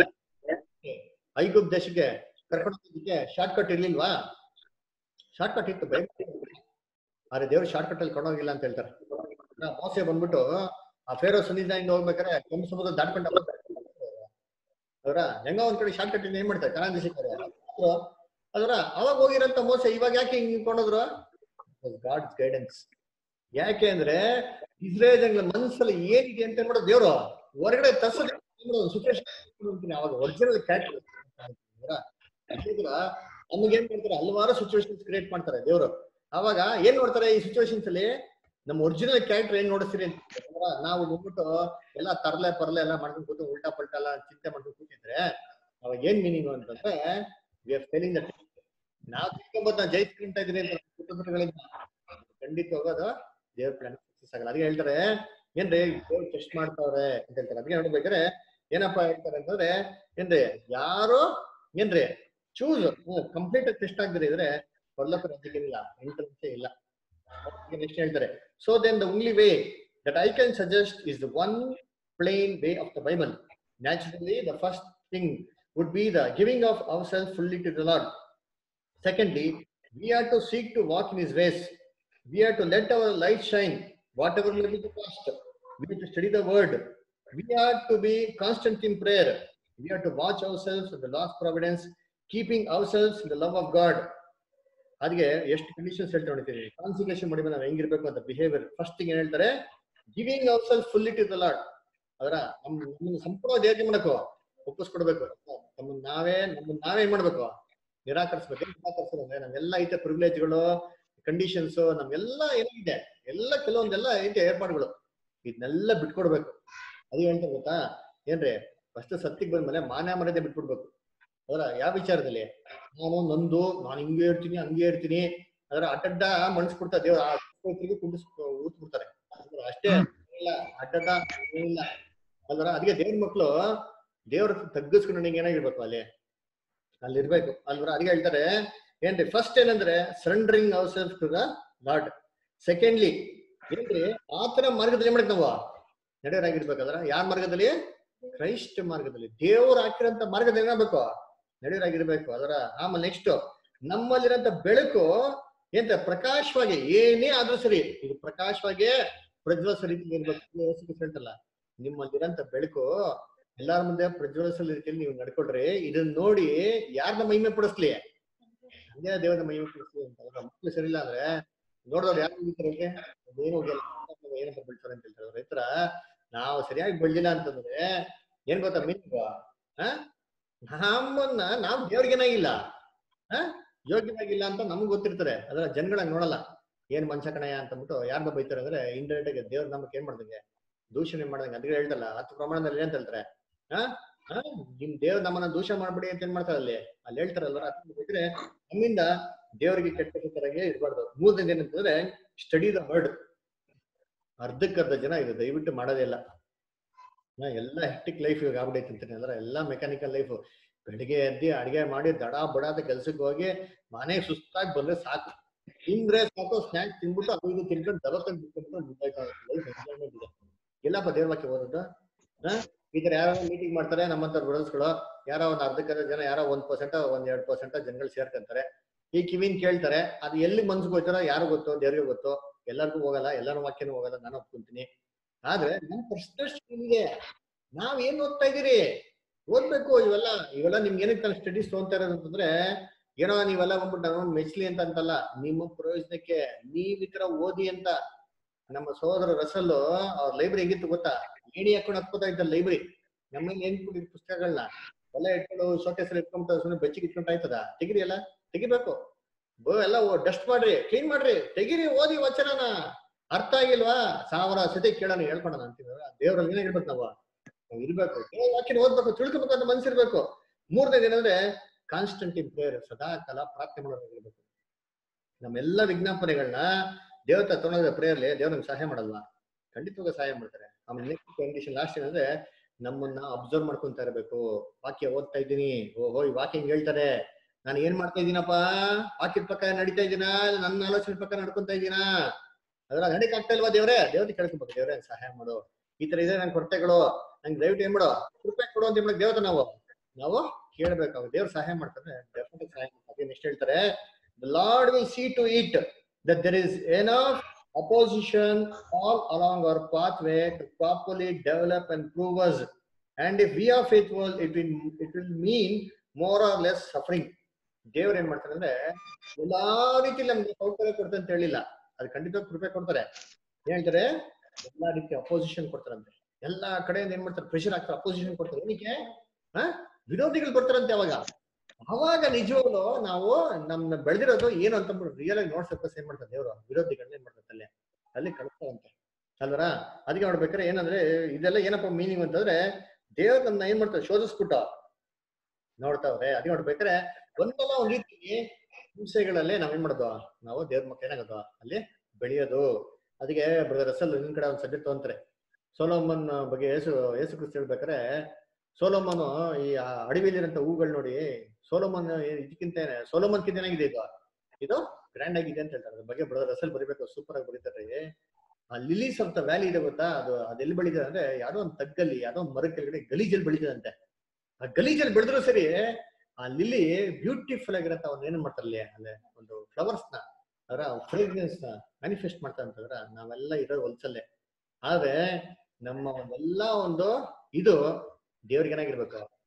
S1: ಐಗುಪ್ ದೇಶಕ್ಕೆ ಕರ್ಕೊಂಡು ಹೋಗೋದಕ್ಕೆ ಶಾರ್ಟ್ ಕಟ್ ಇರ್ಲಿಲ್ವಾ ಶಾರ್ಟ್ ಕಟ್ ಇತ್ತು ಬೈಬಲ್ ಆದ್ರೆ ದೇವ್ರು ಶಾರ್ಟ್ ಕಟ್ ಅಲ್ಲಿ ಕೊಂಡೋಗಿಲ್ಲ ಅಂತ ಹೇಳ್ತಾರೆ ಆ ಮೋಸೆ ಬಂದ್ಬಿಟ್ಟು ಆ ಫೇರೋ ಸನ್ನಿಧಾನದಿಂದ ಹೋಗ್ಬೇಕಾದ್ರೆ ಕೆಂಪು ಸಮುದ್ರ ದಾಟ್ಕೊಂಡು ಅದರ ಹೆಂಗ ಒಂದ್ ಕಡೆ ಶಾರ್ಟ್ ಕಟ್ ಏನ್ ಮಾಡ್ತಾರೆ ಕನ್ನಡ ದೇಶಕ್ಕೆ ಅದರ ಅವಾಗ ಹೋಗಿರಂತ ಮೋಸ ಇವಾಗ ಯಾಕೆ ಹಿಂಗ್ ಕೊಂಡೋದ್ರು ಗಾಡ್ಸ್ ಗೈಡೆನ್ಸ್ ಯಾಕೆ ಅಂದ್ರೆ ಇಸ್ರೇಲ್ ಜನಗಳ ಮನಸ್ಸಲ್ಲಿ ಏನಿದೆ ಅಂತ ಮಾಡೋದು ದೇವ್ರು ಹೊರಗಡೆ ತರ್ಸೋದು ಸಿಚುವೇಶನ್ ಅವಾಗ ಒರಿಜಿನಲ್ ಕ್ಯಾರೆಕ್ಟರ್ ನಮ್ಗೆ ಏನ್ ಮಾಡ್ತಾರೆ ಹಲವಾರು ಸಿಚುವೇಶನ್ಸ್ ಕ್ರಿಯೇಟ್ ಮಾಡ್ತಾರೆ ದೇವ್ರು ಅವಾಗ ಏನ್ ನೋಡ್ತಾರೆ ಈ ಸಿಚುವೇಶನ್ಸ್ ಅಲ್ಲಿ ನಮ್ಮ ಒರಿಜಿನಲ್ ಕ್ಯಾರೆಕ್ಟರ್ ಏನ್ ನೋಡಿಸ್ತೀರಿ ಅಂತ ಅಲ್ವಾ? ನಾವು ಹೋಗ್ಬಿಟ್ಟು ಎಲ್ಲ ತರ್ಲೆ ಪರ್ಲೆ ಎಲ್ಲ ಮಾಡ್ಕೊಂಡು ಕೂತು ಉಲ್ಟಾ ಪಲ್ಟಾ ಎಲ್ಲ ಚಿಂತೆ ಮಾಡ್ಕೊಂಡು ಕೂತಿದ್ರೆ ಅವಾಗ ಏನ್ ಮೀನಿಂಗ್ ಅಂತಂದ್ರೆ ವಿ ಆರ್ ಫೇಲಿಂಗ್ ದಟ್ ನಾವು ತಿಳ್ಕೊಂಬೋದು ನಾವು ಜಯಿಸ್ಕೊಂತ ಇದೀನಿ ಅಂತ ಕುಟುಂಬಗಳಿಂದ ಖಂಡಿತ ಹೋಗೋದು ದೇವ್ರ ಪ್ಲಾನ್ ಸಕ್ಸಸ್ ಆಗಲ್ಲ ಅದಕ್ಕೆ ಹೇಳ್ತಾರೆ ಏನ್ರಿ ದೇವ್ರು ಟೆಸ್ಟ್ ಮಾಡ್ತಾವ್ರೆ ಅಂತ ಹೇಳ್ತಾರೆ ಅದಕ್ಕೆ ನೋಡ್ಬೇಕಾದ್ರೆ ಏನಪ್ಪಾ ಹೇಳ್ತಾರೆ ಅಂತಂದ್ರೆ ಏನ್ರಿ ಯಾರು ಏನ್ರಿ ಚೂಸ್ ಕಂಪ್ಲೀಟ್ ಟೆಸ್ಟ್ ಆಗದಿರಿ ಇದ್ರೆ ಪರ್ಲೋಕ ರಾಜ್ಯಕ್ಕೆ ಇಲ್ಲ ಎಂಟ್ರೆನ್ಸೇ ಇಲ್ಲ ನೆಕ್ಸ್ಟ್ ಹೇಳ್ತಾರೆ so then the only way that I can suggest is the one plain way of the Bible naturally the first thing would be the giving of our self fully to the Lord secondly we are to seek to walk in his ways we are to let our light shine, whatever may be the cost. We are to study the word. We are to be constant in prayer. We are to watch ourselves with the Lord's providence. Keeping our selves the love of God ಅದಕ್ಕೆ ಎಷ್ಟು conditions ಹೇಳ್ತಾ ನೋಡ್ತೀವಿ consecration ಮಾಡಿ ನಾವು ಹೆಂಗಿರ್ಬೇಕು ಅಂತ behaviour first thing ಏನ್ ಹೇಳ್ತಾರೆ giving our self full it the Lord ಅದರ ನಮ್ ನಮ್ಮನ್ನ ಸಂಪೂರ್ಣ ದೇವರಿಗೆ ಮಾಡಬೇಕು ಒಪ್ಪಿಸ್ಕೊಡ್ಬೇಕು ನಮ್ಮನ್ನ ನಾವೇ ನಮ್ಮನ್ನ ನಾವೇ ಏನ್ ಮಾಡ್ಬೇಕು ನಿರಾಕರಿಸ್ಬೇಕು ಏನ್ ನಿರಾಕರಿಸೋದು ಅಂದ್ರೆ ನಮ್ಮೆಲ್ಲ ಐತೆ ಪ್ರಿವಿಲೇಜ್ಗಳು ಕಂಡೀಷನ್ಸ್ ನಮ್ಗೆಲ್ಲ ಏನಿದೆ ಎಲ್ಲ ಕೆಲವೊಂದೆಲ್ಲ ಐತೆ ಏರ್ಪಾಡುಗಳು ಇದನ್ನೆಲ್ಲ ಬಿಟ್ಕೊಡ್ಬೇಕು ಅದು ಹೇಳ್ತಾರೆ ಗೊತ್ತಾ ಏನ್ರಿ ಫಸ್ಟ್ ಸತ್ತಿಗೆ ಬಂದ್ಮೇಲೆ ಮಾನ ಮರ್ಯಾದೆ ಬಿಟ್ಬಿಡ್ಬೇಕು ಅವರ ಯಾವ ವಿಚಾರದಲ್ಲಿ ನಾನು ನಂದು ನಾನು ಹಿಂಗೆ ಇರ್ತೀನಿ ಹಂಗೆ ಇರ್ತೀನಿ ಅದರ ಅಡ್ಡಡ್ಡ ಮನ್ಸ್ಬಿಡ್ತಾ ದೇವ್ರ ಆ ಕುಂಡಿಸ್ ಊತ್ ಬಿಡ್ತಾರೆ ಅಂದ್ರೆ ಅಷ್ಟೇ ಇಲ್ಲ ಅಡ್ಡಡ್ಡ ಏನಿಲ್ಲ ಅಲ್ವರ ಅದಕ್ಕೆ ದೇವ್ರ ಮಕ್ಳು ದೇವ್ರ ತಗ್ಗಿಸ್ಕೊಂಡು ನಿಂಗೆ ಏನಾಗಿರ್ಬೇಕು ಅಲ್ಲಿ ಅಲ್ಲಿ ಇರ್ಬೇಕು ಅಲ್ವರ ಅದಕ್ಕೆ ಹೇಳ್ತಾರೆ ಏನ್ರಿ ಫಸ್ಟ್ ಏನಂದ್ರೆ surrendering our self to the Lord secondly ಏನ್ರಿ ಆತರ ಮಾರ್ಗದಲ್ಲಿ ಏನ್ ಮಾಡಕ್ ನಾವು ನಡೆಯೋರಾಗಿರ್ಬೇಕಂದ್ರ ಯಾರ ಮಾರ್ಗದಲ್ಲಿ ಕ್ರೈಸ್ಟ್ ಮಾರ್ಗದಲ್ಲಿ ದೇವ್ರು ಹಾಕಿರೋಂತ ಮಾರ್ಗದಲ್ಲಿ ಏನಾಗಬೇಕು ನಡೆಯೋರಾಗಿರ್ಬೇಕು ಅದರ ಆಮೇಲೆ ನೆಕ್ಸ್ಟ್ ನಮ್ಮಲ್ಲಿರೋಂಥ ಬೆಳಕು ಎಂತ ಪ್ರಕಾಶವಾಗಿ ಏನೇ ಆದ್ರೂ ಸರಿ ಇದು ಪ್ರಕಾಶವಾಗಿ ಪ್ರಜ್ವಲಿಸ ರೀತಿಯಲ್ಲಿ ಇರ್ಬೇಕು ಯೇಸು ಕ್ರಿಸ್ತ ಹೇಳ್ತಲ್ಲ ನಿಮ್ಮಲ್ಲಿರೋಂಥ ಬೆಳಕು ಎಲ್ಲಾರ ಮುಂದೆ ಪ್ರಜ್ವಲಿಸೋ ರೀತಿಯಲ್ಲಿ ನೀವು ನಡ್ಕೊಳ್ರಿ ಇದನ್ನ ನೋಡಿ ಯಾರನ್ನ ಮಹಿಮೆ ಪಡಿಸ್ಲಿ ಅದೇ ದೇವರ ಮಹಿಮೆ ಪಡಿಸ್ಲಿ ಅಂತ ಅವ್ರ ಮಕ್ಳು ಸರಿಯಿಲ್ಲ ಅಂದ್ರೆ ನೋಡಿದವ್ರು ಯಾರು ಮುಗಿತಾರೆ ಏನು ಏನಂತ ಬೆಳ್ತಾರೆ ಅಂತ ಹೇಳ್ತಾರೆ ರೈತರ ನಾವು ಸರಿಯಾಗಿ ಬೆಳ್ದಿಲ್ಲ ಅಂತಂದ್ರೆ ಏನ್ ಗೊತ್ತಾ ಮೀನಿಂಗ್ ಹ ನಮ್ಮನ್ನ ನಾವು ದೇವ್ರಿಗೇನಾಗಿಲ್ಲ ಹ ಯೋಗ್ಯವಾಗಿಲ್ಲ ಅಂತ ನಮ್ಗೆ ಗೊತ್ತಿರ್ತಾರೆ ಅದರ ಜನಗಳಾಗ ನೋಡಲ್ಲ ಏನ್ ಮನುಷ್ಯ ಕಣಯ್ಯ ಅಂತಂದ್ಬಿಟ್ಟು ಯಾರನ್ನ ಬೈತಾರೆ ಅಂದ್ರೆ ಇಂಡೈರೆಕ್ಟ್ ಆಗಿ ದೇವ್ರ ನಮಗ್ ಏನ್ ಮಾಡ್ದಂಗೆ ದೂಷಣೆ ಮಾಡ್ದಂಗೆ ಅದಕ್ಕೆ ಹೇಳ್ತಲ್ಲ ಹತ್ತು ಪ್ರಮಾಣದಲ್ಲಿ ಏನ್ ಹೇಳ್ತಾರೆ ಹ ಹ ನಿಮ್ ದೇವ್ರ ನಮ್ಮನ್ನ ದೂಷ ಮಾಡ್ಬಿಡಿ ಅಂತ ಏನ್ ಮಾಡ್ತಾರೆ ಅಲ್ಲಿ ಅಲ್ಲಿ ಹೇಳ್ತಾರಲ್ಲ ಅದನ್ನ ಬಿಟ್ರೆ ನಮ್ಮಿಂದ ದೇವರಿಗೆ ಕೆಟ್ಟ ತರಗೆ ಇರ್ಬಾರ್ದು ಮೂರನೇದು ಏನಂತಂದ್ರೆ ಸ್ಟಡಿ ದ ವರ್ಡ್ ಅರ್ಧಕ್ಕರ್ಧ ಜನ ಇದು ದಯವಿಟ್ಟು ಮಾಡೋದೇ ಇಲ್ಲ ನಾ ಎಲ್ಲ ಹೆಕ್ಟಿಕ್ ಲೈಫ್ ಇವಾಗ ಆಗ್ಬಿಡೈತೆ ಅಂತೀನಿ ಅಂದ್ರೆ ಎಲ್ಲ ಮೆಕ್ಯಾನಿಕಲ್ ಲೈಫ್ ಬೆಳಿಗ್ಗೆ ಎದ್ದಿ ಅಡಿಗೆ ಮಾಡಿ ದಡ ಬಡಾದ ಕೆಲ್ಸಕ್ಕೆ ಹೋಗಿ ಮನೆಗೆ ಸುಸ್ತಾಗಿ ಬಂದ್ರೆ ಸಾಕು ತಿಂದ್ರೆ ಸಾಕು ಸ್ನಾಕ್ಸ್ ತಿನ್ಬಿಟ್ಟು ಅದು ಇದು ತಿನ್ಕೊಂಡು ದಬಕ್ಕಂಡ್ ಬಿಟ್ಕೊಂಡು ಮುಂದಾಯ್ತು ಎಲ್ಲಪ್ಪ ದೇವ್ರ ವಾಕ್ಯ ಓದೋದು ಹಾ ಈ ತರ ಯಾರೋ ಮೀಟಿಂಗ್ ಮಾಡ್ತಾರೆ ನಮ್ಮಂತ ಬ್ರದರ್ಸ್ಗಳು ಯಾರೋ ಒಂದ್ ಅರ್ಧಕ್ಕರ್ಧ ಜನ ಯಾರೋ ಒಂದ್ ಪರ್ಸೆಂಟ್ ಒಂದ್ ಎರಡ್ ಪರ್ಸೆಂಟ್ ಜನಗಳು ಸೇರ್ಕೊಂತಾರೆ ಈ ಕಿವಿನ್ ಕೇಳ್ತಾರೆ ಅದು ಎಲ್ಲಿ ಮನ್ಸಿಗೆ ಹೋಗ್ತಾರೋ ಯಾರು ಗೊತ್ತು ದೇವ್ರಿಗೆ ಗೊತ್ತು ಎಲ್ಲರಿಗೂ ಹೋಗಲ್ಲ ಎಲ್ಲರ ವಾಕ್ಯನೂ ಹೋಗಲ್ಲ ನಾನು ಒಪ್ಕೊಂತೀನಿ ಆದ್ರೆ ನಮ್ ಪರ್ಸನಲ್ ಇದೆ ನಾವ್ ಏನ್ ಓದ್ತಾ ಇದೀರಿ ಓದ್ಬೇಕು ಇವೆಲ್ಲ ಇವೆಲ್ಲ ನಿಮ್ಗೆ ಏನಕ್ಕೆ ನಾನು ಸ್ಟಡೀಸ್ ತೊಗೊಂತಾ ಇರೋದು ಅಂತಂದ್ರೆ ಏನೋ ನೀವೆಲ್ಲ ಬಂದ್ಬಿಟ್ಟು ನಾನು ಮೆಚ್ಲಿ ಅಂತ ಅಂತಲ್ಲ ನಿಮ್ಮ ಪ್ರಯೋಜನಕ್ಕೆ ನೀವ್ ಈ ತರ ಓದಿ ಅಂತ ನಮ್ಮ ಸಹೋದರ ರಸಲ್ಲು ಅವ್ರ ಲೈಬ್ರರಿ ಹೆಂಗಿತ್ತು ಗೊತ್ತಾ ಏಣಿ ಹಾಕೊಂಡು ಹತ್ಕೋತಾ ಇದ್ದ ಲೈಬ್ರರಿ ನಮ್ಮಲ್ಲಿ ಏನ್ ಕೊಡಿ ಪುಸ್ತಕಗಳನ್ನ ಎಲ್ಲ ಇಟ್ಕೊಂಡು ಶೋಕೇಸಲ್ಲಿ ಇಟ್ಕೊಂಡ್ಬಿಟ್ಟು ಸುಮ್ಮನೆ ಬೆಚ್ಚಿಗೆ ಇಟ್ಕೊಂಡ್ ಆಯ್ತದ ತೆಗಿರಿ ಎಲ್ಲ ತೆಗಿಬೇಕು ಬೋ ಎಲ್ಲ ಡಸ್ಟ್ ಮಾಡ್ರಿ ಕ್ಲೀನ್ ಮಾಡ್ರಿ ತೆಗಿರಿ ಓದಿ ವಚನನ ಅರ್ಥ ಆಗಿಲ್ವಾ ಸಾವಿರ ಸತಿ ಕೇಳೋಣ ಹೇಳ್ಕೊಳೋಣ ಅಂತೀವಿ ದೇವ್ರಲ್ಲಿ ಏನೇ ಇರ್ಬೇಕು ನಾವು ನಾವ್ ಇರ್ಬೇಕು ದೇವ್ರ ವಾಕ್ಯನ ಓದ್ಬೇಕು ತಿಳ್ಕೊಬೇಕು ಅಂತ ಮನ್ಸಿರ್ಬೇಕು ಮೂರನೇದು ಏನಂದ್ರೆ ಕಾನ್ಸ್ಟೆಂಟ್ ಇನ್ ಪ್ರೇಯರ್ ಸದಾ ಕಾಲ ಪ್ರಾರ್ಥನೆ ಮಾಡೋದಾಗಿರ್ಬೇಕು ನಮ್ಮೆಲ್ಲ ವಿಜ್ಞಾಪನೆಗಳನ್ನ ದೇವತ ತೊಗೊಂಡ ಪ್ರೇಯರ್ಲಿ ದೇವ್ರ ನಮ್ಗೆ ಸಹಾಯ ಮಾಡಲ್ವಾ ಖಂಡಿತವಾಗ ಸಹಾಯ ಮಾಡ್ತಾರೆ ಆಮೇಲೆ ನೆಕ್ಸ್ಟ್ ಕಂಡೀಷನ್ ಲಾಸ್ಟ್ ಏನಂದ್ರೆ ನಮ್ಮನ್ನ ಅಬ್ಸರ್ವ್ ಮಾಡ್ಕೊಂತ ಇರಬೇಕು ವಾಕ್ಯ ಓದ್ತಾ ಇದ್ದೀನಿ ಓಹೋ ಈ ವಾಕ್ಯ ಹಿಂಗ್ ಹೇಳ್ತಾರೆ ನಾನು ಏನ್ ಮಾಡ್ತಾ ಇದ್ದೀನಪ್ಪ ವಾಕ್ಯದ ಪ್ರಕಾರ ನಡೀತಾ ಇದ್ದೀನಾ ಇಲ್ಲ ನನ್ನ ಆಲೋಚನೆ ಪ್ರಕಾರ ನಡ್ಕೊಂತ ಇದ್ದೀನಾ ಅದ್ರ ನಡೀಕ್ ಆಗ್ತಾ ಇಲ್ವಾ ದೇವ್ರೆ ದೇವ್ರಿಗೆ ಕೇಳ್ಕೊಬೇಕು ದೇವ್ರೆ ನಂಗ್ ಸಹಾಯ ಮಾಡು ಈ ತರ ಇದೆ ನನ್ ಕೊರತೆಗಳು ನಂಗೆ ದಯವಿಟ್ಟು ಏನ್ ಮಾಡು ಕೃಪೆ ಕೊಡು ಅಂತ ಹೇಳಿ ದೇವತ ನಾವು ನಾವು ಕೇಳ್ಬೇಕು ದೇವ್ರ ಸಹಾಯ ಮಾಡ್ತಾರೆ ಡೆಫಿನೆಟ್ ಸಹಾಯ ಮಾಡ್ತಾರೆ ನೆಕ್ಸ್ಟ್ ಹೇಳ್ತಾರೆ the Lord will see to it that there is enough opposition all along our pathway to properly develop and prove us. And if we are faithful, it will it will mean more or less suffering. ದೇವ್ರ ಏನ್ ಮಾಡ್ತಾರೆ ಅಂದ್ರೆ ಎಲ್ಲಾ ರೀತಿ ನಮ್ಗೆ ಸೌಕರ್ಯ ಕೊಡ್ತಾರೆ ಅಂತ ಹೇಳಿಲ್ಲ ಅದು ಖಂಡಿತ ಕೃಪೆ ಕೊಡ್ತಾರೆ ಏನ್ ಹೇಳ್ತಾರೆ ಎಲ್ಲಾ ರೀತಿ ಅಪೋಸಿಷನ್ ಕೊಡ್ತಾರಂತೆ ಎಲ್ಲಾ ಕಡೆಯಿಂದ ಏನ್ ಮಾಡ್ತಾರೆ ಪ್ರೆಷರ್ ಆಗ್ತಾರೆ ಅಪೋಸಿಷನ್ ಕೊಡ್ತಾರೆ ಏನಕ್ಕೆ ಹ ವಿರೋಧಿಗಳು ಬರ್ತಾರಂತೆ ಅವಾಗ ಅವಾಗ ನಿಜವಾಗ್ಲು ನಾವು ನಮ್ನ ಬೆಳೆದಿರೋದು ಏನು ಅಂತ ರಿಯಲ್ ಆಗಿ ನೋಡ್ಸಕ್ಕೆ ಏನ್ ಮಾಡ್ತಾರೆ ದೇವರು ವಿರೋಧಿಗಳನ್ನ ಏನ್ ಮಾಡ್ತಾರೆ ಅಲ್ಲಿ ಅಲ್ಲಿ ಕಳಿಸ್ತಾರಂತೆ ಅಲ್ವರ ಅದಕ್ಕೆ ನೋಡ್ಬೇಕಾದ್ರೆ ಏನಂದ್ರೆ ಇದೆಲ್ಲ ಏನಪ್ಪ ಮೀನಿಂಗ್ ಅಂತಂದ್ರೆ ದೇವ್ರ ನಮ್ನ ಏನ್ ಮಾಡ್ತಾರೆ ಶೋಧಿಸ್ಬಿಟ್ಟ ನೋಡ್ತಾವ್ರೆ ಅದಕ್ಕೆ ನೋಡ್ಬೇಕಾದ್ರೆ ಒಂದಲ್ಲ ಒಂದ್ ರೀತಿ ಹಿಂಸೆಗಳಲ್ಲಿ ನಾವ್ ಏನ್ ಮಾಡೋದು ನಾವು ದೇವ್ರ ಮಕ್ಕ ಏನಾಗೋದು ಅಲ್ಲಿ ಬೆಳೆಯೋದು ಅದಕ್ಕೆ ಬ್ರದರ್ ರಸಲ್ ನಿನ್ ಕಡೆ ಒಂದ್ ಸಬ್ಜೆಕ್ಟ್ ತಗೊಂತಾರೆ ಸೋಲೋಮನ್ ಬಗ್ಗೆ ಏಸು ಏಸು ಕ್ರಿಸ್ತ ಹೇಳ್ಬೇಕಾರೆ ಸೋಲೋಮನ್ ಈ ಅಡವಿಲಿರಂತ ಹೂಗಳು ನೋಡಿ ಸೋಲೋಮನ್ ಇದಕ್ಕಿಂತ ಸೋಲೋಮನ್ಕಿಂತ ಏನಾಗಿದೆ ಇದು ಇದು ಗ್ರ್ಯಾಂಡ್ ಆಗಿದೆ ಅಂತ ಹೇಳ್ತಾರೆ ಅದ್ರ ಬಗ್ಗೆ ಬ್ರದರ್ ರಸಲ್ ಬರಿಬೇಕು ಸೂಪರ್ ಆಗಿ ಬರೀತಾರೆ ಆ ಲಿಲೀಸ್ ಆಫ್ ದ ವ್ಯಾಲಿ ಇದೆ ಗೊತ್ತಾ ಅದು ಅದೆಲ್ಲಿ ಬೆಳೀತದೆ ಅಂದ್ರೆ ಯಾವ್ದೋ ಒಂದು ತಗ್ಗಲ್ಲಿ ಯಾವ್ದೋ ಒಂದು ಮರ ಕೆಳಗಡೆ ಗಲೀಜಲ್ಲಿ ಬೆಳೀತದಂತೆ ಆ ಗಲೀಜಲ್ಲಿ ಬೆಳೆದ್ರು ಸರಿ ಆ ಲಿಲಿ ಬ್ಯೂಟಿಫುಲ್ ಆಗಿರತ್ತ ಅವ್ನ ಏನ್ ಮಾಡ್ತಾರೆ ಅಲ್ಲಿ ಅಲ್ಲೇ ಒಂದು ಫ್ಲವರ್ಸ್ ನ ಅದರ ಫ್ರೇಗ್ರೆನ್ಸ್ ನ ಮ್ಯಾನಿಫೆಸ್ಟ್ ಮಾಡ್ತಾ ಅಂತಂದ್ರ ನಾವೆಲ್ಲ ಇರೋದು ಹೊಲ್ಸಲ್ಲೇ ಆದ್ರೆ ನಮ್ಮ ಒಂದೆಲ್ಲ ಒಂದು ಇದು ದೇವ್ರಿಗೆ ಏನಾಗಿರ್ಬೇಕು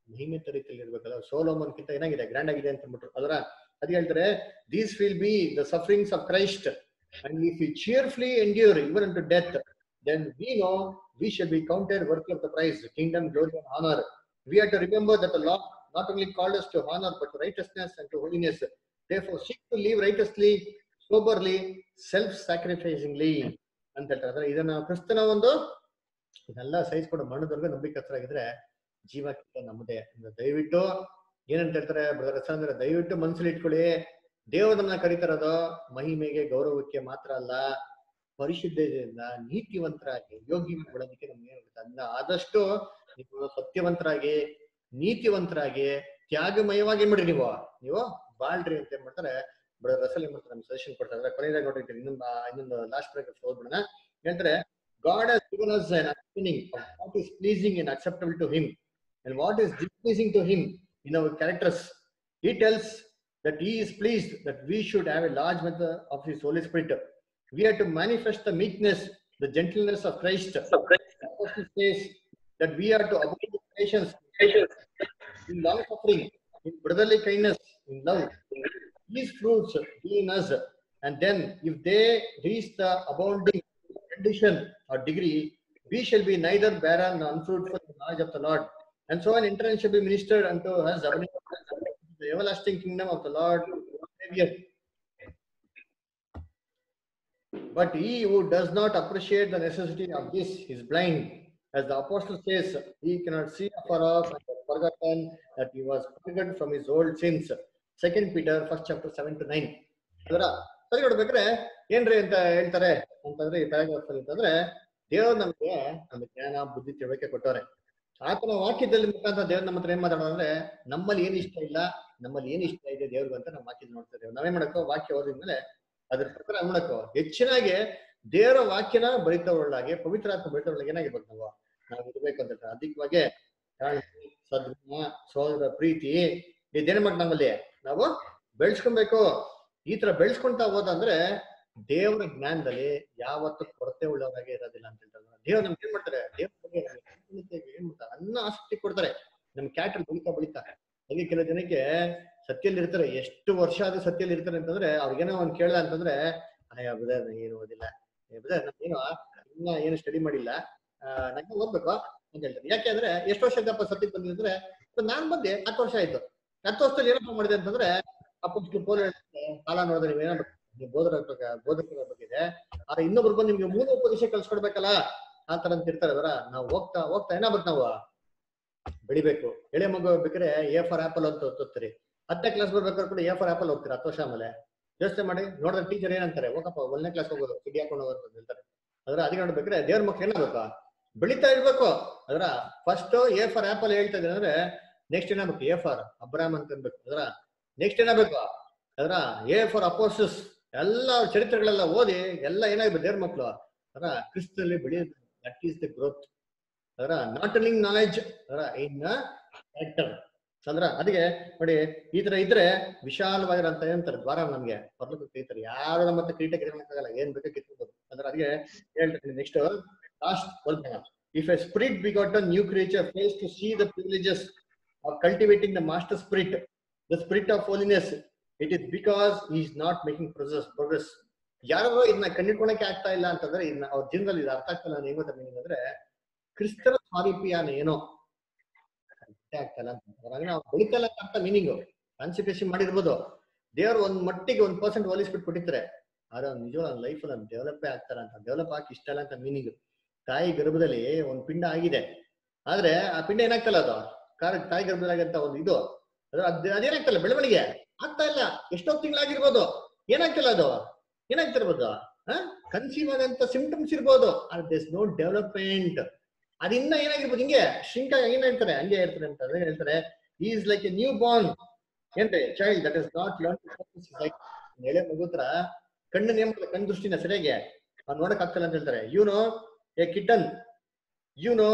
S1: ಮಹಿಮೆತ ರೀತಿಯಲ್ಲಿ ಇರ್ಬೇಕಲ್ಲ ಸೋಲೋಮನ್ಕಿಂತ ಏನಾಗಿದೆ ಗ್ರ್ಯಾಂಡ್ ಆಗಿದೆ ಅಂತ ಅಂದ್ಬಿಟ್ರು ಅದರ ಅದ್ ಹೇಳ್ತಾರೆ these will be the sufferings of Christ and if you cheerfully endure even to death then we know we shall be counted work of the prize kingdom glory and honour we are to remember that the law not only called us to honor but to righteousness and to holiness. Therefore, seek to live righteously, soberly, self-sacrificingly ಅಂತ ಹೇಳ್ತಾರೆ ಅಂದ್ರೆ ಇದನ್ನ ಕ್ರಿಸ್ತನ ಒಂದು ಇದೆಲ್ಲ ಸಹಿಸ್ಕೊಂಡು ಮರಣದವರೆಗೂ ನಂಬಿಕಸ್ಥರಾಗಿದ್ರೆ ಜೀವಕ್ಕಿಂತ ನಮ್ಮದೇ ಅಂದ್ರೆ ದಯವಿಟ್ಟು ಏನಂತ ಹೇಳ್ತಾರೆ ಬ್ರದರ್ ಅಂದ್ರೆ ದಯವಿಟ್ಟು ಮನಸ್ಸಲ್ಲಿ ಇಟ್ಕೊಳ್ಳಿ ದೇವರು ನಮ್ಮನ್ನ ಕರೀತಾರದು ಮಹಿಮೆಗೆ ಗೌರವಕ್ಕೆ ಮಾತ್ರ ಅಲ್ಲ ಪರಿಶುದ್ಧತೆಯಿಂದ ನೀತಿವಂತರಾಗಿ ಯೋಗ್ಯ ಬೆಳೋದಕ್ಕೆ ನಮ್ಗೆ ಏನಾಗುತ್ತೆ ಅದನ್ನ ಆದಷ್ಟು ನೀವು ಸತ್ಯವಂತರಾಗಿ ನೀತಿವಂತರಾಗಿ ತ್ಯಾಗಮಯವಾಗಿ ಏನ್ ಮಾಡ್ರಿ ನೀವು ನೀವು ಬಾಳ್ರಿ ಅಂತ ಏನ್ ಮಾಡ್ತಾರೆ ಬ್ರದರ್ ರಸಲ್ ಏನ್ ಮಾಡ್ತಾರೆ ನಮ್ಗೆ ಸಜೆಷನ್ ಕೊಡ್ತಾರೆ ಕೊನೆಯದಾಗಿ ನೋಡಿರ್ತೀವಿ ಇನ್ನೊಂದು ಇನ್ನೊಂದು ಲಾಸ್ಟ್ ಪ್ಯಾರಾಗ್ರಾಫ್ ಓದ್ಬಿಡೋಣ ಹೇಳ್ತಾರೆ God has given us an understanding of what is pleasing and acceptable to him and what is displeasing to him in our characters he tells that he is pleased that we should have a large measure of his holy spirit we are to manifest the meekness the gentleness of christ The apostle says that we are to abide in patience in long suffering, in brotherly kindness, in love. These fruits be in us, and then if they reach the abounding condition or degree, we shall be neither barren nor unfruitful in knowledge of the Lord. And so an entrance shall be ministered unto us, abounding in the everlasting kingdom of the Lord Savior. But he who does not appreciate the necessity of this is blind. As the apostle says, he cannot see afar off and has forgotten that he was purged from his old sins. Second Peter, first chapter seven to nine. ಅದರ ಸರಿ ನೋಡ್ಬೇಕ್ರೆ ಏನ್ರಿ ಅಂತ ಹೇಳ್ತಾರೆ ಅಂತಂದ್ರೆ ಈ paragraph ಅಲ್ಲಿ ಅಂತಂದ್ರೆ ದೇವ್ರು ನಮ್ಗೆ ಒಂದು ಜ್ಞಾನ ಬುದ್ಧಿ ತಿಳುವಳಿಕೆ ಕೊಟ್ಟವ್ರೆ ಆತನ ವಾಕ್ಯದಲ್ಲಿ ಮುಖಾಂತರ ದೇವ್ರ ನಮ್ಮ ಹತ್ರ ಏನ್ ಮಾತಾಡೋದು ಅಂದ್ರೆ ನಮ್ಮಲ್ಲಿ ಏನ್ ಇಷ್ಟ ಇಲ್ಲ ನಮ್ಮಲ್ಲಿ ಏನ್ ಇಷ್ಟ ಇದೆ ದೇವ್ರಿಗೆ ಅಂತ ನಾವು ವಾಕ್ಯದ ನೋಡ್ತಾ ಇದ್ದೇವೆ ನಾವೇನ್ ಮಾಡಕ್ಕೋ ವಾಕ್ಯ ಓದಿದ್ಮೇಲೆ ಅದ್ರ ಪ್ರಕಾರ ಮಾಡಕ್ಕೋ ಹೆಚ್ಚಿನಾಗಿ ದೇವರ ವಾಕ್ಯನ ಬರಿತವಳಾಗಿ ಪವಿತ್ರಾತ್ಮ ಬರಿತವಳಾಗಿ ಏನಾಗಿರ್ಬೇಕು ನಾವು ನಾವು ಇರ್ಬೇಕು ಅಂತ ಹೇಳ್ತಾರೆ ಅಧಿಕವಾಗಿ ತಾಳ್ಮೆ, ಸದ್ಗುಣ ಸೋದರ ಪ್ರೀತಿ ಇದೇನ್ ಮಾಡಿ ನಮ್ಮಲ್ಲಿ ನಾವು ಬೆಳೆಸ್ಕೊಬೇಕು ಈ ತರ ಬೆಳೆಸ್ಕೊಂತಾ ಹೋದಂದ್ರೆ ದೇವರ ಜ್ಞಾನದಲ್ಲಿ ಯಾವತ್ತೂ ಕೊರತೆ ಉಳ್ಳವರಾಗೆ ಇರೋದಿಲ್ಲ ಅಂತ ಹೇಳ್ತಾರೆ ದೇವ್ರು ನಮ್ಗೆ ಏನ್ ಮಾಡ್ತಾರೆ ದೇವ್ರ ಬಗ್ಗೆ ನಮ್ಗೆ ಏನ್ ಮಾಡ್ತಾರೆ ಅನ್ನ ಆಸಕ್ತಿ ಕೊಡ್ತಾರೆ ನಮ್ ಕ್ಯಾಟಲ್ ಬೆಳಿತಾ ಬೆಳಿತಾ ಹಾಗೆ ಕೆಲವು ಜನಕ್ಕೆ ಸತ್ಯಲ್ಲಿ ಇರ್ತಾರೆ ಎಷ್ಟು ವರ್ಷ ಆದ್ರೂ ಸತ್ಯಲ್ಲಿ ಇರ್ತಾರೆ ಅಂತಂದ್ರೆ ಅವ್ರಿಗೇನೋ ಒಂದ್ ಕೇಳ್ದ ಅಂತಂದ್ರೆ ಅಯ್ಯ ಬ್ರದರ್ ಏನು ಓದಿಲ್ಲ ಏ ಬ್ರದರ್ ಏನೋ ಇನ್ನ ಏನು ಸ್ಟಡಿ ಮಾಡಿಲ್ಲ ಆ, ನಂಗೆ ಓದ್ಬೇಕು ಅಂತ ಹೇಳ್ತಾರೆ ಯಾಕೆ ಅಂದ್ರೆ ಎಷ್ಟು ವರ್ಷದಪ್ಪ ಸತ್ಯಕ್ಕೆ ಬಂದಿದ್ರೆ ನಾನ್ ಬಂದೆ ಹತ್ತು ವರ್ಷ ಆಯ್ತು ಹತ್ತು ವರ್ಷದಲ್ಲಿ ಏನಪ್ಪ ಮಾಡಿದೆ ಅಂತಂದ್ರೆ ಅಪ್ಪ ಪೋಲ್ ಕಾಲ ನೋಡಿದ್ರೆ ನೀವ್ ಏನೋ ನೀವು ಬೋಧರ ಬೋಧಕರ ಬಗ್ಗೆ ಆದ್ರೆ ಇನ್ನೊಬ್ರು ಬಂದು ನಿಮ್ಗೆ ಮೂಲ ಉಪದೇಶ ಕಲ್ಸ್ಕೊಡ್ಬೇಕಲ್ಲ ಆ ತರ ಅಂತ ಇರ್ತಾರೆ ಅವರ ನಾವು ಹೋಗ್ತಾ ಹೋಗ್ತಾ ಏನಾಗ್ಬೇಕು ನಾವು ಬೆಳಿಬೇಕು ಎಳೆ ಮಗು ಬೇಕಾದ್ರೆ ಎ ಫಾರ್ ಆಪಲ್ ಅಂತ ಓದ್ತೀರಿ ಹತ್ತನೇ ಕ್ಲಾಸ್ ಬರ್ಬೇಕಾದ್ರೆ ಕೂಡ ಎ ಫಾರ್ ಆಪಲ್ ಹೋಗ್ತೀರಾ ಹತ್ತು ವರ್ಷ ಆಮೇಲೆ ಯೋಚನೆ ಮಾಡಿ ನೋಡಿದ್ರೆ ಟೀಚರ್ ಏನಂತಾರೆ ಹೋಗಪ್ಪ ಒಂದನೇ ಕ್ಲಾಸ್ ಹೋಗೋದು ಕಿಡಿ ಹಾಕೊಂಡು ಹೋಗೋದು ಅಂತ ಹೇಳ್ತಾರೆ ಅದ್ರ ಅದಕ್ಕೆ ನೋಡ್ಬೇಕ್ರೆ ದೇವ್ರ ಮಕ್ಳು ಏನಾಗಬೇಕು ಬೆಳಿತಾ ಇರ್ಬೇಕು ಅದ್ರ ಫಸ್ಟ್ ಎ ಫಾರ್ ಆಪಲ್ ಹೇಳ್ತಾ ಇದ್ರೆ ಅಂದ್ರೆ ನೆಕ್ಸ್ಟ್ ಏನಾಗಬೇಕು ಎ ಫಾರ್ ಅಬ್ರಾಮ್ ಅಂತ ಅನ್ಬೇಕು ಅದ್ರ ನೆಕ್ಸ್ಟ್ ಏನಾಗಬೇಕು ಅದ್ರ ಎ ಫಾರ್ ಅಪೋಸಸ್ ಎಲ್ಲ ಅವ್ರ ಚರಿತ್ರೆಗಳೆಲ್ಲ ಓದಿ ಎಲ್ಲ ಏನಾಗ್ಬೇಕು ದೇವ್ರ ಮಕ್ಳು ಅದ್ರ ಕ್ರಿಸ್ತಲ್ಲಿ ಬೆಳೆಯೋದು ದಟ್ ಈಸ್ ದ ಗ್ರೋತ್ ಅದರ ನಾಟ್ ಅರ್ನಿಂಗ್ ನಾಲೆಜ್ ಅದರ ಇನ್ ಕ್ಯಾರೆಕ್ಟರ್ ಅಂದ್ರ ಅದಕ್ಕೆ ನೋಡಿ ಈ ತರ ಇದ್ರೆ ವಿಶಾಲವಾಗಿರಂತ ಏನಂತಾರೆ ದ್ವಾರ ನಮ್ಗೆ ಬರ್ಲಿಕ್ಕೆ ಕರೀತಾರೆ ಯಾರು ನಮ್ಮ ಹತ್ರ ಕ್ರೀಟ ಕಿತ್ಕೊಳ್ಳೋಕ್ಕಾಗಲ್ಲ ಏನ್ ಬೇಕಾ ಕಿತ್ಕೋಬಹುದು ಅಂದ್ರೆ ಅದಕ್ಕೆ ಹೇಳ್ತೀನಿ ನೆಕ್ಸ್ಟ್ ಲಾಸ್ಟ್ ಓದ್ಬೇಡ if a spirit be got a new creature face to see the privileges of cultivating the master spirit the spirit of holiness it is because is not making process progress ಯಾರೋ ಇದನ್ನ ಕಂಡಿಡ್ಕೊಳಕ್ಕೆ ಆಗ್ತಾ ಇಲ್ಲ ಅಂತಂದ್ರೆ ಇದನ್ನ ಅವ್ರ ಜೀವನದಲ್ಲಿ ಇದು ಅರ್ಥ ಆಗ್ತಾ ಇಲ್ಲ ಹೆಂಗ್ ಗೊತ್ತಾ meaning ಅಂದ್ರೆ ಕ್ರಿಸ್ತನ ಸ್ವಾರೂಪಿಯಾನ ಏನೋ ಅರ್ಥ ಆಗ್ತಲ್ಲ ಅಂತ ಹಾಗಾಗಿ ನಾವು ಬೆಳಿತಲ್ಲ ಅಂತ ಮೀನಿಂಗ್ ಕಾನ್ಸಂಟ್ರೇಷನ್ ಮಾಡಿರ್ಬೋದು ದೇವ್ರು ಒಂದ್ ಮಟ್ಟಿಗೆ ಒಂದ್ ಪರ್ಸೆಂಟ್ ಹೋಲಿಸ್ಬಿಟ್ಟು ಕೊಟ್ಟಿರ್ತಾರೆ ಆದ್ರೆ ಅವ್ನು ನಿಜವಾದ ಲೈಫ್ ಅಲ್ಲಿ ಡೆವಲಪ್ ಆಗ್ತಾರ ಅಂತ ಡೆವಲಪ್ ಆಗಿ ಇಷ್ಟ ಅಲ್ಲ ಅಂತ ಮೀನಿಂಗ್ ತಾಯಿ ಗರ್ಭದಲ್ಲಿ ಒಂದ್ ಪಿಂಡ ಆಗಿದೆ ಆದ್ರೆ ಆ ಪಿಂಡ ಏನಾಗ್ತಲ್ಲ ಅದು ಕಾರ ತಾಯಿ ಗರ್ಭದಲ್ಲಿ ಆಗಂತ ಒಂದು ಇದು ಅದು ಅದ್- ಅದೇನಾಗ್ತಲ್ಲ ಬೆಳವಣಿಗೆ ಆಗ್ತಾ ಇಲ್ಲ ಎಷ್ಟೋ ತಿಂಗಳಾಗಿರ್ಬೋದು ಏನಾಗ್ತಿಲ್ಲ ಅದು ಏನಾಗ್ತಿರ್ಬೋದು ಕನ್ಸೀವ್ ಆದಂತ ಸಿಂಪ್ಟಮ್ಸ್ ಇರ್ಬೋದು ದಿಸ್ ನೋ ಡೆವಲಪ್ಮೆಂಟ್ ಅದಿನ್ನ ಏನಾಗಿರ್ಬೋದು ಹಿಂಗೆ ಶಿಂಕ ಏನಾಗ್ತಾರೆ ಹಂಗೆ ಇರ್ತಾರೆ ಅಂತ ಅದೇ ಹೇಳ್ತಾರೆ is like a newborn ಏನ್ರಿ child that is not learn ಎಳೆ ಮಗುತ್ರ ಕಣ್ಣು ನೇಮ ಕಣ್ ದೃಷ್ಟಿನ ಸರಿಯಾಗಿ ಅವ್ನು ನೋಡಕ್ ಆಗ್ತಿಲ್ಲ ಅಂತ ಹೇಳ್ತಾರೆ you know a kitten you know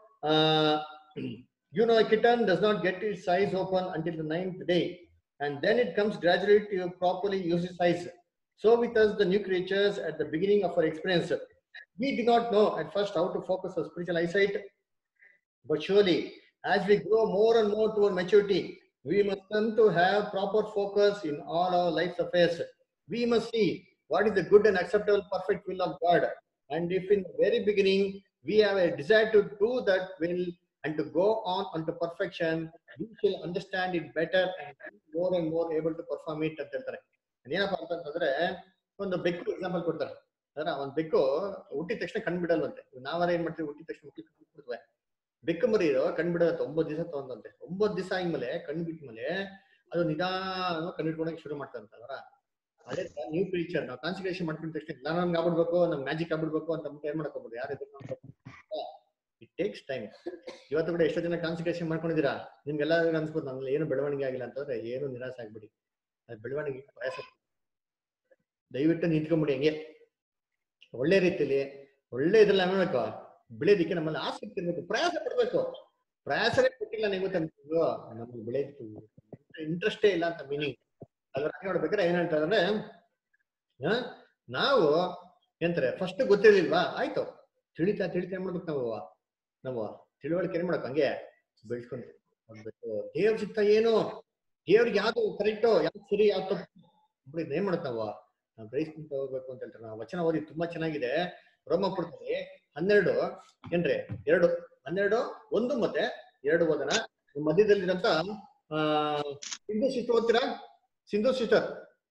S1: you know a kitten does not get its eyes open until the ninth day and then it comes gradually to properly use its eyes. So with us, the new creatures at the beginning of our experience, we do not know at first how to focus our spiritual eyesight, but surely as we grow more and more toward maturity, we must come to have proper focus in all our life's affairs. We must see what is the good and acceptable, perfect will of God. And if in the very beginning we have a desire to do that will and to go on unto perfection, we shall understand it better and be more and more able to perform it ಅಂತ ಹೇಳ್ತಾರೆ ಏನಪ್ಪಾ ಅಂತಂದ್ರೆ ಒಂದು ಬೆಕ್ಕು example ಕೊಡ್ತಾರೆ ಅದರ ಒಂದ್ ಬೆಕ್ಕು ಹುಟ್ಟಿದ ತಕ್ಷಣ ಕಣ್ಬಿಡಲ್ವಂತೆ ನಾವಾರ ಏನ್ ಮಾಡ್ತೀವಿ ಹುಟ್ಟಿದ ತಕ್ಷಣ ಮಕ್ಳು ಕಣ್ಬಿಡ್ತವೆ ಬೆಕ್ಕು ಮರಿ ಕಣ್ಬಿಡತ್ತೆ ಒಂಬತ್ತು ದಿವಸ ತಗೊಂಡಂತೆ ಒಂಬತ್ತು ದಿವಸ ಆದ್ಮೇಲೆ ಕಣ್ಣು ಬಿಟ್ಮೇಲೆ ಅದು ನಿಧಾನ ಕಣ್ಣಿಟ್ಕೊಳಕ್ ಶುರು ಮಾಡ್ತಂತ ಅದರ ಅದೇ ನ್ಯೂ ಕ್ರೀಚರ್ ನಾವು ಕಾನ್ಸಂಟ್ರೇಷನ್ ಮಾಡ್ಕೊಂಡ ತಕ್ಷಣ ನಾನು ನಮ್ಗೆ ಆಗ್ಬಿಡ್ಬೇಕು ನಮ್ ಮ್ಯಾಜಿಕ್ ಆಗ್ಬಿಡ್ಬೇಕು ಅಂತ ಅಂದ್ಬಿಟ್ಟು ಏನ್ ಮಾಡ್ಕೋಬಹುದು ಯಾರು ಇಟ್ ಟೇಕ್ಸ್ ಟೈಮ್ ಇವತ್ತು ಕೂಡ ಎಷ್ಟೋ ಜನ ಕಾನ್ಸಂಟ್ರೇಷನ್ ಮಾಡ್ಕೊಂಡಿದ್ದೀರಾ ನಿಮ್ಗೆಲ್ಲ ಅನ್ಸ್ಬೋದು ನನ್ನಲ್ಲಿ ಏನು ಬೆಳವಣಿಗೆ ಆಗಿಲ್ಲ ಅಂತಂದ್ರೆ ಏನು ನಿರಾಸೆ ಆಗ್ಬಿಡಿ ಅದು ಬೆಳವಣಿಗೆ ಪ್ರಯಾಸ ದಯವಿಟ್ಟು ನಿಂತ್ಕೊಂಬಿಡಿ ಹಂಗೆ ಒಳ್ಳೆ ರೀತಿಯಲ್ಲಿ ಒಳ್ಳೆ ಇದ್ರಲ್ಲಿ ಮಾಡ್ಬೇಕು ಬೆಳೆಯೋದಿಕ್ಕೆ ನಮ್ಮಲ್ಲಿ ಆಸಕ್ತಿ ಇರ್ಬೇಕು ಪ್ರಯಾಸ ಪಡ್ಬೇಕು ಪ್ರಯಾಸನೇ ಕೊಟ್ಟಿಲ್ಲ ನೀವು ನಮ್ಗೆ ನಮ್ಗೆ ಬೆಳೆಯೋದಕ್ಕೆ ಇಂಟ್ರೆಸ್ಟೇ ಇಲ್ಲ ಅಂತ ಮೀನಿಂಗ್ ಅದ್ರ ನೋಡ್ಬೇಕಾದ್ರೆ ಏನ್ ಹೇಳ್ತಾರೆ ಅಂದ್ರೆ ಆ, ನಾವು ಎಂತಾರೆ ಫಸ್ಟ್ ಗೊತ್ತಿರ್ಲಿಲ್ವಾ ಆಯ್ತು ತಿಳಿತಾ ತಿಳಿತಾ ಏನ್ ಮಾಡ್ಬೇಕು ನಾವು ನಾವು ತಿಳುವಳಿಕೆ ಏನ್ ಮಾಡ್ಬೇಕು ಹಂಗೆ ಬೆಳ್ಸ್ಕೊಂಡು ಹೋಗ್ಬೇಕು ದೇವ್ರ ಚಿತ್ತ ಏನು ದೇವ್ರಿಗೆ ಯಾವ್ದು ಕರೆಕ್ಟು ಯಾವ್ದು ಸರಿ ಯಾವ್ದು ತಪ್ಪು ಬಿಡಿ ಏನ್ ಮಾಡುತ್ತೆ ನಾವು ನಾವು ಗ್ರಹಿಸ್ಕೊಂತ ಹೋಗ್ಬೇಕು ಅಂತ ಹೇಳ್ತಾರೆ ನಾವು ವಚನ ಓದಿ ತುಂಬಾ ಚೆನ್ನಾಗಿದೆ ರೋಮಪುರದಲ್ಲಿ ಹನ್ನೆರಡು ಏನ್ರಿ ಎರಡು ಹನ್ನೆರಡು ಒಂದು ಮತ್ತೆ ಎರಡು ಓದನ ಮಧ್ಯದಲ್ಲಿರಂತ ಆ ಸಿಂಧು ಸಿಸ್ಟರ್ ಓದ್ತೀರಾ ಸಿಂಧು ಸಿಸ್ಟರ್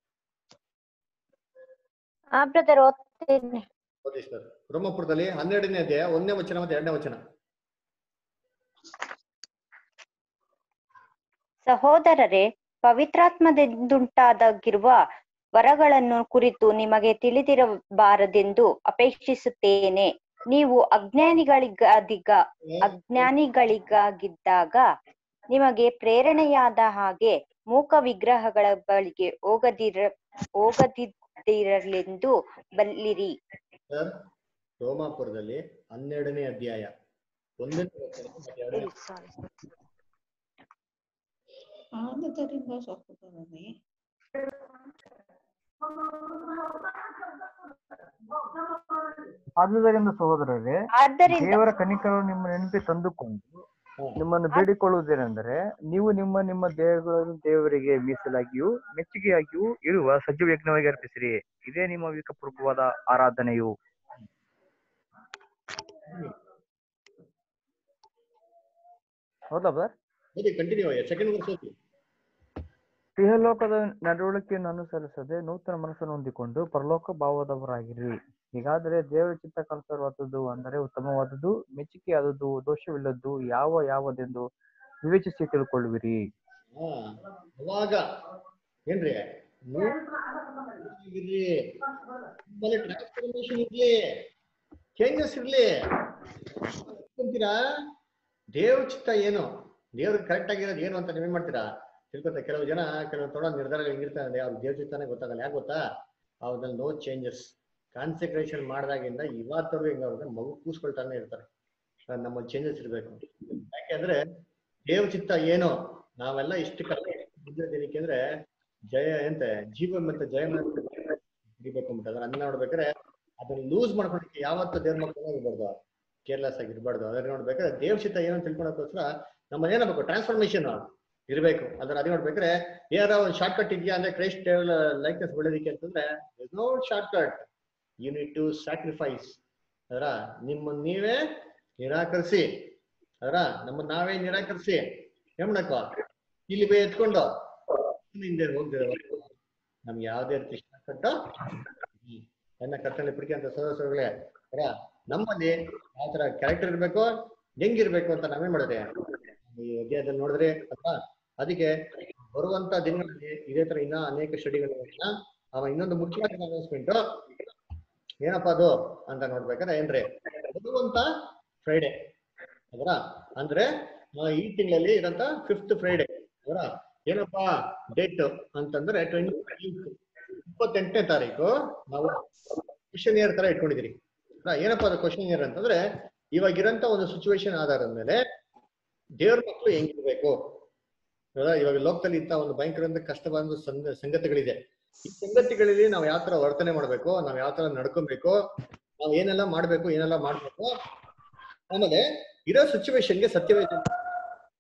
S6: ಆ ಬ್ರದರ್ ಓದ್ತೀನಿ
S1: ಓದಿ ಸರ್ ರೋಮಪುರದಲ್ಲಿ ಹನ್ನೆರಡನೇ ಅಧ್ಯಾಯ ಒಂದನೇ ವಚನ ಮತ್ತೆ ಎರಡನೇ ವಚನ
S9: ಸಹೋದರರೇ ಪವಿತ್ರಾತ್ಮದಿಂದುಂಟಾದಾಗಿರುವ ವರಗಳನ್ನು ಕುರಿತು ನಿಮಗೆ ತಿಳಿದಿರಬಾರದೆಂದು ಅಪೇಕ್ಷಿಸುತ್ತೇನೆ ನೀವು ಅಜ್ಞಾನಿಗಳಿಗಾದಿಗ ಅಜ್ಞಾನಿಗಳಿಗಾಗಿದ್ದಾಗ ನಿಮಗೆ ಪ್ರೇರಣೆಯಾದ ಹಾಗೆ ಮೂಕ ವಿಗ್ರಹಗಳ ಬಳಿಗೆ ಹೋಗದಿರ ಹೋಗದಿದ್ದಿರಲೆಂದು ಬಲ್ಲಿರಿ
S1: ಸರ್ ರೋಮಾಪುರದಲ್ಲಿ ಹನ್ನೆರಡನೇ ಅಧ್ಯಾಯ ಒಂದನೇ ವಚನ ಮತ್ತೆ ಎರಡನೇ
S10: ಆದುದರಿಂದ ಸಹೋದರರೇ
S2: ಆದುದರಿಂದ ಸಹೋದರರೇ
S9: ಆದ್ದರಿಂದ
S2: ದೇವರ ಕನಿಕರು ನಿಮ್ಮ ನೆನಪಿ ತಂದುಕೊಂಡು ನಿಮ್ಮನ್ನು ಬೇಡಿಕೊಳ್ಳುವುದೇನೆಂದರೆ ನೀವು ನಿಮ್ಮ ನಿಮ್ಮ ದೇಹಗಳನ್ನು ದೇವರಿಗೆ ಮೀಸಲಾಗಿಯೂ ಮೆಚ್ಚುಗೆಯಾಗಿಯೂ ಇರುವ ಸಜೀವ ಯಜ್ಞವಾಗಿ ಅರ್ಪಿಸಿರಿ ಇದೇ ನಿಮ್ಮ ವಿಕಪೂರ್ವವಾದ ಆರಾಧನೆಯು ಹೌದಾ ಬರ್
S1: ಓದಿ ಕಂಟಿನ್ಯೂ ಸೆಕೆಂಡ್ ವರ್ಸ್ ಓದಿ
S2: ಇಹಲೋಕದ ನಡವಳಿಕೆಯನ್ನು ಅನುಸರಿಸದೆ ನೂತನ ಮನಸ್ಸನ್ನು ಹೊಂದಿಕೊಂಡು ಪರಲೋಕ ಭಾವದವರಾಗಿರಿ ಹೀಗಾದರೆ ದೇವರ ಚಿತ್ತ ಕಲ್ಪವಾದದ್ದು ಅಂದರೆ ಉತ್ತಮವಾದದ್ದು ಮೆಚ್ಚುಗೆಯಾದದ್ದು ದೋಷವಿಲ್ಲದ್ದು ಯಾವ ಯಾವದೆಂದು ವಿವೇಚಿಸಿ ತಿಳ್ಕೊಳ್ಳುವಿರಿ
S1: ಹಾ ಅವಾಗ ಏನ್ರಿ ಇರ್ಲಿ ನಿಮ್ಮಲ್ಲಿ ಟ್ರಾನ್ಸ್ಫಾರ್ಮೇಶನ್ ಇರ್ಲಿ ಚೇಂಜಸ್ ಇರ್ಲಿ ಅಂತೀರಾ ದೇವ್ರ ಚಿತ್ತ ಏನು ದೇವ್ರಿಗೆ ಕರೆಕ್ಟ್ ಆಗಿರೋದು ಏನು ಅಂತ ನೀವೇನ್ ಮಾಡ್ತೀರಾ ತಿಳ್ಕೊತ ಕೆಲವು ಜನ ಕೆಲವು ತೊಡೋ ನಿರ್ಧಾರ ಹೆಂಗಿರ್ತಾರೆ ಅವ್ರ ದೇವ್ರ ಚಿತ್ತನೇ ಗೊತ್ತಾಗಲ್ಲ ಯಾಕೆ ಗೊತ್ತಾ ಅವ್ರಲ್ಲಿ ನೋ ಚೇಂಜಸ್ ಕಾನ್ಸಂಟ್ರೇಷನ್ ಮಾಡಿದಾಗಿಂದ ಇವತ್ತವರೆಗೂ ಹೆಂಗ ಅವ್ರಿಗೆ ಮಗು ಕೂಸ್ಕೊಳ್ತಾನೆ ಇರ್ತಾರೆ ಆ, ನಮ್ಮಲ್ಲಿ ಚೇಂಜಸ್ ಇರ್ಬೇಕು ಯಾಕೆಂದ್ರೆ ದೇವ್ರ ಚಿತ್ತ ಏನು ನಾವೆಲ್ಲ ಇಷ್ಟು ಕಷ್ಟ ಏನಕ್ಕೆ ಅಂದ್ರೆ ಜಯ ಎಂತ ಜೀವ ಮತ್ತೆ ಜಯ ಹಿಡಿಬೇಕು ಅಂದ್ಬಿಟ್ಟು ಅದ್ರ ಅನ್ನ ನೋಡ್ಬೇಕಾದ್ರೆ ಅದನ್ನ ಲೂಸ್ ಮಾಡ್ಕೊಳಕ್ಕೆ ಯಾವತ್ತೂ ದೇವ್ರ ಮಕ್ಕಳು ಇರ್ಬಾರ್ದು ಕೇರ್ಲೆಸ್ ಆಗಿ ಇರಬಾರ್ದು ಅದ್ರ ನೋಡ್ಬೇಕಾದ್ರೆ ದೇವ್ರ ಚಿತ್ತ ಏನು ಅಂತ ತಿಳ್ಕೊಳಕ್ಕೋಸ್ಕರ ನಮ್ಮ ಏನಾಗಬೇಕು ಟ್ರಾನ್ಸ್ಫಾರ್ಮೇಶನ್ ಇರ್ಬೇಕು ಅದ್ರ ಅದೇ ನೋಡ್ಬೇಕಾದ್ರೆ ಏನಾರ ಒಂದು ಶಾರ್ಟ್ ಕಟ್ ಇದೆಯಾ ಅಂದ್ರೆ ಕ್ರೈಸ್ಟ್ ಲೈಕ್ನೆಸ್ ಬೆಳೆದಿಕ್ಕೆ ಅಂತಂದ್ರೆ no short cut you need to sacrifice ಅದರ ನಿಮ್ಮನ್ನ ನೀವೇ ನಿರಾಕರಿಸಿ ಅದರ ನಮ್ಮನ್ನ ನಾವೇ ನಿರಾಕರಿಸಿ ಏನ್ ಮಾಡಕ್ಕ ಇಲ್ಲಿ ಬೇ ಎತ್ಕೊಂಡು ಹಿಂದೆ ಹೋಗ್ತೇವೆ ನಮ್ಗೆ ಯಾವ್ದೇ ರೀತಿ ಕಟ್ಟು ನನ್ನ ಕರ್ತನಲ್ಲಿ ಪಿಡಿಕೆ ಅಂತ ಸದಸ್ಯರುಗಳೇ ಅದರ ನಮ್ಮಲ್ಲಿ ಯಾವ ತರ ಕ್ಯಾರೆಕ್ಟರ್ ಇರ್ಬೇಕು ಹೆಂಗಿರ್ಬೇಕು ಅಂತ ನಾವೇನ್ ಮಾಡಿದೆ ಈ ಅಧ್ಯಾಯದಲ್ಲಿ ನೋಡಿದ್ರೆ ಅಥವಾ ಅದಕ್ಕೆ ಬರುವಂತ ದಿನಗಳಲ್ಲಿ ಇದೇ ತರ ಇನ್ನ ಅನೇಕ ಸ್ಟಡಿಗಳನ್ನ ಅವ ಇನ್ನೊಂದು ಮುಖ್ಯವಾದ ಅನೌನ್ಸ್ಮೆಂಟ್ ಏನಪ್ಪಾ ಅದು ಅಂತ ನೋಡ್ಬೇಕಾದ್ರೆ ಏನ್ರಿ ಬರುವಂತ ಫ್ರೈಡೆ ಅದರ ಅಂದ್ರೆ ಆ, ಈ ತಿಂಗಳಲ್ಲಿ ಇರಂತ ಫಿಫ್ತ್ ಫ್ರೈಡೆ ಅದರ ಏನಪ್ಪಾ ಡೇಟ್ ಅಂತಂದ್ರೆ ಟ್ವೆಂಟಿ ಇಪ್ಪತ್ತೆಂಟನೇ ತಾರೀಕು ನಾವು ಕ್ವಶನ್ ಇಯರ್ ತರ ಇಟ್ಕೊಂಡಿದೀರಿ ಅಲ್ಲ, ಏನಪ್ಪಾ ಅದು ಕ್ವಶನ್ ಇಯರ್ ಅಂತಂದ್ರೆ ಇವಾಗಿರಂತ ಒಂದು ಸಿಚುವೇಶನ್ ಆಧಾರದ ಮೇಲೆ ದೇವ್ರ ಮಕ್ಕಳು ಹೆಂಗಿರ್ಬೇಕು ಹೌದಾ? ಇವಾಗ ಲೋಕದಲ್ಲಿ ಇಂತ ಒಂದು ಭಯಂಕರ ಕಷ್ಟವಾದ ಸಂಗ- ಸಂಗತಿಗಳಿದೆ ಈ ಸಂಗತಿಗಳಲ್ಲಿ ನಾವು ಯಾವ ತರ ವರ್ತನೆ ಮಾಡ್ಬೇಕು ನಾವ್ ಯಾವ ತರ ನಡ್ಕೊಬೇಕು ನಾವ್ ಏನೆಲ್ಲ ಮಾಡ್ಬೇಕು ಏನೆಲ್ಲ ಮಾಡ್ಬೇಕು ಆಮೇಲೆ ಇರೋ ಸಿಚುವೇಶನ್ಗೆ ಸತ್ಯವೇದ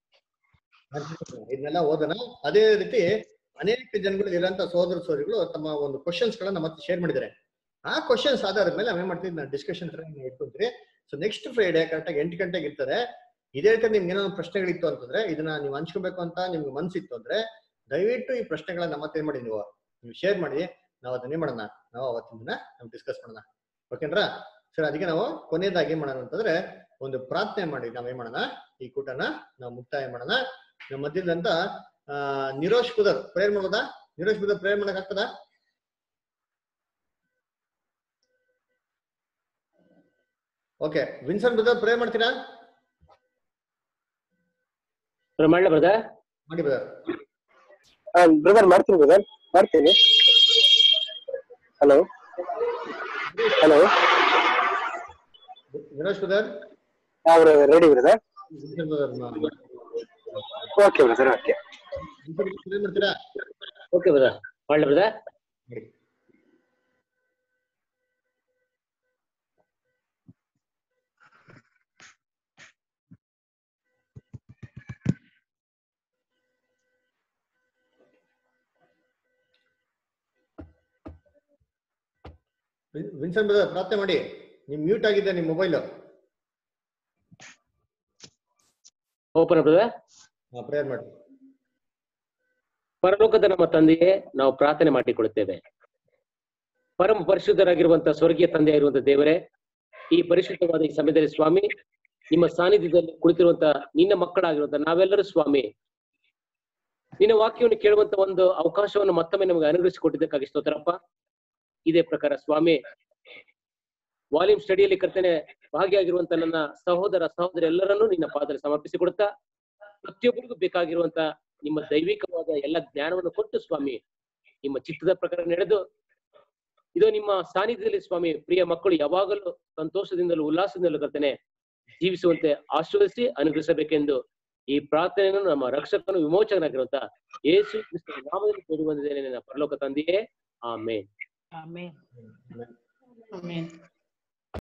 S1: ಇದನ್ನೆಲ್ಲ ಓದೋಣ ಅದೇ ರೀತಿ ಅನೇಕ ಜನಗಳು ಇರೋಂಥ ಸೋದರ ಸೋದರಿಗಳು ತಮ್ಮ ಒಂದು ಕ್ವಶನ್ಸ್ ಗಳನ್ನ ಮತ್ತೆ ಶೇರ್ ಮಾಡಿದ್ದಾರೆ ಆ ಕ್ವಶನ್ಸ್ ಆಧಾರದ ಮೇಲೆ ನಾವೇನ್ ಮಾಡ್ತೀವಿ ನಾವು ಡಿಸ್ಕಷನ್ ತರ ಇಟ್ಕೊಂತೀವಿ ಸೊ ನೆಕ್ಸ್ಟ್ ಫ್ರೈಡೆ ಕರೆಕ್ಟಾಗಿ ಎಂಟು ಗಂಟೆಗೆ ಇರ್ತದೆ ಇದೇ ರೀತಿ ನಿಮ್ಗೆ ಏನೋ ಒಂದು ಪ್ರಶ್ನೆಗಳಿತ್ತು ಅಂತಂದ್ರೆ ಇದನ್ನ ನೀವು ಹಂಚ್ಕೋಬೇಕು ಅಂತ ನಿಮ್ಗೆ ಮನ್ಸಿತ್ತು ಅಂದ್ರೆ ದಯವಿಟ್ಟು ಈ ಪ್ರಶ್ನೆಗಳನ್ನ ನಮ್ಮ ಹತ್ರ ಏನ್ ಮಾಡಿ ನೀವು ನೀವು ಶೇರ್ ಮಾಡಿ ನಾವು ಅದನ್ನೇ ಮಾಡೋಣ ನಾವು ಅವತ್ತಿನ ದಿನ ನಾವು ಡಿಸ್ಕಸ್ ಮಾಡೋಣ ಓಕೆನ್ರಾ ಸರ್ ಅದಕ್ಕೆ ನಾವು ಕೊನೆಯದಾಗಿ ಏನ್ ಮಾಡೋಣ ಅಂತಂದ್ರೆ ಒಂದು ಪ್ರಾರ್ಥನೆ ಮಾಡಿ ನಾವೇನ್ ಮಾಡೋಣ ಈ ಕೂಟನ ನಾವು ಮುಕ್ತಾಯ ಮಾಡೋಣ ನಮ್ಮ ಮಧ್ಯದಂತ ಆ ನಿರೋಶ್ ಕುದರ್ ಪ್ರೇಯರ್ ಮಾಡೋದಾ ನಿರೋಶ್ ಕುದರ್ ಪ್ರೇಯರ್ ಮಾಡಕ್ ಆಗ್ತದಾ ಓಕೆ ವಿನ್ಸನ್ ಬ್ರದರ್ ಪ್ರೇಯರ್ ಮಾಡ್ತೀರಾ
S11: ಮಾಡ್ಲಾ ಬ್ರದರ್
S1: ಮಾಡಿ ಬ್ರದರ್
S12: ಬ್ರದರ್ ಮಾಡ್ತೀನಿ ಬ್ರದರ್ ಮಾಡ್ತೀನಿ ಹಲೋ ಹಲೋ
S1: ನಿರೋಶ್ ಬ್ರದರ್
S12: ಅವ್ರು ready brother
S1: Vinson brother
S12: okay brother okay
S1: prayer ಮಾಡ್ತೀರಾ
S11: ಓಕೆ ಬ್ರದರ್ ಮಾಡ್ಲಾ ಬ್ರದರ್
S1: ವಿನ್- ವಿನ್ಸನ್ ಬ್ರದರ್ ಪ್ರಾರ್ಥನೆ ಮಾಡಿ ನಿಮ್ ಮ್ಯೂಟ್ ಆಗಿದೆ ನಿಮ್ ಮೊಬೈಲ್
S11: ಓಪನ್ ಬ್ರದರ್
S1: ಪ್ರೇಯರ್ ಮಾಡಿ
S11: ಪರಲೋಕದ ನಮ್ಮ ತಂದೆಯೇ ನಾವು ಪ್ರಾರ್ಥನೆ ಮಾಡಿಕೊಳ್ಳುತ್ತೇವೆ ಪರಮ ಪರಿಶುದ್ಧರಾಗಿರುವಂತಹ ಸ್ವರ್ಗೀಯ ತಂದೆಯಾಗಿರುವಂತಹ ದೇವರೇ ಈ ಪರಿಶುದ್ಧವಾದ ಈ ಸಮಯದಲ್ಲಿ ಸ್ವಾಮಿ ನಿಮ್ಮ ಸಾನ್ನಿಧ್ಯದಲ್ಲಿ ಕುಳಿತಿರುವಂತಹ ನಿನ್ನ ಮಕ್ಕಳಾಗಿರುವಂತಹ ನಾವೆಲ್ಲರೂ ಸ್ವಾಮಿ ನಿನ್ನ ವಾಕ್ಯವನ್ನು ಕೇಳುವಂತ ಒಂದು ಅವಕಾಶವನ್ನು ಮತ್ತೊಮ್ಮೆ ನಮಗೆ ಅನುಗ್ರಹಿಸಿಕೊಟ್ಟಿದ್ದಕ್ಕಾಗಿ ಸ್ತೋತ್ರಪ್ಪ ಇದೇ ಪ್ರಕಾರ ಸ್ವಾಮಿ ವಾಲ್ಯೂಮ್ ಸ್ಟಡಿಯಲ್ಲಿ ಕರ್ತನೆ ಭಾಗಿಯಾಗಿರುವಂತ ನನ್ನ ಸಹೋದರ ಸಹೋದರಿ ಎಲ್ಲರನ್ನೂ ನಿನ್ನ ಪಾದದಲ್ಲಿ ಸಮರ್ಪಿಸಿಕೊಡುತ್ತಾ ಪ್ರತಿಯೊಬ್ಬರಿಗೂ ಬೇಕಾಗಿರುವಂತ ನಿಮ್ಮ ದೈವಿಕವಾದ ಎಲ್ಲ ಜ್ಞಾನವನ್ನು ಕೊಟ್ಟು ಸ್ವಾಮಿ ನಿಮ್ಮ ಚಿತ್ತದ ಪ್ರಕಾರ ನಡೆದು ಇದು ನಿಮ್ಮ ಸಾನ್ನಿಧ್ಯದಲ್ಲಿ ಸ್ವಾಮಿ ಪ್ರಿಯ ಮಕ್ಕಳು ಯಾವಾಗಲೂ ಸಂತೋಷದಿಂದಲೂ ಉಲ್ಲಾಸದಿಂದಲೂ ಕರ್ತನೆ ಜೀವಿಸುವಂತೆ ಆಶೀರ್ವದಿಸಿ ಅನುಗ್ರಹಿಸಬೇಕೆಂದು ಈ ಪ್ರಾರ್ಥನೆಯನ್ನು ನಮ್ಮ ರಕ್ಷಕನು ವಿಮೋಚಕನಾಗಿರುವಂತ ಯೇಸು ಕ್ರಿಸ್ತನ ನಾಮದಲ್ಲಿ ಬೇಡಿ ಬಂದಿದ್ದೇನೆ ನನ್ನ ಪರಲೋಕ ತಂದೆಯೇ ಆಮೇನ್
S4: ಆಮೇನ್ ಆಮೇನ್